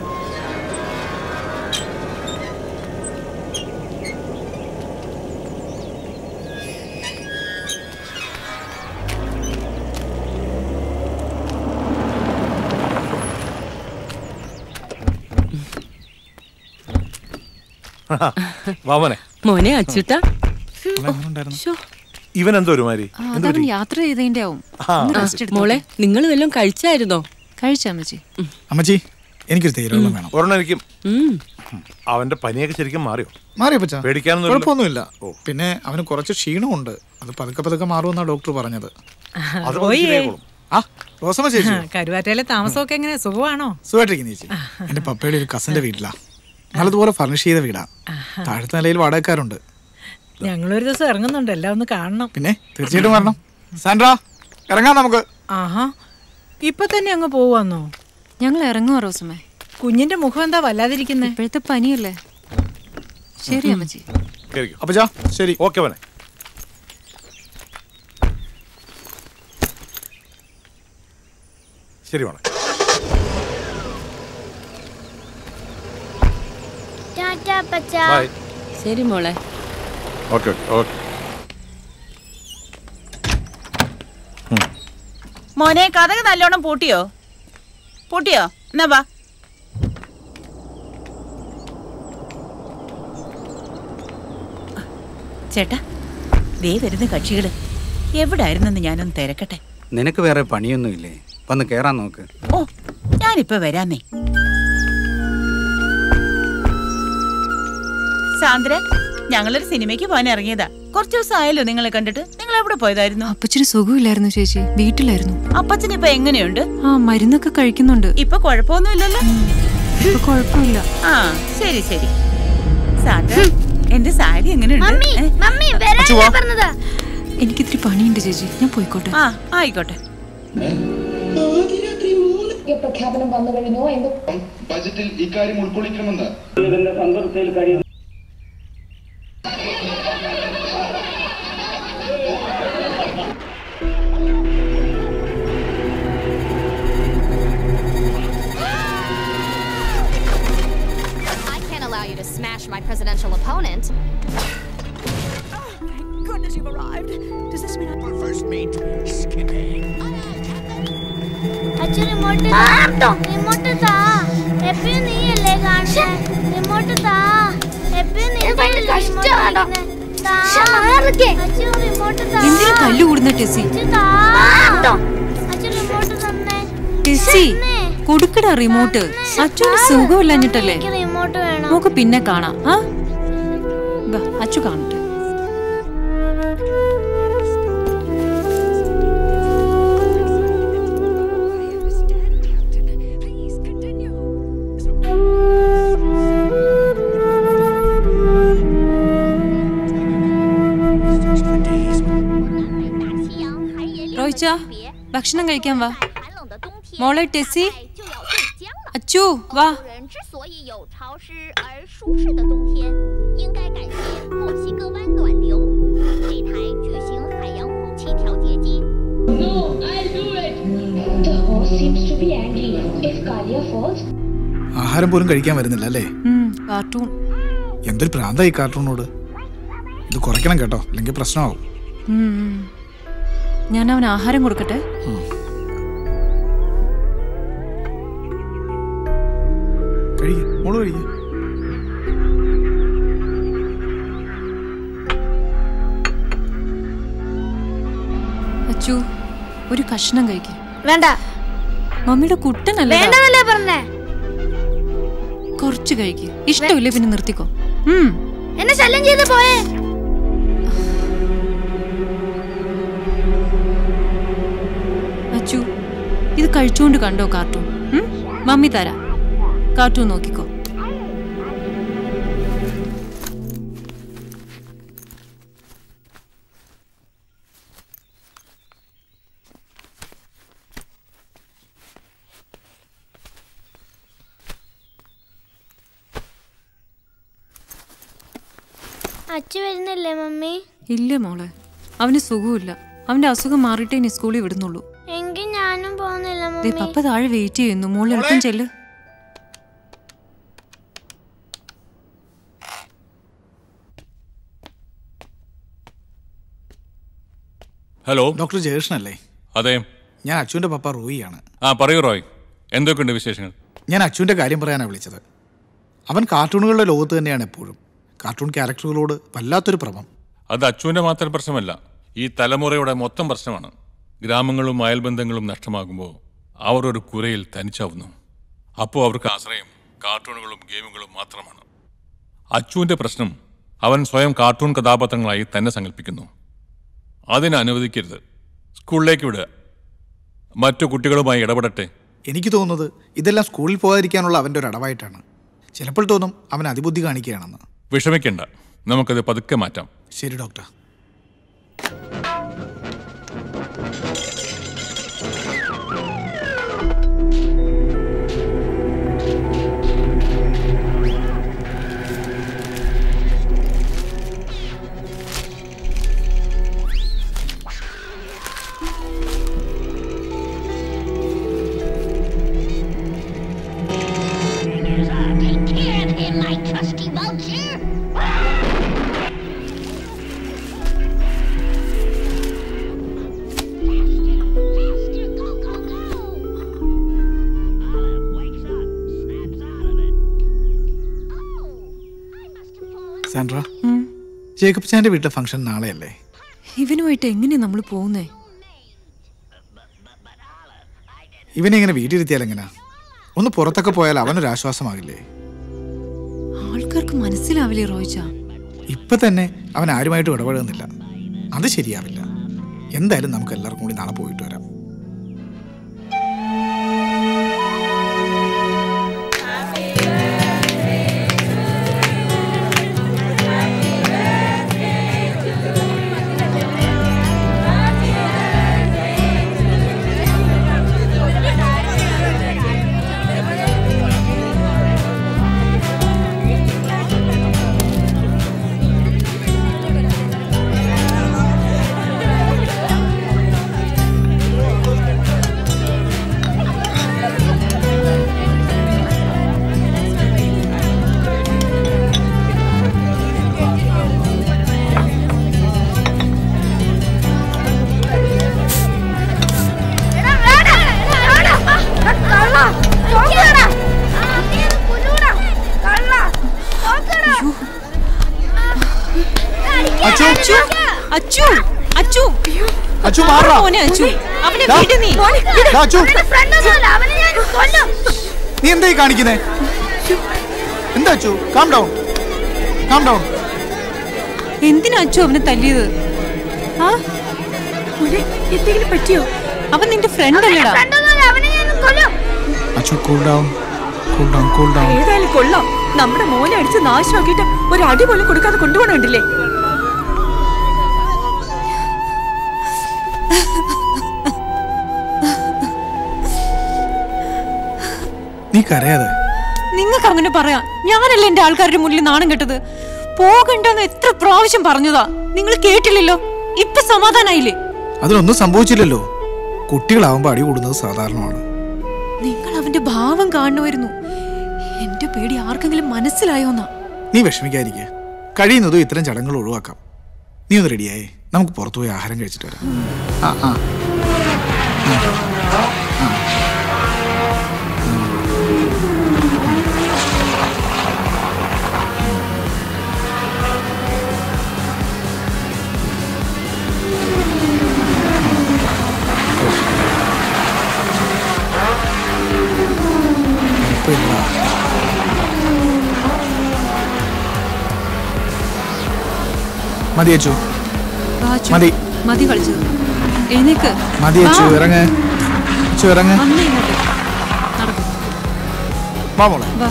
വാമനെ മോനെ അച്ചുട്ടാ ഇവൻ എന്തോ ഒരുമാതിരി ആ, എന്ത് അതവൻ പറ്റി? യാത്ര ചെയ്തതിന്റെ ആവും ആ. ഒന്ന് ആ, rest എടുത്തോട്ടെ. മോളെ നിങ്ങൾ വല്ലതും കഴിച്ചായിരുന്നോ കഴിച്ചാ അമ്മച്ചി അമ്മച്ചി എനിക്കൊരു തേയിലവെള്ളം വേണം ഒരെണ്ണം എനിക്കും അവന്റെ പനിയൊക്കെ ശരിക്കും മാറിയോ മാറിയോ പച്ച പേടിക്കാനൊന്നും കുഴപ്പമൊന്നുമില്ല പിന്നെ അവന് കുറച്ച് ക്ഷീണമുണ്ട് അത് പതുക്കെ പതുക്കെ മാറുമെന്നാണ് ഡോക്ടർ പറഞ്ഞത് അത് റോയിയേ. ശരിയായിക്കോളും. ആ റോസമ്മ ചേച്ചി കരുവാറ്റയിലെ താമസമൊക്കെ എങ്ങനെ സുഖമാണോ സുഖമായിട്ടിരിക്കുന്നു ചേച്ചി എന്റെ പപ്പയുടെ ഒരു കസിന്റെ വീട്ടിലാ നല്ലതുപോലെ ഫർണിഷ് ചെയ്ത വീടാ താഴത്തെ നിലയിൽ വാടകക്കാരുണ്ട് ഞങ്ങളൊരു ദിവസം ഇറങ്ങുന്നുണ്ട് എല്ലാം ഒന്ന് കാണണം പിന്നെ തീർച്ചയായിട്ടും വരണം സാൻഡ്ര ഇറങ്ങാം നമുക്ക് ആഹാ ഇപ്പൊ തന്നെ അങ്ങ് പോവാന്നോ ഞങ്ങൾ ഇറങ്ങുവാ റോസമ്മേ കുഞ്ഞിന്റെ മുഖം എന്താ വല്ലാതിരിക്കുന്നേ ഇപ്പോഴത്തെ പനിയല്ലേ ശരി അമ്മച്ചി കേറിക്കോ. അപ്പച്ചാ ശരി ഓക്കെ അവനെ ശരി വേണം ടാറ്റാ പച്ച ബൈ ശരി മോളെ ഓക്കെ ഓക്കെ ഓക്കെ മോനെ കഥക് നല്ലോണം പൂട്ടിയോ പൂട്ടിയോ എന്നാ വാ ചേട്ടാ ദേ വരുന്ന കക്ഷികള് എവിടായിരുന്നെന്ന് ഞാനൊന്ന് തിരക്കട്ടെ നിനക്ക് വേറെ പണിയൊന്നുമില്ലേ വന്ന് കേറാൻ നോക്ക് ഓ ഞാനിപ്പോ വരാമേ സാന്ദ്ര ഞങ്ങളൊരു സിനിമയ്ക്ക് പോകാൻ ഇറങ്ങിയതാ കുറച്ചു ദിവസം ആയല്ലോ നിങ്ങളെ കണ്ടിട്ട് നിങ്ങൾ എവിടെ പോയതായിരുന്നു അപ്പച്ചന് സുഖമില്ലായിരുന്നു ചേച്ചി വീട്ടിലായിരുന്നു അപ്പച്ചൻ ഇപ്പൊ എങ്ങനെയുണ്ട് ആ മരുന്നൊക്കെ കഴിക്കുന്നുണ്ട് ഇപ്പൊ കുഴപ്പമൊന്നുമില്ലല്ലോ ഇപ്പൊ കുഴപ്പമില്ല ആ ശരി ശരി സാന്ദ്ര എന്റെ സാരി എങ്ങനെയുണ്ട് മമ്മി ഏ? മമ്മി വരാനാ പറഞ്ഞതാ എനിക്കിത്തിരി പണിയുണ്ട് ചേച്ചി ഞാൻ പോയിക്കോട്ടെ ആ ആയിക്കോട്ടെ പ്രഖ്യാപനം വന്നു കഴിഞ്ഞോ എന്ന് ബജറ്റിൽ ഇക്കാര്യം ഉൾക്കൊള്ളിക്കണമെന്ന് സന്ദർഭത്തിൽ കഴിയും I can't allow you to smash my presidential opponent. that you've arrived. Does this mean I first meet Skippy? അച്ഛൻ റിമോട്ട് റിമോട്ട് താ എപ്പോഴും നീയല്ലേ കാണുന്നേ റിമോട്ട് താ എപ്പോഴും നീ അച്ഛൻ റിമോട്ട് താ എന്തിനാ തല്ലു കൂടുന്ന ടെസി അച്ഛൻ താ അച്ഛൻ റിമോട്ട് തന്നെ ടെസി കൊടുക്കടാ റിമോട്ട് അച്ഛന് സുഖമില്ലഞ്ഞിട്ടല്ലേ എനിക്ക് റിമോട്ട് വേണം നമുക്ക് പിന്നെ കാണാം ആ വാ, അച്ചു കാണട്ടെ റോയിച്ച ഭക്ഷണം കഴിക്കാൻ വാ മോളെ ടെസി അച്ചു വാ 人之所以有潮湿而舒适的冬天，应该感谢墨西哥湾暖流这台巨型海洋空气调节机。No, I'll do it. The horse seems to be angry. If Kalia falls, ആഹാരം പോലും കഴിക്കാൻ വരുന്നില്ല അല്ലേ കാർട്ടൂൺ എന്തൊരു പ്രാന്തായി കാർട്ടൂണോട് ഇത് കുറയ്ക്കണം കേട്ടോ അല്ലെങ്കിൽ പ്രശ്നമാവും ഞാൻ അവൻ ആഹാരം കൊടുക്കട്ടെ കഴിയ മോള് കഴിയ അച്ചു ഒരു കഷ്ണം കഴിക്ക് വേണ്ട മമ്മിയുടെ കുട്ടനല്ലേ വേണ്ടതല്ലേ പറഞ്ഞേ കുറച്ച് കഴിക്ക് ഇഷ്ടമില്ലേ പിന്നെ നിർത്തിക്കോ ഉം എന്നെ ശല്യം ചെയ്ത് പോയേ അച്ചു ഇത് കഴിച്ചുകൊണ്ട് കണ്ടോ കാർട്ടൂൺ ഉം? മമ്മി തരാം കാർട്ടൂൺ നോക്കിക്കോ അച്ഛ വരുന്നില്ലേ മമ്മി ഇല്ല മോളെ അവന് സുഖമില്ല അവന്റെ അസുഖം മാറിയിട്ടേ ഇനി സ്കൂളിൽ വിടുന്നുള്ളൂ എങ്കിൽ ഞാനും പോകുന്നില്ല ദേ മമ്മി പപ്പ താഴെ വെയിറ്റ് ചെയ്യുന്നു മോള് എളുപ്പം ചെല്ല് ഹലോ ഡോക്ടർ ജയകൃഷ്ണൻ അല്ലേ അതെ ഞാൻ അച്ചുവിന്റെ പപ്പ റോയിയാണ് ആ പറയൂ റോയ് എന്തൊക്കെയുണ്ട് വിശേഷങ്ങൾ ഞാൻ അച്ചുവിന്റെ കാര്യം പറയാനാണ് വിളിച്ചത് അവൻ കാർട്ടൂണുകളുടെ ലോകത്ത് തന്നെയാണ് എപ്പോഴും കാർട്ടൂൺ ക്യാരക്ടറുകളോട് വല്ലാത്തൊരു ഭ്രമം അത് അച്ചുവിന്റെ മാത്രം പ്രശ്നമല്ല ഈ തലമുറയുടെ മൊത്തം പ്രശ്നമാണ് ഗ്രാമങ്ങളും അയൽബന്ധങ്ങളും നഷ്ടമാകുമ്പോൾ അവർ ഒരു കുരയിൽ തനിച്ചാവുന്നു അപ്പോൾ അവർക്ക് ആശ്രയം കാർട്ടൂണുകളും ഗെയിമുകളും മാത്രമാണ് അച്ചുവിന്റെ പ്രശ്നം അവൻ സ്വയം കാർട്ടൂൺ കഥാപാത്രങ്ങളായി തന്നെ സങ്കല്പിക്കുന്നു അതിനെ അനുവദിക്കരുത് സ്കൂളിലേക്ക് വിടുക മറ്റു കുട്ടികളുമായി ഇടപെടട്ടെ എനിക്ക് തോന്നുന്നത് ഇതെല്ലാം സ്കൂളിൽ പോകാതിരിക്കാനുള്ള അവൻ്റെ ഒരു അടവായിട്ടാണ് ചിലപ്പോൾ തോന്നും അവൻ അതിബുദ്ധി കാണിക്കുകയാണെന്ന് വിഷമിക്കണ്ട നമുക്കത് പതുക്കെ മാറ്റാം ശരി doctor Take care of him, my trusty vulture. Sandra Jacob ചാന്റെ വീട്ടിലെ ഫംഗ്ഷൻ നാളെയല്ലേ ഇവനുമായിട്ട് എങ്ങനെയാ നമ്മൾ പോകുന്നേ ഇവനെ ഇങ്ങനെ വീട്ടിലിരുത്തിയാൽ എങ്ങനെയാ ഒന്ന് പുറത്തൊക്കെ പോയാൽ അവനൊരു ആശ്വാസമാകില്ലേ ആൾക്കാർക്ക് മനസ്സിലാവില്ലേ റോയിച്ച ഇപ്പൊ തന്നെ അവൻ ആരുമായിട്ടും ഇടപെടുന്നില്ല അത് ശരിയാവില്ല എന്തായാലും നമുക്ക് എല്ലാവർക്കും കൂടി നാളെ പോയിട്ട് വരാം Happy അച്ചു മാറാ മോനെ അച്ചു അവനെ ദാ. വിട് നീ ദാ, അച്ചു നീ എന്തായി കാണിക്കുന്നേ എന്താ Achu calm down calm down എന്തിനാ അച്ചു അവനെ തല്ലിയത് ആ എന്തെങ്കിലും പറ്റിയോ അവൻ നിന്റെ ഫ്രണ്ട് അല്ലടാ Achu cool down cool down cool down ഏതായാലും കൊള്ളാം നമ്മുടെ മോനെ അടിച്ച് നാശമാക്കിയിട്ട് ഒരു അടി പോലും കൊടുക്കാതെ കൊണ്ടുപോകണുണ്ടല്ലേ നീ കരയാതെ നിങ്ങൾക്ക് അങ്ങനെ പറയാം ഞാനല്ലേ എന്റെ ആൾക്കാരുടെ മുന്നിൽ നാണം കെട്ടത് പോകണ്ടെന്ന് എത്ര പ്രാവശ്യം പറഞ്ഞതാ നിങ്ങൾ കേട്ടില്ലല്ലോ ഇപ്പൊ സമാധാനായില്ലേ അതിനൊന്നും സംഭവിച്ചില്ലല്ലോ കുട്ടികളാവുമ്പോ അടി കൂടുന്നത് സാധാരണമാണ് നിങ്ങൾ അവന്റെ ഭാവം കാണുമായിരുന്നു എന്റെ പേടി ആർക്കെങ്കിലും മനസ്സിലായോന്നാ നീ വിഷമിക്കാതിരിക്കുക കഴിയുന്നതും ഇത്തരം ചടങ്ങുകൾ ഒഴിവാക്കാം നീ ഒന്ന് റെഡിയായേ നമുക്ക് പുറത്തു പോയി ആഹാരം കഴിച്ചിട്ട് വരാം ആ ആ കുഴപ്പമില്ല. മതി അച്ചു വാ, അച്ചു. മതി. മതി കളിച്ചത് എഴുന്നേക്ക് മതി അച്ചു വാ. ഇറങ്ങ് അച്ചു ഇറങ്ങ് വന്നേ ഇങ്ങോട്ട് നടക്ക്. വാ മോളെ വാ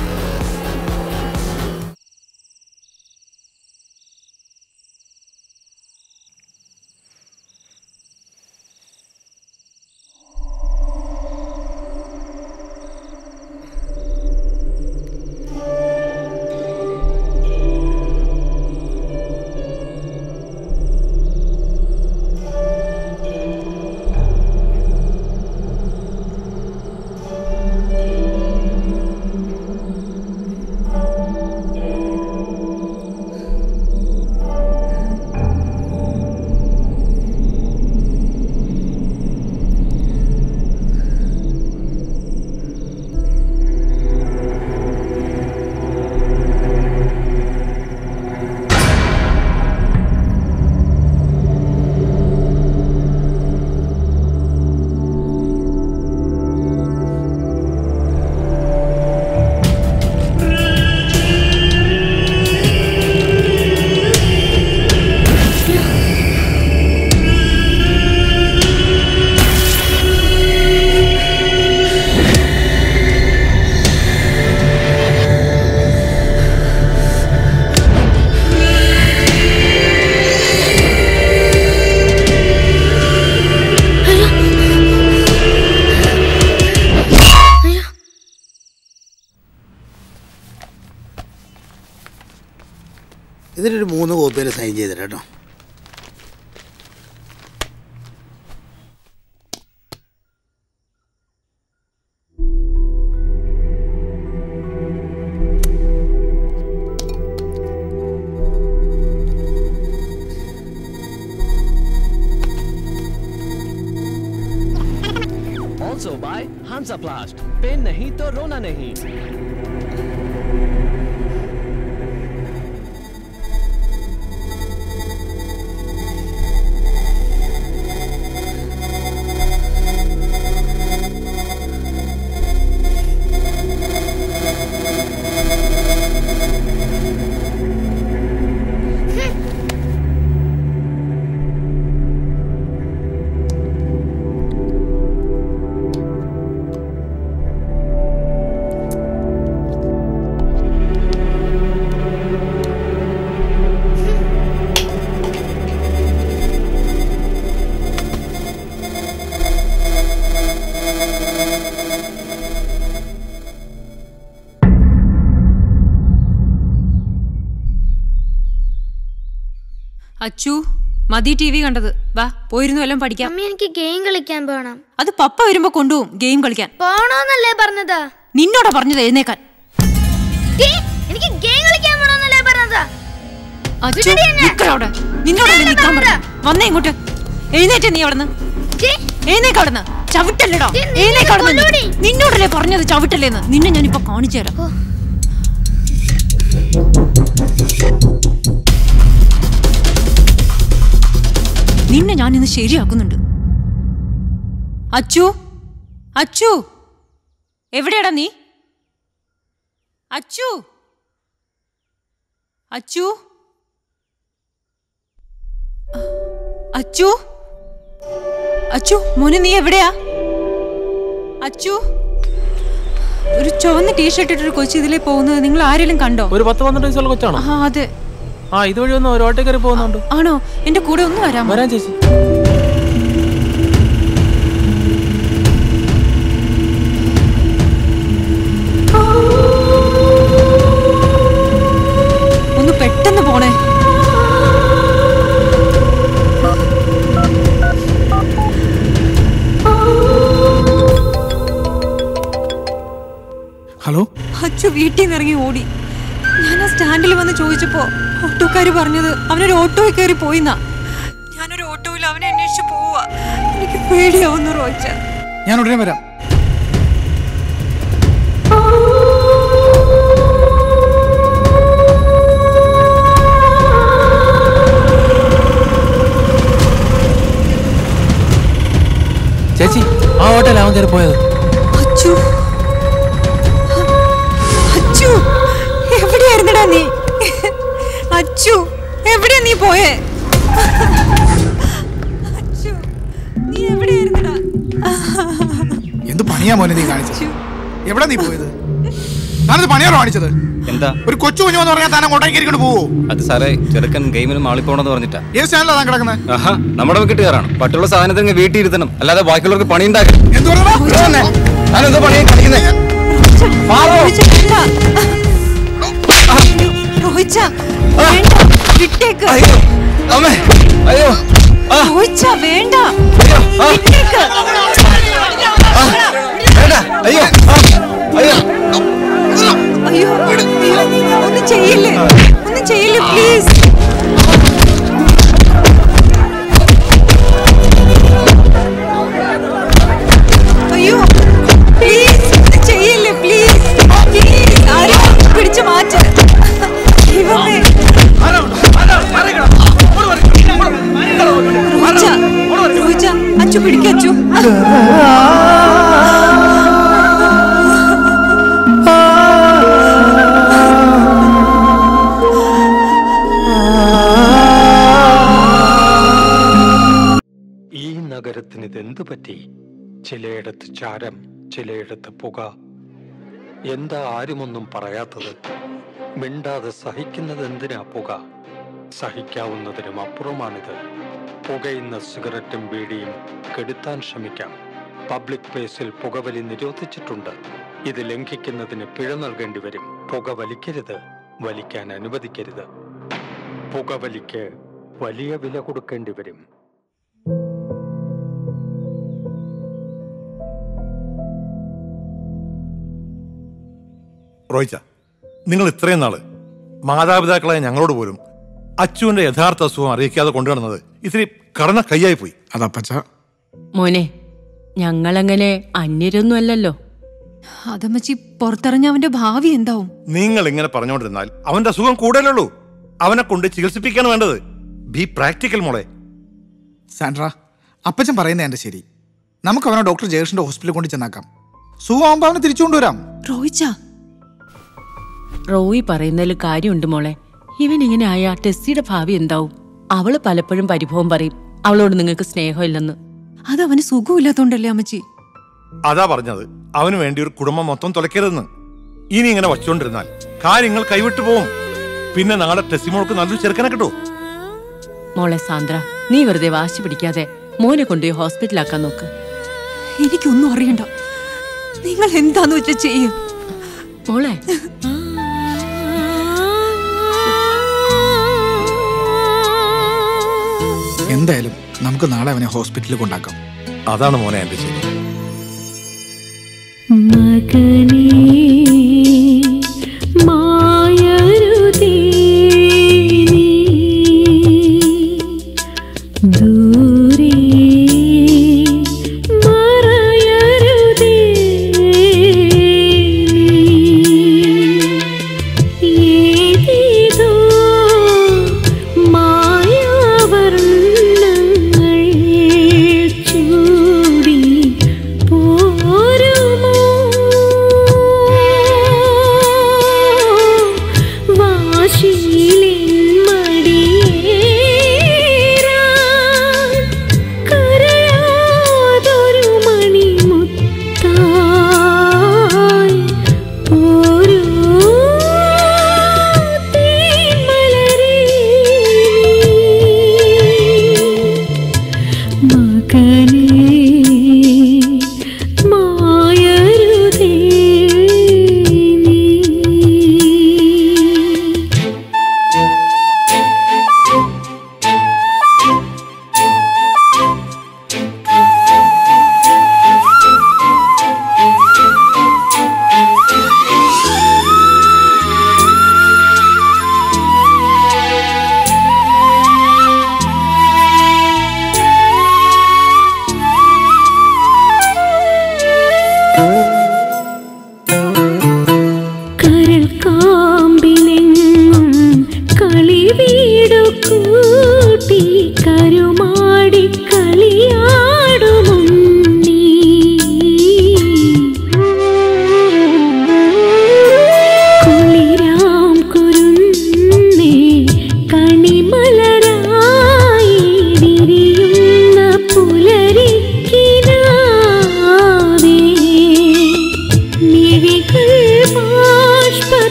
ഇതിനൊരു മൂന്ന് കോപ്പിയിൽ സൈൻ ചെയ്തിട്ട് കേട്ടോ Also by Hansaplast. पेन नहीं तो रोना नहीं അച്ചു മതി ടി വി കണ്ടത് വാ പോയിരുന്നു എല്ലാം പഠിക്കാം അമ്മ എനിക്ക് ഗെയിം കളിക്കാൻ പോണം അത് പപ്പ വരുമ്പോ കൊണ്ടുപോകും ഗെയിം കളിക്കാൻ പോണോന്നല്ലേ പറഞ്ഞത് നിന്നോടാ പറഞ്ഞത് എഴുന്നേക്കാൻ ടീ, എനിക്ക് ഗെയിം കളിക്കാൻ പോണോന്നല്ലേ പറഞ്ഞത് അച്ചു വിടടി എന്നെ. നിക്കടാ അവിടെ നിന്നോടല്ലേ നിക്കാൻ പറഞ്ഞു വന്നേ ഇങ്ങോട്ട് എഴുന്നേറ്റ് നീ അവിടുന്ന് എഴുന്നേക്ക് അവിടുന്ന് ചവിട്ടല്ലടാ ടീ, നീ എഴുന്നേക്ക് എന്നെ അവിടുന്ന് കൊല്ലൂടി. നിന്നോടല്ലേ പറഞ്ഞത് ചവിട്ടല്ലേന്ന് നിന്നെ ഞാനിപ്പോ കാണിച്ചു തരാം നിന്നെ ഞാൻ ഇന്ന് ശരിയാക്കുന്നുണ്ട് അച്ചു അച്ചു എവിടെയാടാ നീ അച്ചു അച്ചു അച്ചു അച്ചു മോനെ നീ എവിടെയാ അച്ചു ഒരു ചുവന്ന ടീഷർട്ട് ഇട്ടൊരു കൊച്ചു ഇതിലേ പോകുന്നത് നിങ്ങൾ ആരെങ്കിലും കണ്ടോ ഒരു പത്ത് പന്ത്രണ്ട് വയസ്സുള്ള കൊച്ചാണോ ആ അതെ ആ ഇതുവഴി ഒന്ന് ഒരു ഓട്ടോ കയറി പോകുന്നുണ്ട് ആണോ എന്റെ കൂടെ ഒന്ന് വരാമോ വരാൻ ചേച്ചി ഒന്ന് പെട്ടെന്ന് പോണേ ഹലോ അച്ചു വീട്ടിൽ നിന്ന് ഇറങ്ങി ഓടി ഞാൻ ആ സ്റ്റാൻഡിൽ വന്ന് ചോദിച്ചപ്പോ ഓട്ടോക്കാര് പറഞ്ഞത് അവനൊരു ഓട്ടോയിൽ കയറി പോയിന്നാ ഞാനൊരു ഓട്ടോയിൽ അവനെ അന്വേഷിച്ച് പോവാ എനിക്ക് പേടിയാവുന്നു റോച്ച ഞാൻ ഉടനെ വരാം ചേച്ചി ആ ഓട്ടോയിൽ അവൻ കയറി പോയത് അച്ചു അച്ചു എവിടെയായിരുന്നടാ നീ അച്ചു എവിടെയാ നീ പോയേ അച്ചു നീ എവിടെയായിരുന്നടാ എന്ത് പണിയാ മോനെ നീ കാണിച്ചത് എവിടെ നീ പോയത് ഞാനത് പണിയാണോ കാണിച്ചത് എന്താ ഒരു കൊച്ചു കുഞ്ഞു എന്ന് പറഞ്ഞാൽ താൻ അങ്ങോട്ടേക്ക് കയറിക്കൊണ്ട് പോവോ അത് സാറേ ചെറുക്കൻ ഗെയിമിന് മാളി പോണെന്ന് പറഞ്ഞിട്ടാ ഏത് സ്റ്റാൻഡിലാ താൻ കിടക്കുന്നത് ആഹാ നമ്മുടെ വീട്ടുകാരാണ് പട്ടുള്ള സാധനത്തിന് വീട്ടിൽ ഇരുത്തണം അല്ലാതെ ബാക്കിയുള്ളവർക്ക് പണി ഉണ്ടാക്കണം ഞാനെന്തോ പണിയാ കളിക്കുന്നേ റോഹിച്ച വേണ്ട വിട്ടേക്ക് അമ്മേ അയ്യോ റോഹിച്ച വേണ്ട വിട്ടേക്ക് വേണ്ട അയ്യോ ആ, അയ്യോ അയ്യോ അയ്യോ ഒന്നും ചെയ്യില്ലേ ഒന്നും ചെയ്യില്ലേ പ്ലീസ് അയ്യോ പ്ലീസ് ഒന്നും ചെയ്യില്ലേ പ്ലീസ് പ്ലീസ് ആരും പിടിച്ചു മാറ്റ് ദൈവമേ റോജ റോജ അച്ചു പിടിക്കച്ചു ഈ നഗരത്തിന് ഇതെന്തു പറ്റി ചിലയിടത്ത് ചാരം ചിലയിടത്ത് പുക എന്താ ആരുമൊന്നും പറയാത്തത് മിണ്ടാതെ സഹിക്കുന്നത് എന്തിനാ പുക സഹിക്കാവുന്നതിനും അപ്പുറമാണിത് പുകയുന്ന സിഗരറ്റും ബീഡിയും കെടുത്താൻ ശ്രമിക്കാം പബ്ലിക് പ്ലേസിൽ പുകവലി നിരോധിച്ചിട്ടുണ്ട് ഇത് ലംഘിക്കുന്നതിന് പിഴ നൽകേണ്ടി വരും പുക വലിക്കരുത് വലിക്കാൻ അനുവദിക്കരുത് പുകവലിക്ക് വലിയ വില കൊടുക്കേണ്ടി വരും റോയിച്ച നിങ്ങൾ ഇത്രയും നാള് മാതാപിതാക്കളായ ഞങ്ങളോട് പോലും അച്ചുവിന്റെ യഥാർത്ഥ അസുഖം അറിയിക്കാതെ കൊണ്ടുവന്നത് ഇത്തിരി കടന്ന കൈയായി പോയി അതപ്പച്ച മോനെ ഞങ്ങളങ്ങനെ അന്യരൊന്നും അല്ലല്ലോ അതമ്മച്ചി പുറത്തിറങ്ങി അവന്റെ ഭാവി എന്താവും നിങ്ങൾ ഇങ്ങനെ പറഞ്ഞുകൊണ്ടിരുന്നാൽ അവന്റെ അസുഖം കൂടുതലുള്ളൂ അവനെ കൊണ്ട് ചികിത്സിപ്പിക്കാണ് വേണ്ടത് ബി പ്രാക്ടിക്കൽ മോളെ സാൻഡ്ര അപ്പച്ചൻ പറയുന്നത് എൻ്റെ ശരി നമുക്ക് അവനെ ഡോക്ടർ ജയകൃഷ്ണന്റെ ഹോസ്പിറ്റലിൽ കൊണ്ട് ചെന്നാക്കാം സുഖമാകുമ്പോൾ അവനെ തിരിച്ചു കൊണ്ടുവരാം റോയിച്ച റോയി പറയുന്നതിൽ കാര്യമുണ്ട് മോളെ ഇവൻ ഇങ്ങനെ ആയ ടെസ്സിയുടെ ഭാവി എന്താവും അവള് പലപ്പോഴും പരിഭവം പറയും അവളോട് നിങ്ങൾക്ക് സ്നേഹമില്ലെന്ന് അത് അവന് സുഖമില്ലാത്തോണ്ടല്ലേ അമ്മച്ചി അതാ പറഞ്ഞത് അവന് വേണ്ടി ഒരു കുടുംബം മൊത്തം തുലയ്ക്കരുതെന്ന് ഇനി ഇങ്ങനെ വച്ചുകൊണ്ടിരുന്നാൽ കാര്യങ്ങൾ കൈവിട്ടു പോവും പിന്നെ നാളെ ടെസിമോൾക്ക് നല്ലൊരു ചെറുക്കനെ കിട്ടൂ മോളെ സാന്ദ്ര നീ വെറുതെ വാശി പിടിക്കാതെ മോനെ കൊണ്ടുപോയി ഹോസ്പിറ്റലാക്കാൻ നോക്ക് എനിക്കൊന്നും അറിയണ്ട നിങ്ങൾ എന്താന്ന് വെച്ചാ ചെയ്യും മോളെ എന്തായാലും നമുക്ക് നാളെ അവനെ ഹോസ്പിറ്റലിൽ കൊണ്ടാക്കാം അതാണ് മോനെ എന്റെ ശരി മകനേ മായരുതേ നീ. ദൂരെ മറയരുതേ നീ. ഏതേതോ മായാവർണ്ണങ്ങൾ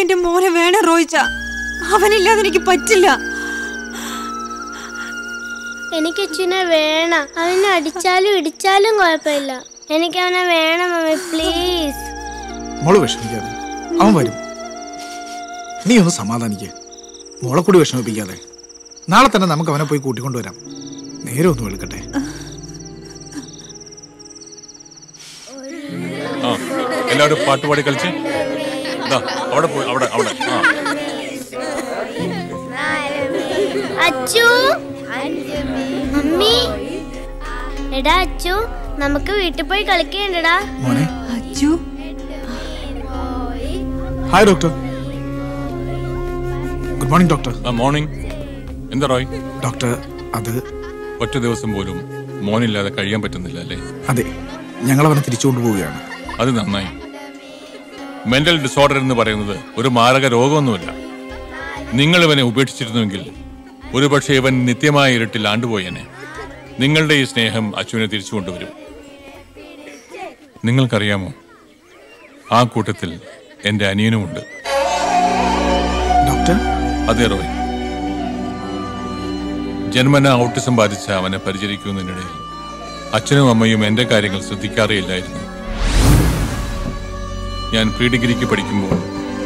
എന്റെ മോനെ വേണം റോയിച്ച അവനില്ലാതെ എനിക്ക് പറ്റില്ല എനിക്ക് അച്ഛനെ വേണം അവനെ അടിച്ചാലും ഇടിച്ചാലും കുഴപ്പമില്ല എനിക്ക് അവനെ വേണം മമ്മി പ്ലീസ് മോള് വിഷമിക്കാതെ അവൻ വരും നീ ഒന്ന് സമാധാനിക്കുക മോളെ കൂടി വിഷമിപ്പിക്കാതെ നാളെ തന്നെ നമുക്ക് അവനെ പോയി കൂട്ടിക്കൊണ്ടുവരാം നേരെ ഒന്ന് വിളിക്കട്ടെ ആ എല്ലാവരും പാട്ട് പാടി കളിച്ച് ദാ, അവിടെ പോയി അവിടെ അവിടെ ആ അച്ചു മമ്മി എടാ അച്ചു നമുക്ക് വീട്ടിൽ പോയി കളിക്കണ്ടടാ മോനെ Achu hi doctor good morning doctor morning എന്താ റോയ് ഡോക്ടർ അത് ഒറ്റ ദിവസം പോലും മോനില്ലാതെ കഴിയാൻ പറ്റുന്നില്ല അല്ലേ അതെ ഞങ്ങൾ അവനെ തിരിച്ചു കൊണ്ടുപോവുകയാണ് അത് നന്നായി മെന്റൽ ഡിസോർഡർ എന്ന് പറയുന്നത് ഒരു മാരക രോഗമൊന്നുമില്ല നിങ്ങൾ ഇവനെ ഉപേക്ഷിച്ചിരുന്നുവെങ്കിൽ ഒരുപക്ഷെ ഇവൻ നിത്യമായ ഇരുട്ടിൽ ആണ്ടുപോയേനെ നിങ്ങളുടെ ഈ സ്നേഹം അച്ഛനെ തിരിച്ചു കൊണ്ടുവരും നിങ്ങൾക്കറിയാമോ ആ കൂട്ടത്തിൽ എന്റെ അനിയനുമുണ്ട് ഡോക്ടർ അതെ റോയ് ജന്മന ഔട്ടിസം ബാധിച്ച അവനെ പരിചരിക്കുന്നതിനിടയിൽ അച്ഛനും അമ്മയും എന്റെ കാര്യങ്ങൾ ശ്രദ്ധിക്കാറേയില്ലായിരുന്നു ഞാൻ പ്രീ ഡിഗ്രിക്ക് പഠിക്കുമ്പോൾ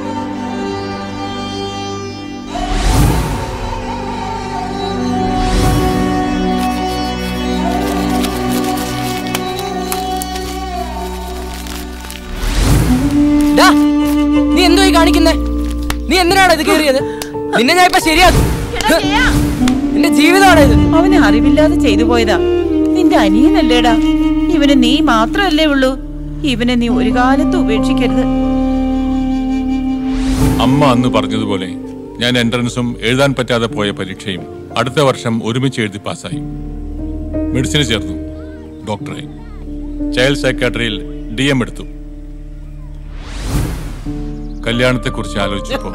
ഡാ, നീ എന്തോ ഈ കാണിക്കുന്നേ നീ എന്തിനാണ് ഇത് കേറിയത് നിന്നെ ഞാൻ ഇപ്പൊ ശരിയാക്കും നിന്റെ ജീവിതമാണ് ഇത് അവന് അറിവില്ലാതെ ചെയ്തു പോയതാ നിന്റെ അനിയനല്ലേടാ ഇവന് നീ മാത്രമല്ലേ ഉള്ളൂ ഇവനെ നീ ഒരു കാലത്ത് ഉപേക്ഷിക്കരുത് അമ്മ അന്ന് പറഞ്ഞതുപോലെ ഞാൻ എൻട്രൻസും എഴുതാൻ പറ്റാതെ പോയ പരീക്ഷയും അടുത്ത വർഷം ഒരുമിച്ച് എഴുതി പാസ്സായി മെഡിസിന് ചേർന്നു ഡോക്ടറായി ചൈൽഡ് സൈക്കാട്രിയിൽ ഡി എം എടുത്തു കല്യാണത്തെക്കുറിച്ച് ആലോചിച്ചപ്പോ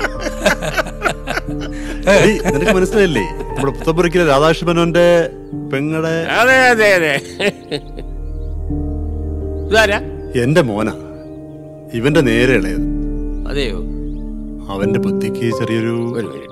ഏയ്, നിനക്ക് മനസ്സിലായില്ലേ നമ്മുടെ പുത്തപ്പുറക്കിലെ രാധാകൃഷ്ണനോന്റെ പെങ്ങടെ അതെ അതെ അതെ ഇതാരാ എന്റെ മോനാ ഇവന്റെ നേരെ ഇളയത് അതെയോ അവന്റെ ബുദ്ധിക്ക് ചെറിയൊരു ഒരു മിനിറ്റ്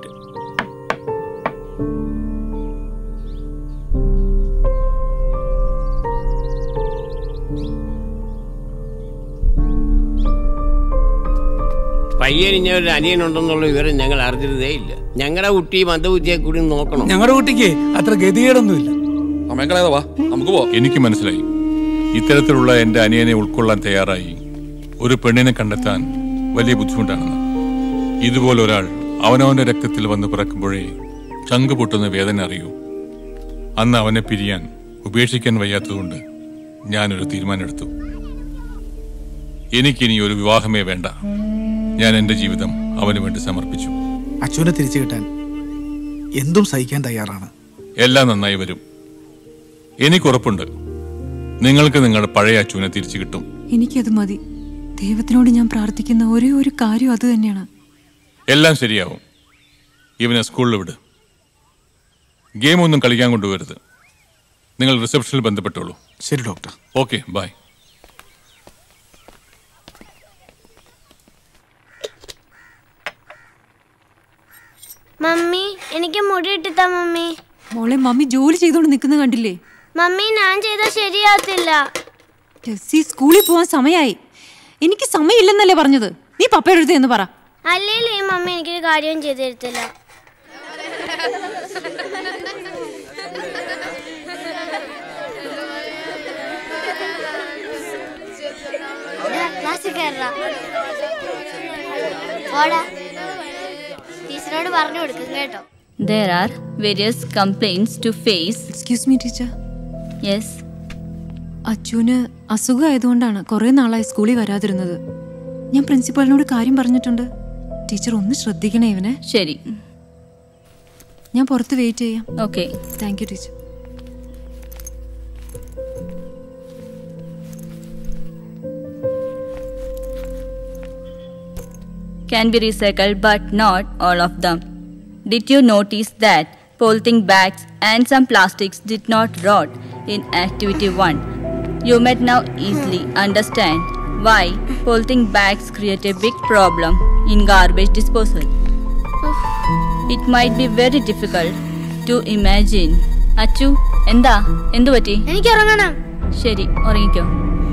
പയ്യൻ ഇങ്ങനെ ഒരു അനിയനുണ്ടെന്നുള്ള വിവരം ഞങ്ങൾ അറിഞ്ഞിരുന്നേ ഇല്ല ഞങ്ങളുടെ കുട്ടി മന്ദബുദ്ധിയെ കൂടി നോക്കണം ഞങ്ങളുടെ കുട്ടിക്ക് അത്ര ഗതികേടൊന്നുമില്ല നമുക്ക് എനിക്ക് മനസ്സിലായി ഇത്തരത്തിലുള്ള എന്റെ അനിയനെ ഉൾക്കൊള്ളാൻ തയ്യാറായി ഒരു പെണ്ണിനെ കണ്ടെത്താൻ വലിയ ബുദ്ധിമുട്ടാണെന്ന് ഇതുപോലെ ഒരാൾ അവനവന്റെ രക്തത്തിൽ വന്ന് പിറക്കുമ്പോഴേ ചങ്ക് പൊട്ടുന്ന വേദന അറിയൂ അന്ന് അവനെ പിരിയാൻ ഉപേക്ഷിക്കാൻ വയ്യാത്തതുകൊണ്ട് ഞാനൊരു തീരുമാനമെടുത്തു എനിക്കിനി ഒരു വിവാഹമേ വേണ്ട ഞാൻ എന്റെ ജീവിതം അവന് വേണ്ടി സമർപ്പിച്ചു അച്ഛനെ തിരിച്ചു കിട്ടാൻ എന്തും സഹിക്കാൻ തയ്യാറാണ് എല്ലാം നന്നായി വരും എനിക്കുറപ്പുണ്ട് നിങ്ങൾക്ക് നിങ്ങളുടെ പഴയ അച്ഛനെ തിരിച്ചു കിട്ടും എനിക്കത് മതി ദൈവത്തിനോട് ഞാൻ പ്രാർത്ഥിക്കുന്ന ഒരേ ഒരു കാര്യം അത് തന്നെയാണ് എല്ലാം ശരിയാവും ഇവനെ സ്കൂളിൽ വിട് ഗെയിം ഒന്നും കളിക്കാൻ കൊണ്ടുവരുത് നിങ്ങൾ റിസപ്ഷനിൽ ബന്ധപ്പെട്ടോളൂ ശരി ഡോക്ടർ ഓക്കെ ബൈ മമ്മി എനിക്ക് മുടി ഇട്ടിത്താ മമ്മി മോളെ മമ്മി ജോലി ചെയ്തോണ്ട് നിൽക്കുന്ന കണ്ടില്ലേ മമ്മി ഞാൻ ചെയ്താൽ ശരിയാകത്തില്ല ടെസ്സി സ്കൂളിൽ പോവാൻ സമയായി എനിക്ക് സമയമില്ലെന്നല്ലേ പറഞ്ഞത് നീ പപ്പയുടെ അടുത്ത് എന്ന് പറ അല്ലെങ്കിൽ ഈ മമ്മി എനിക്കൊരു കാര്യവും ചെയ്തു തരത്തില്ല ക്ലാസ്സിൽ കയറാ പോടാ ടീച്ചറോട് പറഞ്ഞു കൊടുക്കും കേട്ടോ There are various complaints to face. Excuse me teacher yes അച്ചുവിന് അസുഖമായതുകൊണ്ടാണ് കുറേ നാളായി സ്കൂളിൽ വരാതിരുന്നത് ഞാൻ പ്രിൻസിപ്പാളിനോട് കാര്യം പറഞ്ഞിട്ടുണ്ട് ടീച്ചർ ഒന്ന് ശ്രദ്ധിക്കണേ ഇവനെ ശരി ഞാൻ പുറത്ത് വെയിറ്റ് ചെയ്യാം okay thank you teacher Can be recycled, but not all of them. Did you notice that polythene bags and some plastics did not rot in Activity 1? You might now easily understand why polythene bags create a big problem in garbage disposal. It might be very difficult to imagine. Achu എന്താ എന്തു പറ്റി എനിക്ക് ഉറങ്ങണം ശരി ഉറങ്ങിക്കോ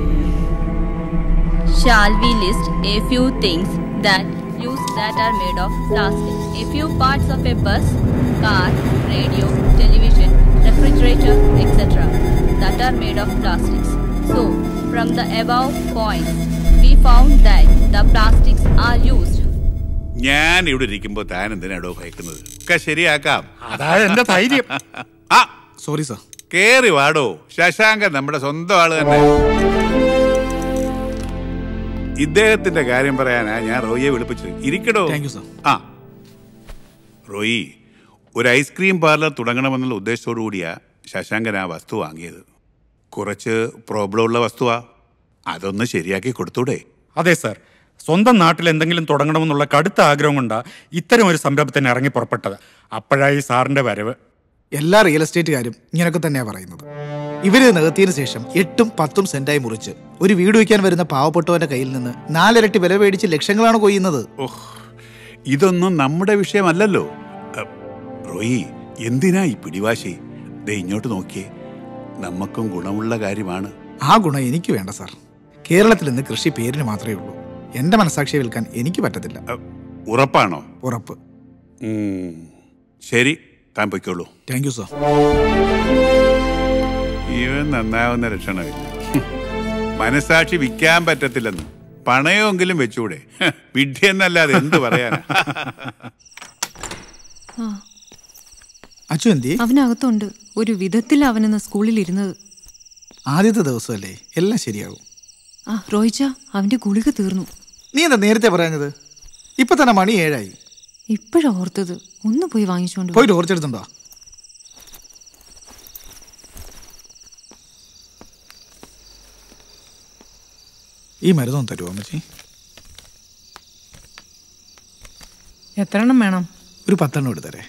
Shall we list a few things that use that are made of plastic? A few parts of a bus, car, radio, television, refrigerator, etc. that are made of plastics. So, from the above points, we found that the plastics are used ഞാൻ ഇവിടെ ഇരിക്കുമ്പോ താൻ എന്തിനാടോ ഭയക്കുന്നത് ഒക്കെ ശരിയാക്കാം അതാ എന്റെ ധൈര്യം. ആ സോറി സാർ കേറി വാടോ ശശാങ്കൻ നമ്മുടെ സ്വന്തം ആള് തന്നെ ഇദ്ദേഹത്തിന്റെ കാര്യം പറയാനാ ഞാൻ റോയിയെ വിളിപ്പിച്ചത് ഇരിക്കടോ ആ റോയി ഒരു ഐസ്ക്രീം പാർലർ തുടങ്ങണമെന്നുള്ള ഉദ്ദേശത്തോടു കൂടിയാ ശശാങ്കൻ ആ വസ്തു വാങ്ങിയത് കുറച്ച് പ്രോബ്ലം ഉള്ള വസ്തുവാ അതൊന്ന് ശരിയാക്കി കൊടുത്തൂടെ അതെ സാർ സ്വന്തം നാട്ടിൽ എന്തെങ്കിലും തുടങ്ങണമെന്നുള്ള കടുത്ത ആഗ്രഹം കൊണ്ടാ ഇത്തരം ഒരു സംരംഭത്തിന് ഇറങ്ങി പുറപ്പെട്ടത് അപ്പോഴായി സാറിന്റെ വരവ് എല്ലാ റിയൽ എസ്റ്റേറ്റുകാരും ഇങ്ങനൊക്കെ തന്നെയാ പറയുന്നത് ഇവര് നികത്തിയതിനു ശേഷം എട്ടും പത്തും സെന്റായി മുറിച്ച് ഒരു വീട് വയ്ക്കാൻ വരുന്ന പാവപ്പെട്ടവന്റെ കയ്യിൽ നിന്ന് നാലിരട്ടി വില മേടിച്ച് ലക്ഷങ്ങളാണ് കൊയ്യുന്നത് ഇതൊന്നും നമ്മുടെ വിഷയമല്ലല്ലോ അ, റോയി എന്തിനാ ഈ പിടിവാശി ദേ ഇങ്ങോട്ട് നോക്കിയേ നമുക്കും ഗുണമുള്ള കാര്യമാണ് ആ ഗുണം എനിക്ക് വേണ്ട സാർ കേരളത്തിൽ ഇന്ന് കൃഷി പേരിന് മാത്രമേ ഉള്ളൂ എന്റെ മനസാക്ഷിയെ വിൽക്കാൻ എനിക്ക് പറ്റത്തില്ല ഉറപ്പാണോ ഉറപ്പ് ഉം, ശരി താൻ പൊയ്ക്കോളൂ താങ്ക് യു സാർ ഇവൻ നന്നാവുന്ന ലക്ഷണമില്ല ഹും. മനസാക്ഷി വിൽക്കാൻ പറ്റത്തില്ലെന്ന് പണയമെങ്കിലും വെച്ചൂടെ ഹ, വിഡ്ഢിയെന്നല്ലാതെ എന്ത് പറയാനാ ആ, അച്ചു എന്തി അവനകത്തുണ്ട് ഒരു വിധത്തിൽ അവനെന്ന് സ്കൂളിൽ ഇരുന്നത് ആദ്യത്തെ ദിവസമല്ലേ എല്ലാം ശരിയാകും ആ റോയിച്ച അവന്റെ ഗുളിക തീർന്നു നീ എന്താ നേരത്തെ പറയാഞ്ഞത് ഇപ്പൊ തന്നെ മണി ഏഴായി ഇപ്പോഴാ ഓർത്തത് ഒന്ന് പോയി വാങ്ങിച്ചോണ്ട് വാ. പോയിട്ട് ഓർച്ചെടുത്തുണ്ടോ ഈ മരുന്നൊന്ന് തരുമോ അമ്മച്ചി എത്ര എണ്ണം വേണം ഒരു പത്തെണ്ണം എടുത്തരേ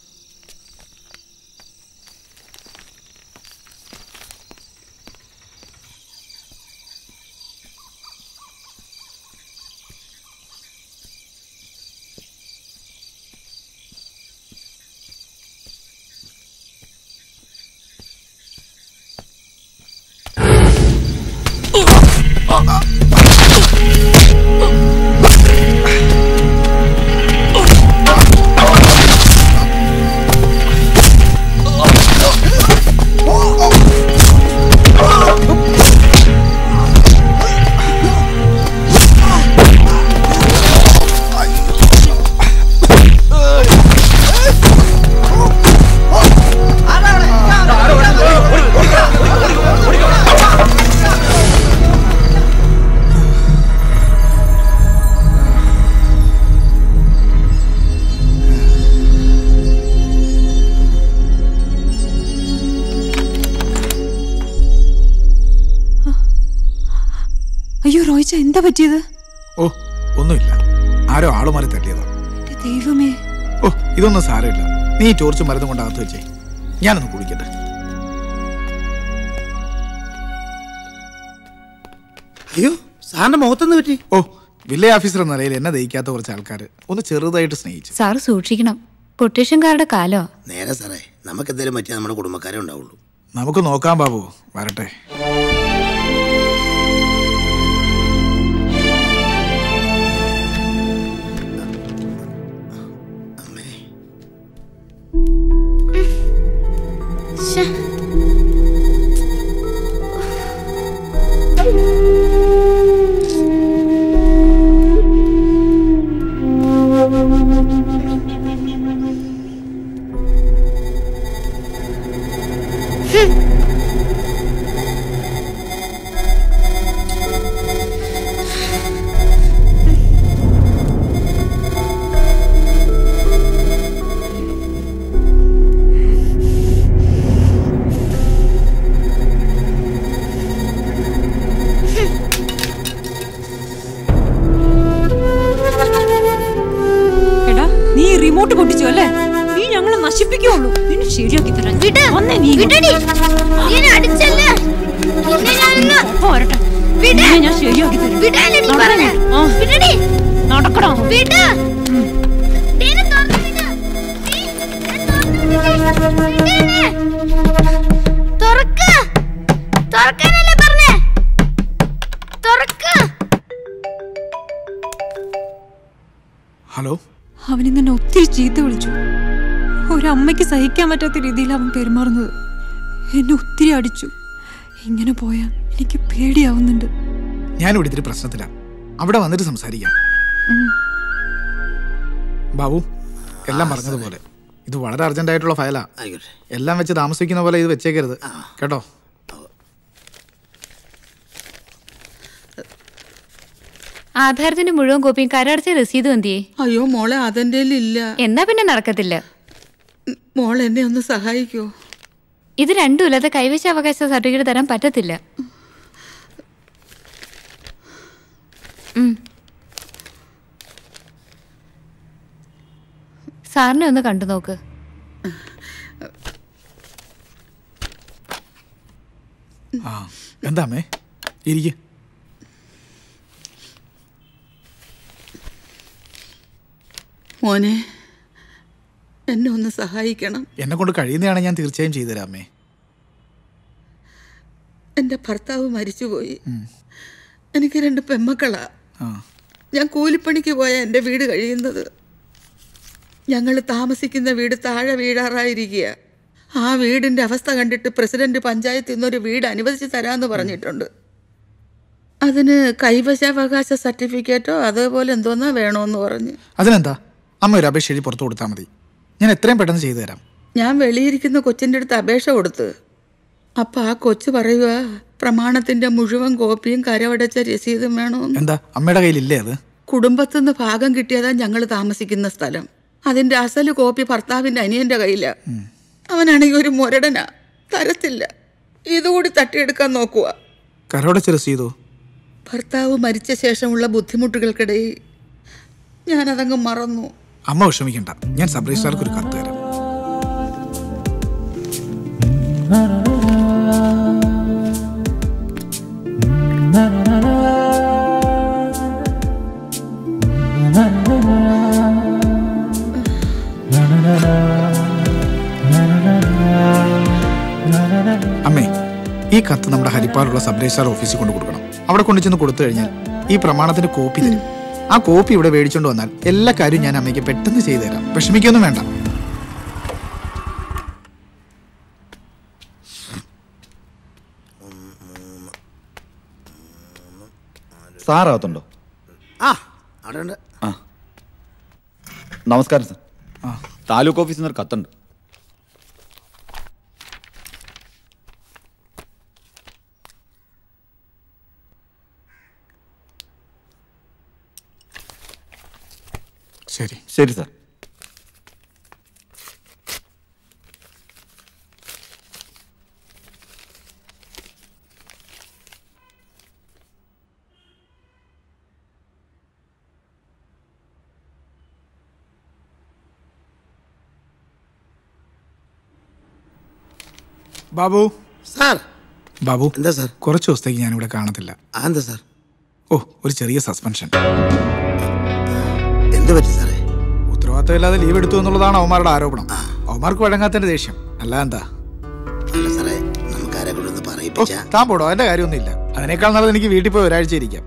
അയ്യോ റോയിച്ച എന്താ പറ്റിയത് ഓ ഒന്നുമില്ല ആരോ ആള് മാറി തട്ടിയതാ എന്റെ ദൈവമേ ഓ ഇതൊന്നും സാരമില്ല നീ ഈ ടോർച്ചും മരുന്നും കൊണ്ട് അകത്ത് വെച്ചേ ഞാനൊന്ന് കുടിക്കട്ടെ അയ്യോ സാറിന്റെ മുഖത്തൊന്ന് പറ്റി ഓ വില്ലേജ് ഓഫീസർ എന്ന നിലയിൽ എന്നെ ദഹിക്കാത്ത കുറച്ച് ആൾക്കാർ ഒന്ന് ചെറുതായിട്ട് സ്നേഹിച്ചു സാറ് സൂക്ഷിക്കണം പൊട്ടേഷൻകാരുടെ കാലോ നേരെ സാറേ നമുക്ക് എന്തെങ്കിലും പറ്റിയാൽ നമ്മുടെ കുടുംബക്കാരെ ഉണ്ടാവുള്ളൂ നമുക്ക് നോക്കാം ബാബു വരട്ടെ നിന്നെ ഞാൻ ശരിയാക്കി തരും നടക്കണോ തുറക്ക് തുറക്കാനല്ലേ പറഞ്ഞേ തുറക്ക് ഹലോ അവൻ ഇന്നെ ഒത്തിരി ചീത്ത വിളിച്ചു ഒരമ്മയ്ക്ക് സഹിക്കാൻ പറ്റാത്ത രീതിയിൽ അവൻ പെരുമാറുന്നത് എന്നെ ഒത്തിരി അടിച്ചു ഇങ്ങനെ പോയാ എനിക്ക് പേടിയാവുന്നുണ്ട് ഞാനിവിടെ ഇത്തിരി പ്രശ്നത്തിലാണ് അവിടെ വന്നിട്ട് സംസാരിക്കാം ഉം. ബാബു എല്ലാം പറഞ്ഞതുപോലെ ഇത് വളരെ അർജന്റ് ആയിട്ടുള്ള ഫയലാ എല്ലാം വെച്ച് താമസിക്കുന്ന പോലെ ഇത് വെച്ചേക്കരുത് കേട്ടോ ആധാരത്തിന്റെ മുഴുവൻ കോപ്പിയും കരടച്ച രസീതും എന്തിയേ അയ്യോ മോളെ അതെന്റെ ഇല്ല എന്നാ പിന്നെ നടക്കത്തില്ല മോൾ എന്നെ ഒന്ന് സഹായിക്കോ ഇത് രണ്ടും ഇല്ലാതെ കൈവശ അവകാശ സർട്ടിഫിക്കറ്റ് തരാൻ പറ്റത്തില്ല ഉം. സാറിനെ ഒന്ന് കണ്ടു നോക്ക് ആ എന്താ അമ്മേ ഇരിക്ക് മോനെ എന്നെ ഒന്ന് സഹായിക്കണം എന്നെ കൊണ്ട് കഴിയുന്നതാണ് ഞാൻ തീർച്ചയായും ചെയ്തു തരാം അമ്മേ എൻ്റെ ഭർത്താവ് മരിച്ചുപോയി എനിക്ക് രണ്ട് പെമ്മക്കളാ ഞാൻ കൂലിപ്പണിക്ക് പോയ എൻ്റെ വീട് കഴിയുന്നത് ഞങ്ങൾ താമസിക്കുന്ന വീട് താഴെ വീഴാറായിരിക്കുക ആ വീടിൻ്റെ അവസ്ഥ കണ്ടിട്ട് പ്രസിഡന്റ് പഞ്ചായത്തിൽ നിന്നൊരു വീട് അനുവദിച്ച് തരാമെന്ന് പറഞ്ഞിട്ടുണ്ട് അതിന് കൈവശാവകാശ സർട്ടിഫിക്കറ്റോ അതേപോലെ എന്തോന്നാ വേണമെന്ന് പറഞ്ഞ് അതിനെന്താ അമ്മ ഒരു അപേക്ഷ എഴുതി പുറത്തു കൊടുത്താൽ മതി ഞാൻ എത്രയും പെട്ടെന്ന് ചെയ്തു തരാം ഞാൻ വെളിയിരിക്കുന്ന കൊച്ചിൻ്റെ അടുത്ത് അപേക്ഷ കൊടുത്ത് അപ്പം ആ കൊച്ചു പറയുക പ്രമാണത്തിന്റെ മുഴുവൻ കോപ്പിയും കരവടച്ച രസീതും വേണമെന്ന് എന്താ അമ്മയുടെ കയ്യിലില്ലേ അത് കുടുംബത്തുനിന്ന് ഭാഗം കിട്ടിയതാ ഞങ്ങൾ താമസിക്കുന്ന സ്ഥലം അതിന്റെ അസല് കോപ്പി ഭർത്താവിന്റെ അനിയന്റെ കയ്യില അവനാണെങ്കിൽ ഒരു മുരടനാ തരത്തില്ല ഇതുകൂടി തട്ടിയെടുക്കാൻ നോക്കുക കരോടച്ച് രസീതോ ഭർത്താവ് മരിച്ച ശേഷമുള്ള ബുദ്ധിമുട്ടുകൾക്കിടയിൽ ഞാനതങ്ങ് മറന്നു അമ്മ വിഷമിക്കണ്ട ഞാൻ സബ് രജിസ്ട്രാർക്ക് ഒരു കത്ത് തരാം അമ്മേ ഈ കത്ത് നമ്മുടെ ഹരിപ്പാലുള്ള സബ് രജിസ്ട്രാർ ഓഫീസിൽ കൊണ്ട് കൊടുക്കണം അവിടെ കൊണ്ടു ചെന്ന് കൊടുത്തു കഴിഞ്ഞാൽ ഈ പ്രമാണത്തിന്റെ കോപ്പി തരും ആ കോപ്പി ഇവിടെ മേടിച്ചോണ്ട് വന്നാൽ എല്ലാ കാര്യവും ഞാൻ അമ്മയ്ക്ക് പെട്ടെന്ന് ചെയ്തു തരാം വിഷമിക്കൊന്നും വേണ്ട സാറകത്തുണ്ടോ ആ അവിടെ ഉണ്ട് ആ നമസ്കാരം സാർ താലൂക്ക് ഓഫീസിൽ നിന്ന് ഒരു കത്തുണ്ട് ശരി ശരി സാർ ബാബു സാർ ബാബു എന്താ സാർ കുറച്ച് ദിവസത്തേക്ക് ഞാനിവിടെ കാണത്തില്ല എന്താ സാർ ഓ ഒരു ചെറിയ സസ്പെൻഷൻ എന്ത് പറ്റി സാറേ ഉത്തരവാദിത്തം ഇല്ലാതെ ലീവ് എടുത്തു എന്നുള്ളതാണ് അവന്മാരുടെ ആരോപണം അവന്മാർക്ക് വഴങ്ങാത്തതിന്റെ ദേഷ്യം അല്ല എന്താ അല്ല സാറേ നമുക്കാരെ കൊണ്ടൊന്ന് ഓ, പറയിപ്പിച്ച താൻ പോടോ അതിന്റെ കാര്യമൊന്നുമില്ല അതിനേക്കാൾ നല്ലത് എനിക്ക് വീട്ടിൽ പോയി ഒരാഴ്ച ഇരിക്കാം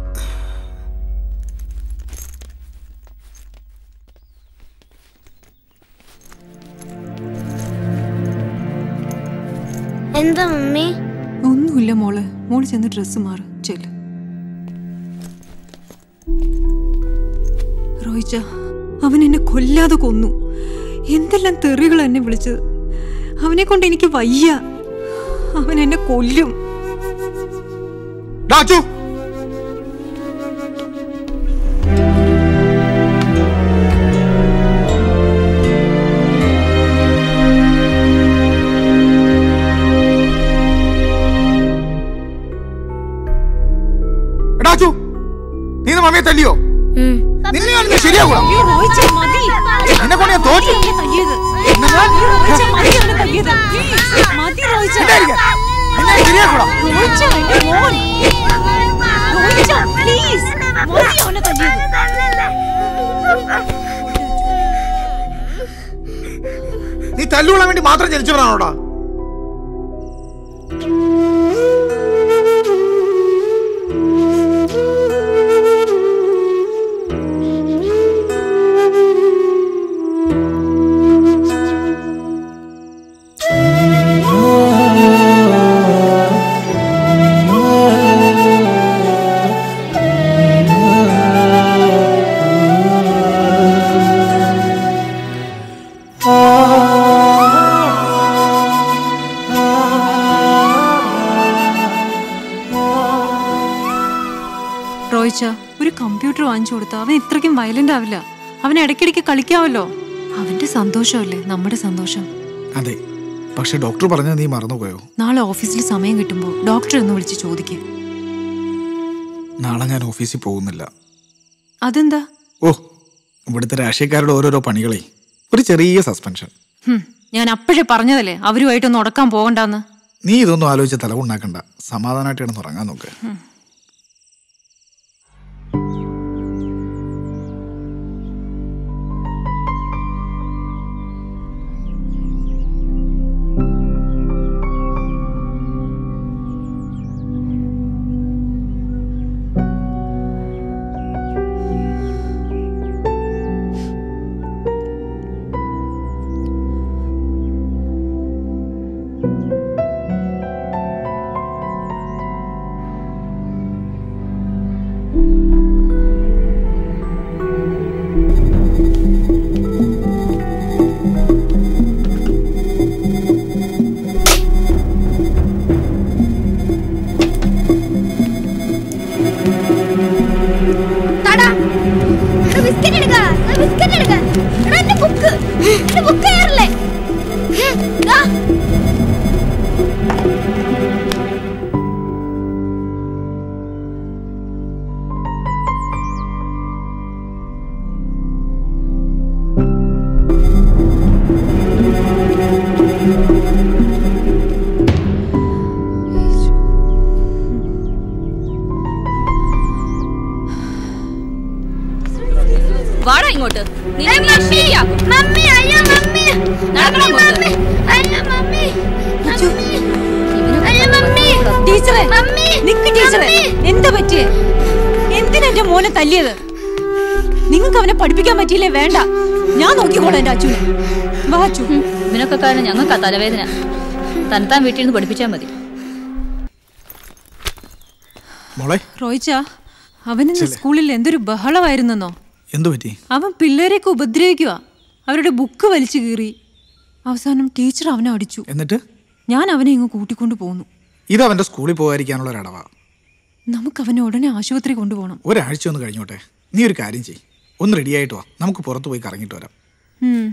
എന്താ മമ്മി ഒന്നുമില്ല മോളെ മോള് ചെന്ന് ഡ്രസ്സ് മാറ് ചെല്ല് റോയിച്ച അവൻ എന്നെ കൊല്ലാതെ കൊന്നു എന്തെല്ലാം തെറികൾ എന്നെ വിളിച്ചത് അവനെ കൊണ്ട് എനിക്ക് വയ്യ അവൻ എന്നെ കൊല്ലും ഡാച്ചു ഡാച്ചു നീ ഇന്ന് മമ്മിയെ തല്ലിയോ നിന്നെ ഞാൻ ഇന്ന് ശരിയാകൂടാ നിന്നെ കൊണ്ട് ഞാൻ തോറ്റു നിന്നെ ഞാൻ- മതി റോയിച്ച മിണ്ടാതിരിക്കാൻ. നിന്നെ ഞാൻ ശരിയാക്കൂടാ റോയിച്ച എന്റെ മോൻ പ്ലീസ് മതി അവനെ തല്ലിയത് നീ തല്ലുകൊള്ളാൻ വേണ്ടി മാത്രം ജനിച്ചവനാണോടാ റോയിച്ച ഒരു കമ്പ്യൂട്ടർ വാങ്ങിച്ചു കൊടുത്ത അവൻ ഇത്രയ്ക്കും വയലന്റ് ആവില്ല അവൻ ഇടയ്ക്കിടയ്ക്ക് കളിക്കാമല്ലോ അവന്റെ സന്തോഷമല്ലേ നമ്മുടെ സന്തോഷം അതെ പക്ഷെ ഡോക്ടർ പറഞ്ഞത് നീ മറന്നുപോയോ നാളെ ഓഫീസിൽ സമയം കിട്ടുമ്പോൾ ഡോക്ടറെ ഒന്ന് വിളിച്ച് ചോദിക്കും നാളെ ഞാൻ ഓഫീസിൽ പോകുന്നില്ല അതെന്താ ഓ ഇവിടുത്തെ രാഷ്ട്രീയക്കാരുടെ ഓരോരോ പണികളെ ഒരു ചെറിയ സസ്പെൻഷൻ ഹും, ഞാൻ അപ്പോഴേ പറഞ്ഞതല്ലേ അവരുമായിട്ടൊന്ന് ഉടക്കാൻ പോകണ്ടെന്ന് നീ ഇതൊന്നും ആലോചിച്ച് തലവുണ്ടാക്കണ്ട സമാധാനമായിട്ട് കിടന്ന് ഉറങ്ങാൻ നോക്ക് തടാ എടാ ബിസ്ക്കറ്റ് എടുക്ക ബിസ്ക്കറ്റ് എടുക്ക എടാ എന്റെ ബുക്ക് എന്റെ ബുക്ക് കയറില്ലേ ദാ വാടാ ഇങ്ങോട്ട് നിന്നെ ഞാൻ ശരിയാക്കും മമ്മി അയ്യോ മമ്മി നടക്കണം മമ്മി അയ്യോ മമ്മി അയ്യോ മമ്മി ടീച്ചറെ മമ്മി നിക്ക് ടീച്ചറെ എന്താ പറ്റിയേ എന്തിനാ എന്റെ മോനെ തല്ലിയത് നിങ്ങൾക്ക് അവനെ പഠിപ്പിക്കാൻ പറ്റിയില്ലേ വേണ്ട ഞാൻ നോക്കിക്കോളാം എന്റെ അച്ഛനെ വാ അച്ചു ഇതിനൊക്കെ കാരണം ഞങ്ങൾക്ക് തലവേദന തനത്താൻ വീട്ടിൽ നിന്ന് പഠിപ്പിച്ചാൽ മതി മോളെ റോയിച്ച അവനിന്ന് സ്കൂളിൽ എന്തൊരു ബഹളമായിരുന്നെന്നോ എന്തു പറ്റി അവൻ പിള്ളേരെയൊക്കെ ഉപദ്രവിക്കുക അവരുടെ ബുക്ക് വലിച്ചു കീറി അവസാനം ടീച്ചർ അവനെ അടിച്ചു എന്നിട്ട് ഞാൻ അവനെ ഇങ്ങ് കൂട്ടിക്കൊണ്ടു പോന്നു ഇത് അവന്റെ സ്കൂളിൽ പോകാതിരിക്കാനുള്ള ഒരു അടവാ നമുക്ക് അവനെ ഉടനെ ആശുപത്രി കൊണ്ടുപോകണം ഒരാഴ്ച ഒന്ന് കഴിഞ്ഞോട്ടെ നീ ഒരു കാര്യം ചെയ് ഒന്ന് റെഡി ആയിട്ട് വാ നമുക്ക് പുറത്ത് പോയി കറങ്ങിയിട്ട് വരാം ഉം.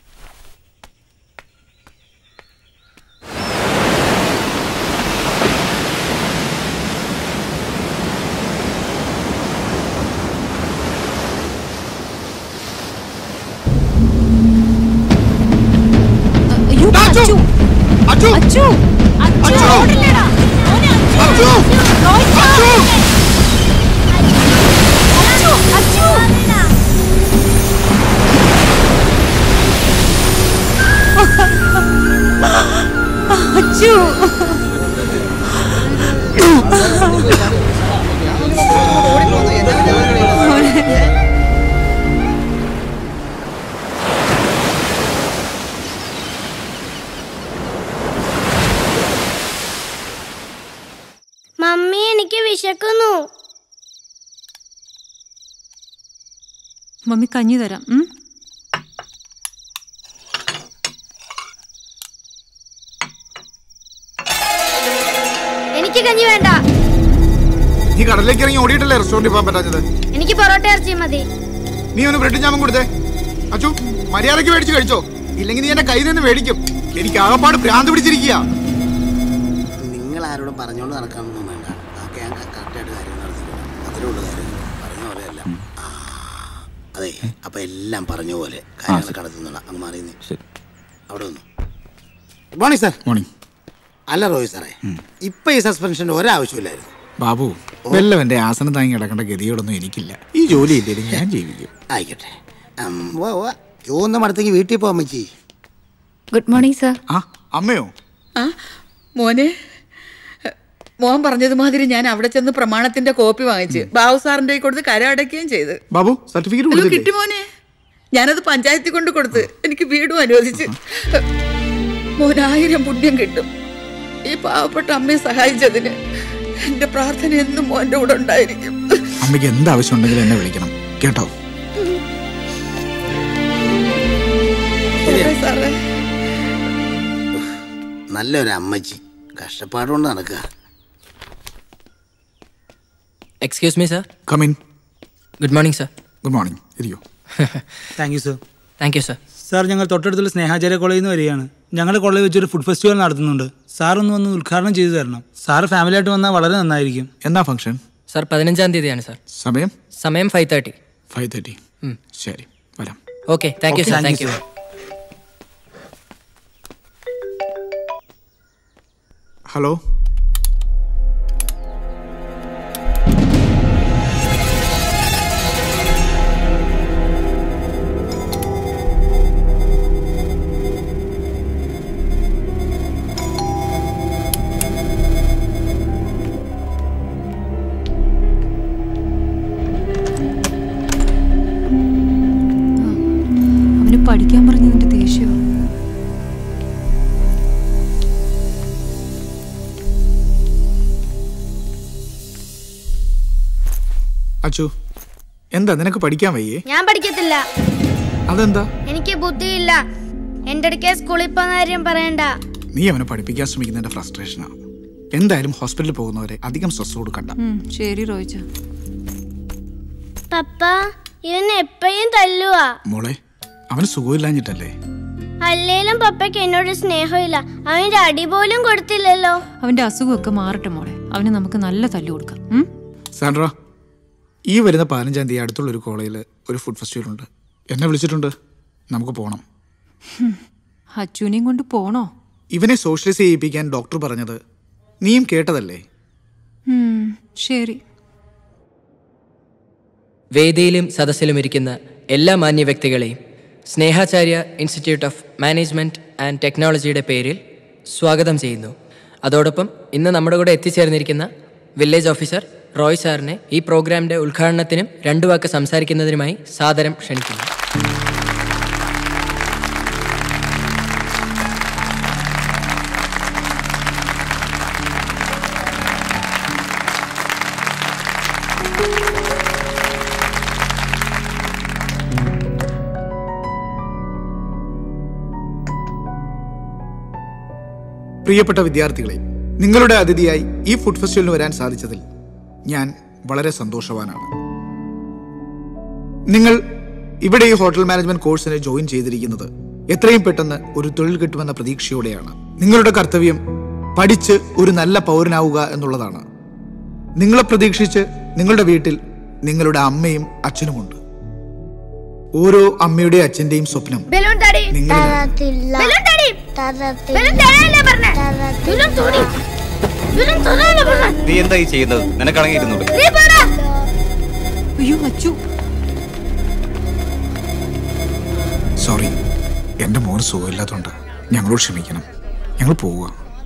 അയ്യോ, അച്ചു. അച്ചു. അച്ചു, ഓടില്ലെടാ. മോനെ, അച്ചു. റോയിച്ച. അച്ചു, അച്ചു. അച്ചു മമ്മി എനിക്ക് വിശക്കുന്നു മമ്മി കഞ്ഞി തരാം ഉം? എനിക്ക് കഞ്ഞി വേണ്ട നീ കടലിലേക്ക് ഇറങ്ങി ഓടിയിട്ടല്ലേ റെസ്റ്റോറന്റിൽ പോകാൻ പറ്റാത്തത് എനിക്ക് പൊറോട്ട ഇറച്ചി മതി നീ ഒന്ന് ബ്രെഡ് ജാമും കൊടുത്തേ അച്ചു മര്യാദയ്ക്ക് മേടിച്ച് കഴിച്ചോ ഇല്ലെങ്കിൽ നീ എന്റെ കയ്യിൽ നിന്ന് മേടിക്കും എനിക്ക് ആകപ്പാട് ഭ്രാന്ത് പിടിച്ചിരിക്കുക നിങ്ങൾ ആരോടും പറഞ്ഞുകൊണ്ട് നടക്കാനൊന്നും വേണ്ട അതൊക്കെ ഞാൻ കറക്റ്റായിട്ട് കാര്യം നടത്തിക്കണം അത്രേ ഉള്ളൂ കാര്യം പറഞ്ഞ പോലെയല്ല ആ, അതെ അപ്പൊ എല്ലാം പറഞ്ഞ പോലെ കാര്യങ്ങൾ കടത്തുന്നുള്ള അങ്ങ് മാറിയുന്നേ അവിടെ വന്നു ഗുഡ് മോർണിംഗ് സാർ മോർണിംഗ് അല്ല റോയ് സാറേ ഇപ്പൊ ഈ സസ്പെൻഷന്റെ ഒരാവശ്യമില്ലായിരുന്നു ബാബു വല്ലവന്റെ ആസനം താങ്ങി കിടക്കേണ്ട ഗതിയോടൊന്നും എനിക്കില്ല ഈ ജോലി ഇല്ലേലും ഞാൻ ജീവിക്കും ആയിക്കോട്ടെ ഉം, വാ വാ ചോന്ന മടത്തേക്ക് വീട്ടിൽ പോവാൻ മച്ചി ഗുഡ് മോർണിംഗ് സർ ആ അമ്മയോ ആ മോനെ മോൻ പറഞ്ഞതുമാതിരി ഞാൻ അവിടെ ചെന്ന് പ്രമാണത്തിന്റെ കോപ്പി വാങ്ങിച്ച് ബാബു സാറിന്റെ കയ്യിൽ കൊടുത്ത് കര അടയ്ക്കുകയും ചെയ്ത് ബാബു സർട്ടിഫിക്കറ്റ് അയ്യോ, കൊടുത്തില്ലേ കിട്ടി മോനെ ഞാനത് പഞ്ചായത്തിൽ കൊണ്ട് കൊടുത്ത് എനിക്ക് വീടും അനുവദിച്ച് മോനായിരം പുണ്യം കിട്ടും ഈ പാവപ്പെട്ട അമ്മയെ സഹായിച്ചതിന് എന്റെ പ്രാർത്ഥന എന്നും മോന്റെ കൂടെ ഉണ്ടായിരിക്കും അമ്മയ്ക്ക് എന്ത് ആവശ്യം ഉണ്ടെങ്കിലും എന്നെ വിളിക്കണം കേട്ടോ പോട്ടെ സാറേ നല്ലൊരു അമ്മച്ചി കഷ്ടപ്പാടുകൊണ്ട് നടക്കുക excuse me sir come in good morning sir good morning ഇരിയോ thank you sir thank you sir sir ഞങ്ങൾ തൊട്ടടുത്തുള്ള സ്നേഹാചാര്യ കോളേജിൽ നിന്ന് വരികയാണ് ഞങ്ങളുടെ കോളേജിൽ വെച്ചൊരു ഫുഡ് ഫെസ്റ്റിവൽ നടത്തുന്നുണ്ട് സാർ ഒന്ന് വന്ന് ഉദ്ഘാടനം ചെയ്തു തരണം സാറ് ഫാമിലിയായിട്ട് വന്നാൽ വളരെ നന്നായിരിക്കും എന്നാ ഫംഗ്ഷൻ സർ പതിനഞ്ചാം തീയതിയാണ് സർ സമയം സമയം ഫൈവ് തേർട്ടി ഫൈവ് തേർട്ടി ശരി വരാം okay thank you Okay, sir thank thank you, you sir. Hello അവന് പഠിക്കാൻ പറഞ്ഞതിന്റെ ദേഷ്യം അച്ചു എന്താ നിനക്ക് പഠിക്കാൻ വയ്യേ ഞാൻ പഠിക്കത്തില്ല അതെന്താ എനിക്ക് ബുദ്ധിയില്ല എന്റെ അടുക്കെ സ്കൂളിൽ പോകുന്ന കാര്യം പറയണ്ട നീ അവനെ പഠിപ്പിക്കാൻ ശ്രമിക്കുന്നതിന്റെ ഫ്രസ്ട്രേഷനാണ് എന്തായാലും ഹോസ്പിറ്റലിൽ പോകുന്നവരെ അധികം സ്ട്രെസ് കൊടുക്കണ്ട ഉം, ശരി റോയിച്ച പപ്പ ഇവൻ എപ്പോഴും തല്ലുവാ മോളെ അവന് സുഖമില്ലാഞ്ഞിട്ടല്ലേ അല്ലേലും പപ്പയ്ക്ക് എന്നോട് സ്നേഹമില്ല അവന്റെ അടി പോലും കൊടുത്തില്ലല്ലോ അവന്റെ അസുഖമൊക്കെ മാറട്ടെ മോളെ അവന് നമുക്ക് നല്ല തല്ലു കൊടുക്കാം ഉം? സാൻഡ്ര ഈ വരുന്ന പതിനഞ്ചാം തീയതി അടുത്തുള്ള ഒരു കോളേജിൽ ഒരു ഫുഡ് ഫെസ്റ്റിവൽ ഉണ്ട് എന്നെ വിളിച്ചിട്ടുണ്ട് നമുക്ക് പോകണം ഹും. അച്ചുവിനെയും കൊണ്ട് പോണോ ഇവനെ സോഷ്യലൈസ് ചെയ്യിപ്പിക്കാൻ ഡോക്ടർ പറഞ്ഞത് നീയും കേട്ടതല്ലേ ഉം, ശരി വേദിയിലും സദസ്സിലും ഇരിക്കുന്ന എല്ലാ മാന്യ വ്യക്തികളെയും Snehacharya institute of management and ടെക്നോളജിയുടെ പേരിൽ സ്വാഗതം ചെയ്യുന്നു അതോടൊപ്പം ഇന്ന് നമ്മുടെ കൂടെ എത്തിച്ചേർന്നിരിക്കുന്ന വില്ലേജ് ഓഫീസർ റോയ് സാറിനെ ഈ പ്രോഗ്രാമിൻ്റെ ഉദ്ഘാടനത്തിനും രണ്ടു വാക്ക് സംസാരിക്കുന്നതിനുമായി സാദരം ക്ഷണിക്കുന്നു പ്രിയപ്പെട്ട വിദ്യാർത്ഥികളെ നിങ്ങളുടെ അതിഥിയായി ഈ ഫുഡ് ഫെസ്റ്റിവലിന് വരാൻ സാധിച്ചതിൽ ഞാൻ വളരെ സന്തോഷവാനാണ് നിങ്ങൾ ഇവിടെ ഈ ഹോട്ടൽ മാനേജ്മെന്റ് കോഴ്സിന് ജോയിൻ ചെയ്തിരിക്കുന്നത് എത്രയും പെട്ടെന്ന് ഒരു തൊഴിൽ കിട്ടുമെന്ന പ്രതീക്ഷയോടെയാണ് നിങ്ങളുടെ കർത്തവ്യം പഠിച്ച് ഒരു നല്ല പൗരനാവുക എന്നുള്ളതാണ് നിങ്ങളെ പ്രതീക്ഷിച്ച് നിങ്ങളുടെ വീട്ടിൽ നിങ്ങളുടെ അമ്മയും അച്ഛനുമുണ്ട് ഓരോ അമ്മയുടെയും അച്ഛന്റെയും സ്വപ്നം ബലൂൺ തടി നിങ്ങൾ ബലൂൺ തടി ബലൂൺ തരാനല്ലേ പറഞ്ഞേ ബലൂൺ തൂടി ബലൂൺ തരാനല്ലേ പറഞ്ഞേ നീ എന്താ ഈ ചെയ്യുന്നത് നിനക്കടങ്ങിയിരുന്നൂടെ നീ പറ അയ്യോ അച്ചു സോറി എൻ്റെ മോന് സുഖമില്ലാത്തതുകൊണ്ട് ഞങ്ങളോട് ക്ഷമിക്കണം ഞങ്ങൾ പോവുക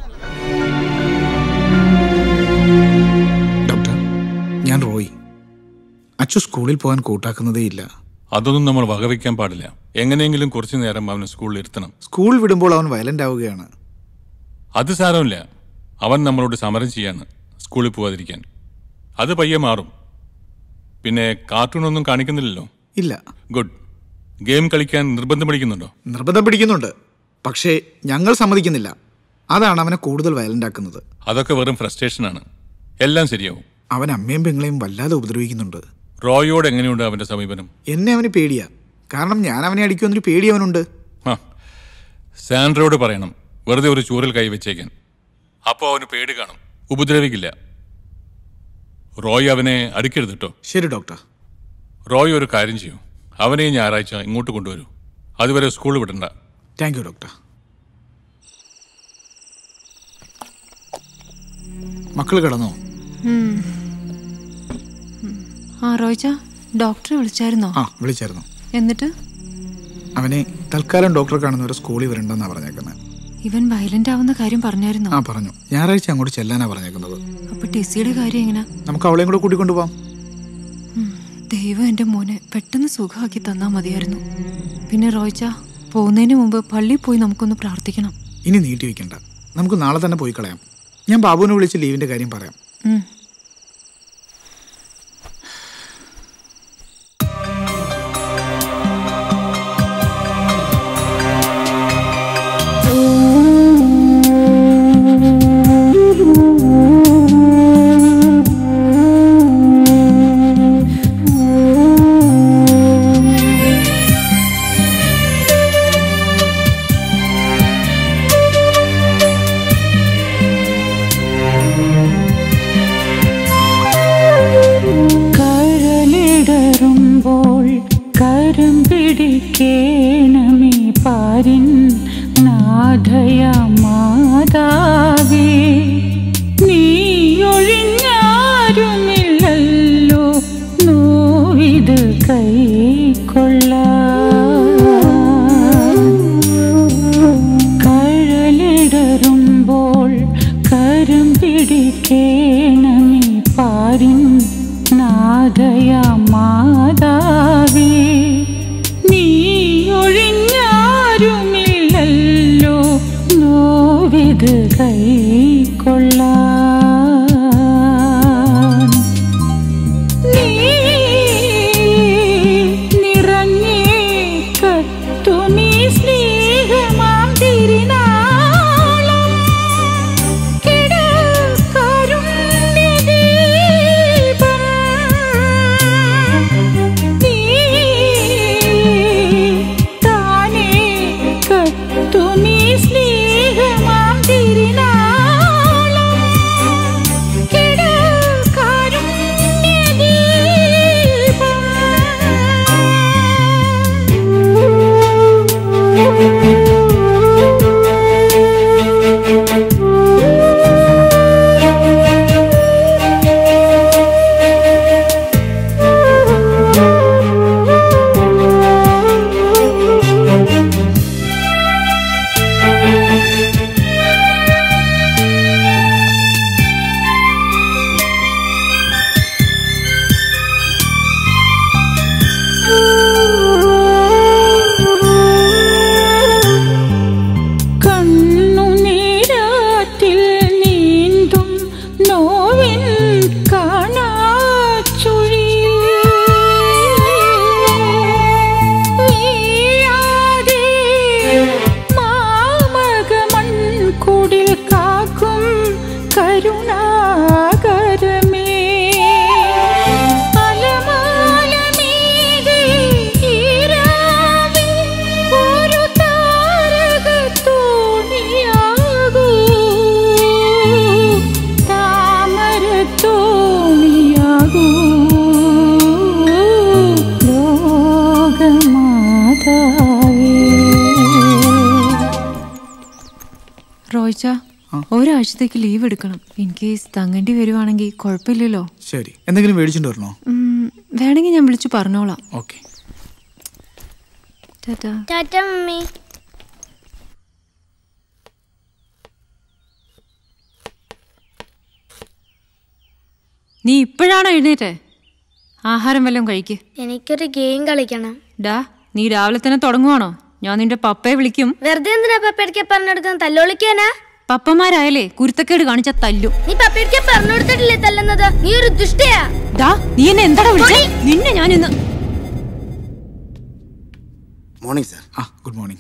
ഡോക്ടർ ഞാൻ റോയ് അച്ചു സ്കൂളിൽ പോകാൻ കൂട്ടാക്കുന്നതേ ഇല്ല അതൊന്നും നമ്മൾ വകവയ്ക്കാൻ പാടില്ല എങ്ങനെയെങ്കിലും കുറച്ചു നേരം അവന് സ്കൂളിൽ ഇരുത്തണം സ്കൂൾ വിടുമ്പോൾ അവൻ വയലന്റ് ആവുകയാണ് അത് സാരമില്ല അവൻ നമ്മളോട് സമരം ചെയ്യാണ് സ്കൂളിൽ പോവാതിരിക്കാൻ അത് പയ്യെ മാറും പിന്നെ കാർട്ടൂണൊന്നും കാണിക്കുന്നില്ലല്ലോ ഇല്ല ഗുഡ് ഗെയിം കളിക്കാൻ നിർബന്ധം പിടിക്കുന്നുണ്ടോ നിർബന്ധം പിടിക്കുന്നുണ്ട് പക്ഷേ ഞങ്ങൾ സമ്മതിക്കുന്നില്ല അതാണ് അവനെ കൂടുതൽ വയലന്റ് ആക്കുന്നത് അതൊക്കെ വെറും ഫ്രസ്ട്രേഷനാണ് എല്ലാം ശരിയാവും അവൻ അമ്മയും പെങ്ങളെയും വല്ലാതെ ഉപദ്രവിക്കുന്നുണ്ട് റോയോട് എങ്ങനെയുണ്ട് അവന്റെ സമീപനം എന്നെ അവന് പേടിയാ കാരണം ഞാൻ അവനെ അടിക്കുമെന്നൊരു പേടി അവനുണ്ട് ആ സാൻഡ്രയോട് പറയണം വെറുതെ ഒരു ചൂരൽ കൈ വെച്ചേക്കാൻ അപ്പോൾ അവന് പേടി കാണും ഉപദ്രവിക്കില്ല റോയ് അവനെ അടിക്കരുത് കേട്ടോ ശരി ഡോക്ടർ റോയ് ഒരു കാര്യം ചെയ്യൂ അവനെ ഈ ഞായറാഴ്ച ഇങ്ങോട്ട് കൊണ്ടുവരൂ അതുവരെ സ്കൂളിൽ വിടണ്ട താങ്ക് യു ഡോക്ടർ മക്കൾ കിടന്നോ ഉം. ഉം. ആ റോയിച്ച ഡോക്ടറെ വിളിച്ചായിരുന്നോ ആ വിളിച്ചായിരുന്നു എന്നിട്ട് അവനെ തൽക്കാലം ഡോക്ടറെ കാണുന്ന ഒരു സ്കൂളിൽ വരണ്ടെന്നാ പറഞ്ഞേക്കുന്നത് ഇവൻ വയലന്റ് ആവുന്ന കാര്യം പറഞ്ഞായിരുന്നോ ആ പറഞ്ഞു ഞായറാഴ്ച അങ്ങോട്ട് ചെല്ലാനാ പറഞ്ഞേക്കുന്നത് അപ്പൊ ടെസ്സിയുടെ കാര്യം എങ്ങനെ നമുക്ക് അവളെയും കൂടെ കൂട്ടിക്കൊണ്ടു പോവാം ദൈവം എന്റെ മോനെ പെട്ടെന്ന് സുഖമാക്കി തന്നാ മതിയായിരുന്നു പിന്നെ റോയിച്ച പോകുന്നതിന് മുമ്പ് പള്ളിയിൽ പോയി നമുക്കൊന്ന് പ്രാർത്ഥിക്കണം ഇനി നീട്ടി വെക്കണ്ട നമുക്ക് നാളെ തന്നെ പോയി കളയാം ഞാൻ ബാബുവിനെ വിളിച്ച് ലീവിന്റെ കാര്യം പറയാം ഉം. കരളിടറുമ്പോൾ കരം പിടിക്കേണമേ പാരിൻ നാഥയ മാതാവേ നീയൊഴിഞ്ഞാരുമില്ലല്ലോ നോവിത് കൈക്കൊള്ള കരളിടറുമ്പോൾ കരം പിടിക്കേണമേ പാരിൻ നാഥയ മാതാവേ നീയൊഴിഞ്ഞാരുമില്ലല്ലോ നോവിത് കൈക്കൊള്ളാൻ നീ നിറഞ്ഞേ കത്തുമീ സ്നേഹമാം തിരുനാളം കിടക്കാരുണ്യദീപം നീ താനേ കത്തുമീ സ്നേഹമാം തിരുനാളം കണ്ണുനീരാറ്റിൽ നീന്തും നോവിൻ കാണാച്ചുഴി വീഴാതെ മാമക മൺകുടിൽ കാക്കും കരുണാകരമേ അലമാലമീതെ ഈരാവിൽ ഒരു താരകത്തോണിയാകൂ താമരത്തോണിയാകൂ ലോകമാതാവേ റോയിച്ച ഒരാഴ്ചത്തേക്ക് ലീവ് എടുക്കണം ഇൻ കേസ് തങ്ങേണ്ടി വരുവാണെങ്കിൽ കുഴപ്പമില്ലല്ലോ ശരി എന്തെങ്കിലും മേടിച്ചിട്ട് വരണോ ഉം, വേണമെങ്കിൽ ഞാൻ വിളിച്ചു പറഞ്ഞോളാം ഓക്കെ ടാറ്റാ ടാറ്റ മമ്മി നീ ഇപ്പോഴാണോ എഴുന്നേറ്റേ ആഹാരം വല്ലതും കഴിക്ക് എനിക്കൊരു ഗെയിം കളിക്കണം ഡാ നീ രാവിലെ തന്നെ തുടങ്ങുവാണോ ഞാൻ നിന്റെ പപ്പയെ വിളിക്കും വെറുതെ എന്തിനാ പപ്പയടിക്കെ പറഞ്ഞെടുക്കാൻ തല്ലോളിക്കാനാ പപ്പമാരായാലേ കുരുത്തക്കേട് കാണിച്ച തല്ലും നീ പപ്പയടിക്കെ പറഞ്ഞു കൊടുത്തിട്ടില്ലേ തല്ലുന്നത് നീ ഒരു ദുഷ്ടയാ ഡാ നീ എന്നെ എന്താടാ വിളിച്ചേ നിന്നെ ഞാൻ ഇന്ന് മോർണിംഗ് സാർ ആ ഗുഡ് മോർണിംഗ്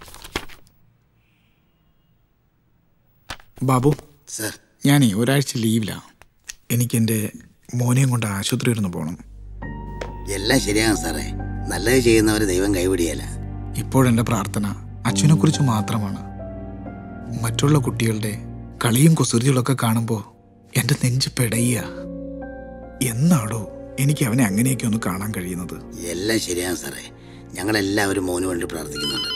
ബാബു സാർ ഞാനേ ഒരാഴ്ച ലീവിലാണ് എനിക്ക് എൻ്റെ മോനെയും കൊണ്ട് ആശുപത്രി ഒന്ന് പോകണം എല്ലാം ശരിയാണ് സാറേ നല്ലത് ചെയ്യുന്നവരെ ദൈവം കൈവിടിയല്ല ഇപ്പോഴെൻ്റെ പ്രാർത്ഥന അച്ഛനെക്കുറിച്ച് മാത്രമാണ് മറ്റുള്ള കുട്ടികളുടെ കളിയും കുസൃതികളൊക്കെ കാണുമ്പോൾ എൻ്റെ നെഞ്ച് പെടയ്യ എന്നാടോ എനിക്ക് അവനെ അങ്ങനെയൊക്കെ ഒന്ന് കാണാൻ കഴിയുന്നത് എല്ലാം ശരിയാണ് സാറേ ഞങ്ങളെല്ലാവരും മോന് വേണ്ടി പ്രാർത്ഥിക്കുന്നുണ്ട്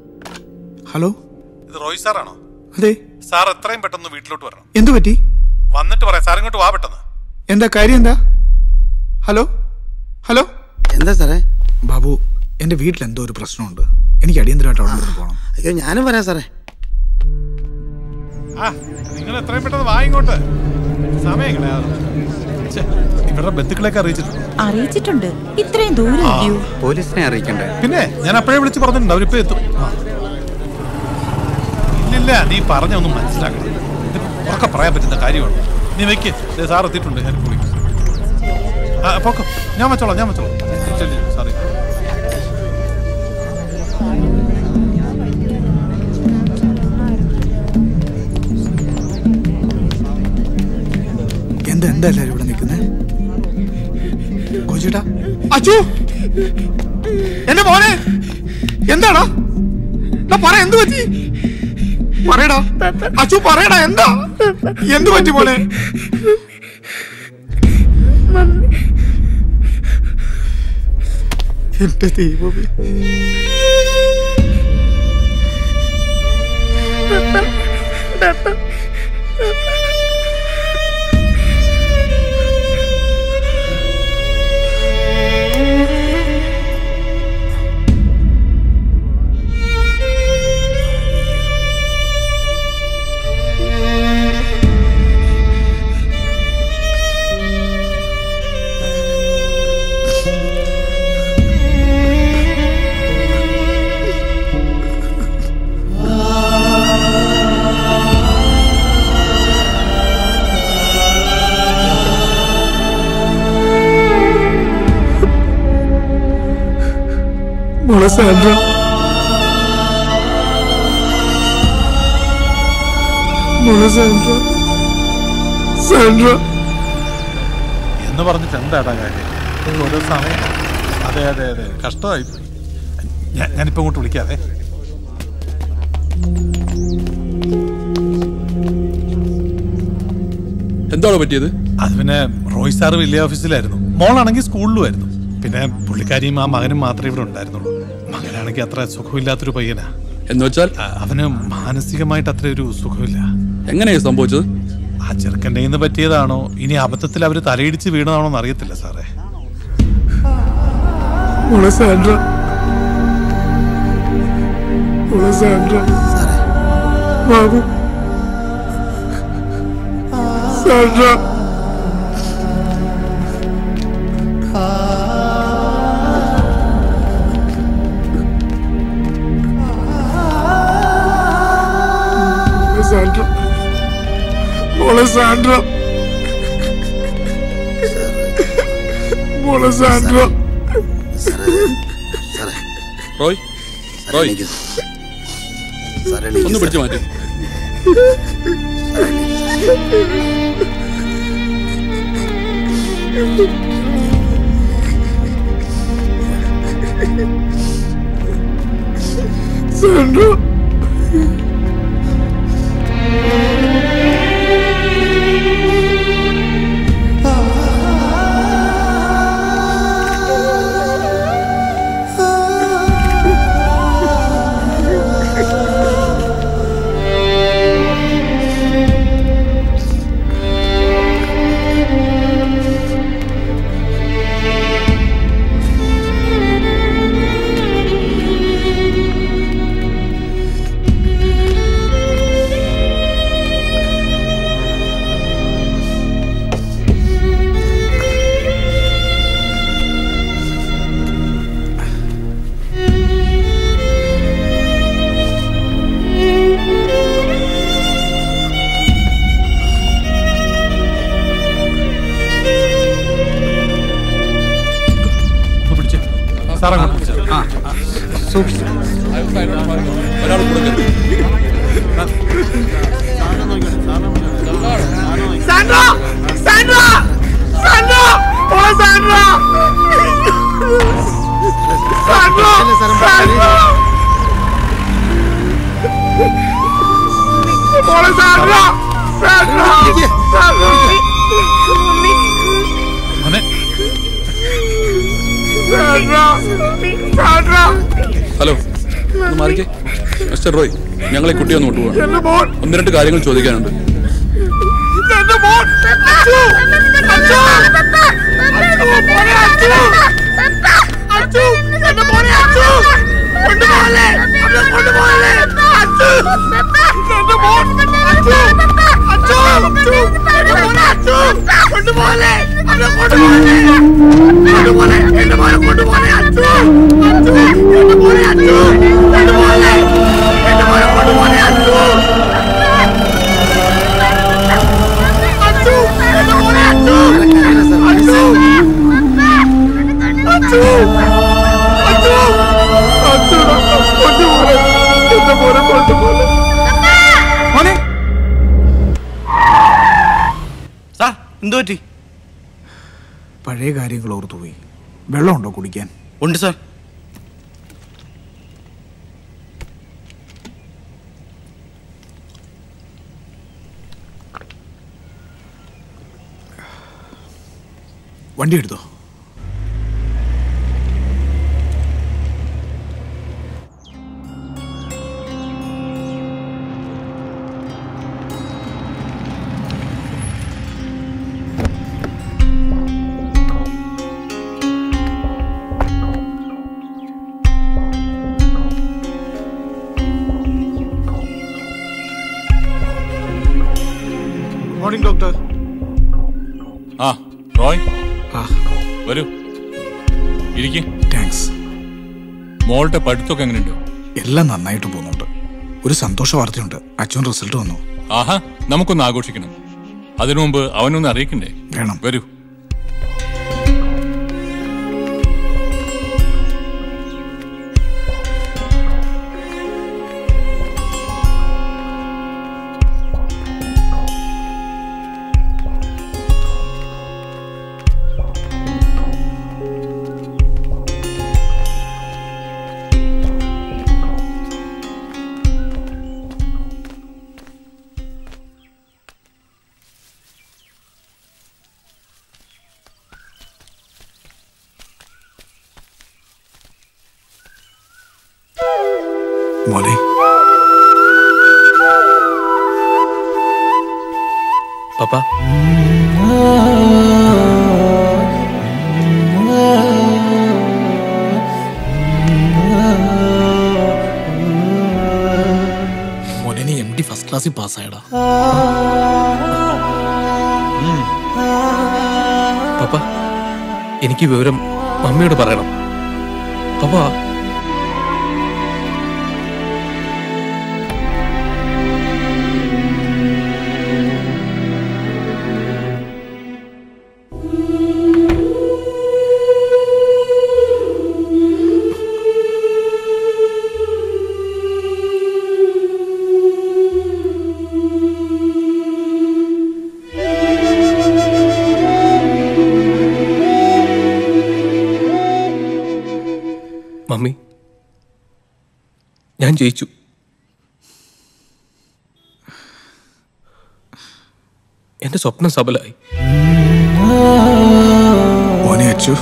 ഹലോ ഇത് റോയ് സാറാണോ അതെ സാർ എത്രയും പെട്ടെന്ന് വീട്ടിലോട്ട് വരണം എന്തു പറ്റി വന്നിട്ട് പറയാം സാർ ഇങ്ങോട്ട് വാ പെട്ടെന്ന് എന്താ കാര്യം എന്താ ഹലോ ഹലോ എന്താ സാറേ ബാബു എന്റെ വീട്ടിൽ എന്തോ ഒരു പ്രശ്നമുണ്ട് എനിക്ക് അടിയന്തരമായിട്ട് അവിടെ നിന്ന് പോകണം അയ്യോ ഞാനും പറയാം സാറേ ആ നിങ്ങൾ എത്രയും പെട്ടെന്ന് വാ ഇങ്ങോട്ട് സമയം കളയാതെ ഛെ, ഇവരുടെ ബന്ധുക്കളെയൊക്കെ അറിയിച്ചിട്ടുണ്ട് അറിയിച്ചിട്ടുണ്ട് ഇത്രയും ദൂരം ഇല്ലയോ പോലീസിനെ അറിയിക്കണ്ടേ പിന്നെ ഞാൻ അപ്പോഴേ വിളിച്ച് പറഞ്ഞിട്ടുണ്ട് അവരിപ്പോ എത്തും ആ. ഇല്ലില്ല നീ പറഞ്ഞ ഒന്നും മനസ്സിലാക്കണം ഇത് ഉറക്കെ പറയാൻ പറ്റുന്ന കാര്യമാണ് നീ വെക്ക് ദേ സാർ എത്തിയിട്ടുണ്ട് ഞാൻ വിളിക്കും ആ പോക്കോ ഞാൻ വെച്ചോളാം ഞാൻ വെച്ചോളാം ശരി സാറേ എന്താ എന്താ എല്ലാരും ഇവിടെ നിൽക്കുന്നത് കോച്ചിട്ടാ അച്ചു എന്റെ മോനെ എന്താടാ എടാ, പറ എന്ത് പറ്റി പറയടാ അച്ചു പറയടാ എന്താ എന്ത് പറ്റി മോനെ എന്റെ ദൈവമേ മോളെ സാൻഡ്ര മോളെ സാൻഡ്ര സാൻഡ്ര എന്ന് പറഞ്ഞിട്ട് എന്താടാ കാര്യം ഇത് ഓരോ സമയം അതെ അതെ അതെ കഷ്ടമായി പോയി. ഞാൻ ഞാനിപ്പോ ഇങ്ങോട്ട് വിളിക്കാതെ എന്താണ് പറ്റിയത് അത് പിന്നെ റോയ് സാറ് വലിയ ഓഫീസിലായിരുന്നു മോളാണെങ്കിൽ സ്കൂളിലുമായിരുന്നു പിന്നെ പുള്ളിക്കാരിയും ആ മകനും മാത്രമേ ഇവിടെ ഉണ്ടായിരുന്നുള്ളൂ മകനാണെങ്കിൽ അത്ര സുഖമില്ലാത്തൊരു പയ്യനാ എന്ന് വെച്ചാൽ അ- അവന് മാനസികമായിട്ട് അത്ര ഒരു സുഖമില്ല എങ്ങനെയാണ് സംഭവിച്ചത് ആ ചെറുക്കൻ്റെ നിന്ന് പറ്റിയതാണോ ഇനി അബദ്ധത്തിൽ അവർ തലയിടിച്ച് വീണതാണോ എന്ന് അറിയത്തില്ല സാറേ മോളെ സാൻഡ്ര മോളെ സാൻഡ്ര ബാബു സാൻഡ്ര മോളെ സാൻഡ്ര മോളെ സാൻഡ്ര മോളെ സാൻഡ്ര റോയ് റോയ് ഒന്ന് പിടിച്ചു മാറ്റി സാൻഡ്ര ഒന്ന് പിടിച്ചേ സാർ അങ്ങോട്ട് പിടിച്ചേ. സൂക്ഷിച്ചു ഒരാൾ കൊടുക്കരുത് സാൻഡ്ര സാൻഡ്ര സാൻഡ്ര മോളെ സാൻഡ്ര സാൻഡ്ര സാൻഡ്ര മോളെ സാൻഡ്ര സാൻഡ്ര സാൻഡ്ര മോനെ സാൻഡ്ര സാൻഡ്ര ഹലോ ഒന്ന് മാറിക്കേ മിസ്റ്റർ റോയ് ഞങ്ങളെ കുട്ടിയെ ഒന്ന് കൊണ്ടുപോകണം എന്റെ മോൻ ഒന്ന് രണ്ട് കാര്യങ്ങൾ ചോദിക്കാനുണ്ട് എന്റെ മോൻ സാർ എന്തു പറ്റി പഴയ കാര്യങ്ങൾ ഓർത്തുപോയി വെള്ളമുണ്ടോ കുടിക്കാൻ ഉണ്ട് സാർ വണ്ടി എടുത്തോ മോർണിംഗ് ഡോക്ടർ ആ റോയ് വരൂ ഇരിക്കും താങ്ക്സ് മോളുടെ പഠിത്തമൊക്കെ എങ്ങനെയുണ്ട് എല്ലാം നന്നായിട്ട് പോകുന്നുണ്ട് ഒരു സന്തോഷ വാർത്തയുണ്ട് അച്ഛൻ റിസൾട്ട് വന്നു ആഹാ നമുക്കൊന്ന് ആഘോഷിക്കണം അതിനു മുമ്പ് അവനൊന്ന് അറിയിക്കണ്ടേ വേണം വരൂ മോനെ പപ്പ മോനെ നീ എം ഡി ഫസ്റ്റ് ക്ലാസ്സിൽ പാസ്സായടാ പപ്പ എനിക്ക് ഈ വിവരം മമ്മിയോട് പറയണം പപ്പ മമ്മി ഞാൻ ജയിച്ചു എന്റെ സ്വപ്നം സബലായി മോനെ അച്ചു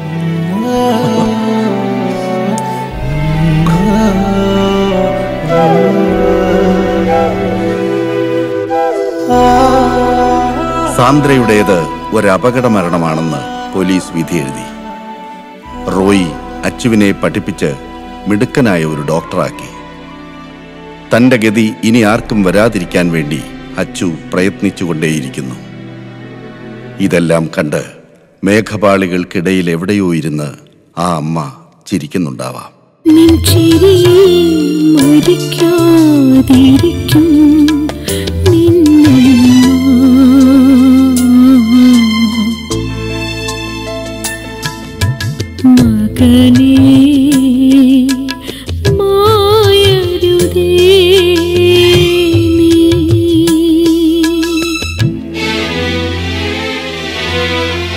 സാന്ദ്രയുടേത് ഒരു അപകട മരണമാണെന്ന് പോലീസ് വിധി എഴുതി റോയി അച്ചുവിനെ പഠിപ്പിച്ച് മിടുക്കനായ ഒരു ഡോക്ടറാക്കി തന്റെ ഗതി ഇനി ആർക്കും വരാതിരിക്കാൻ വേണ്ടി അച്ചു പ്രയത്നിച്ചുകൊണ്ടേയിരിക്കുന്നു ഇതെല്ലാം കണ്ട് മേഘപാളികൾക്കിടയിൽ എവിടെയോ ഇരുന്ന് ആ അമ്മ ചിരിക്കുന്നുണ്ടാവാം നെഞ്ചിരിയിൽ മരിക്കാതിരിക്കും നിന്നമ്മ. മകനേ മായരുതേ നീ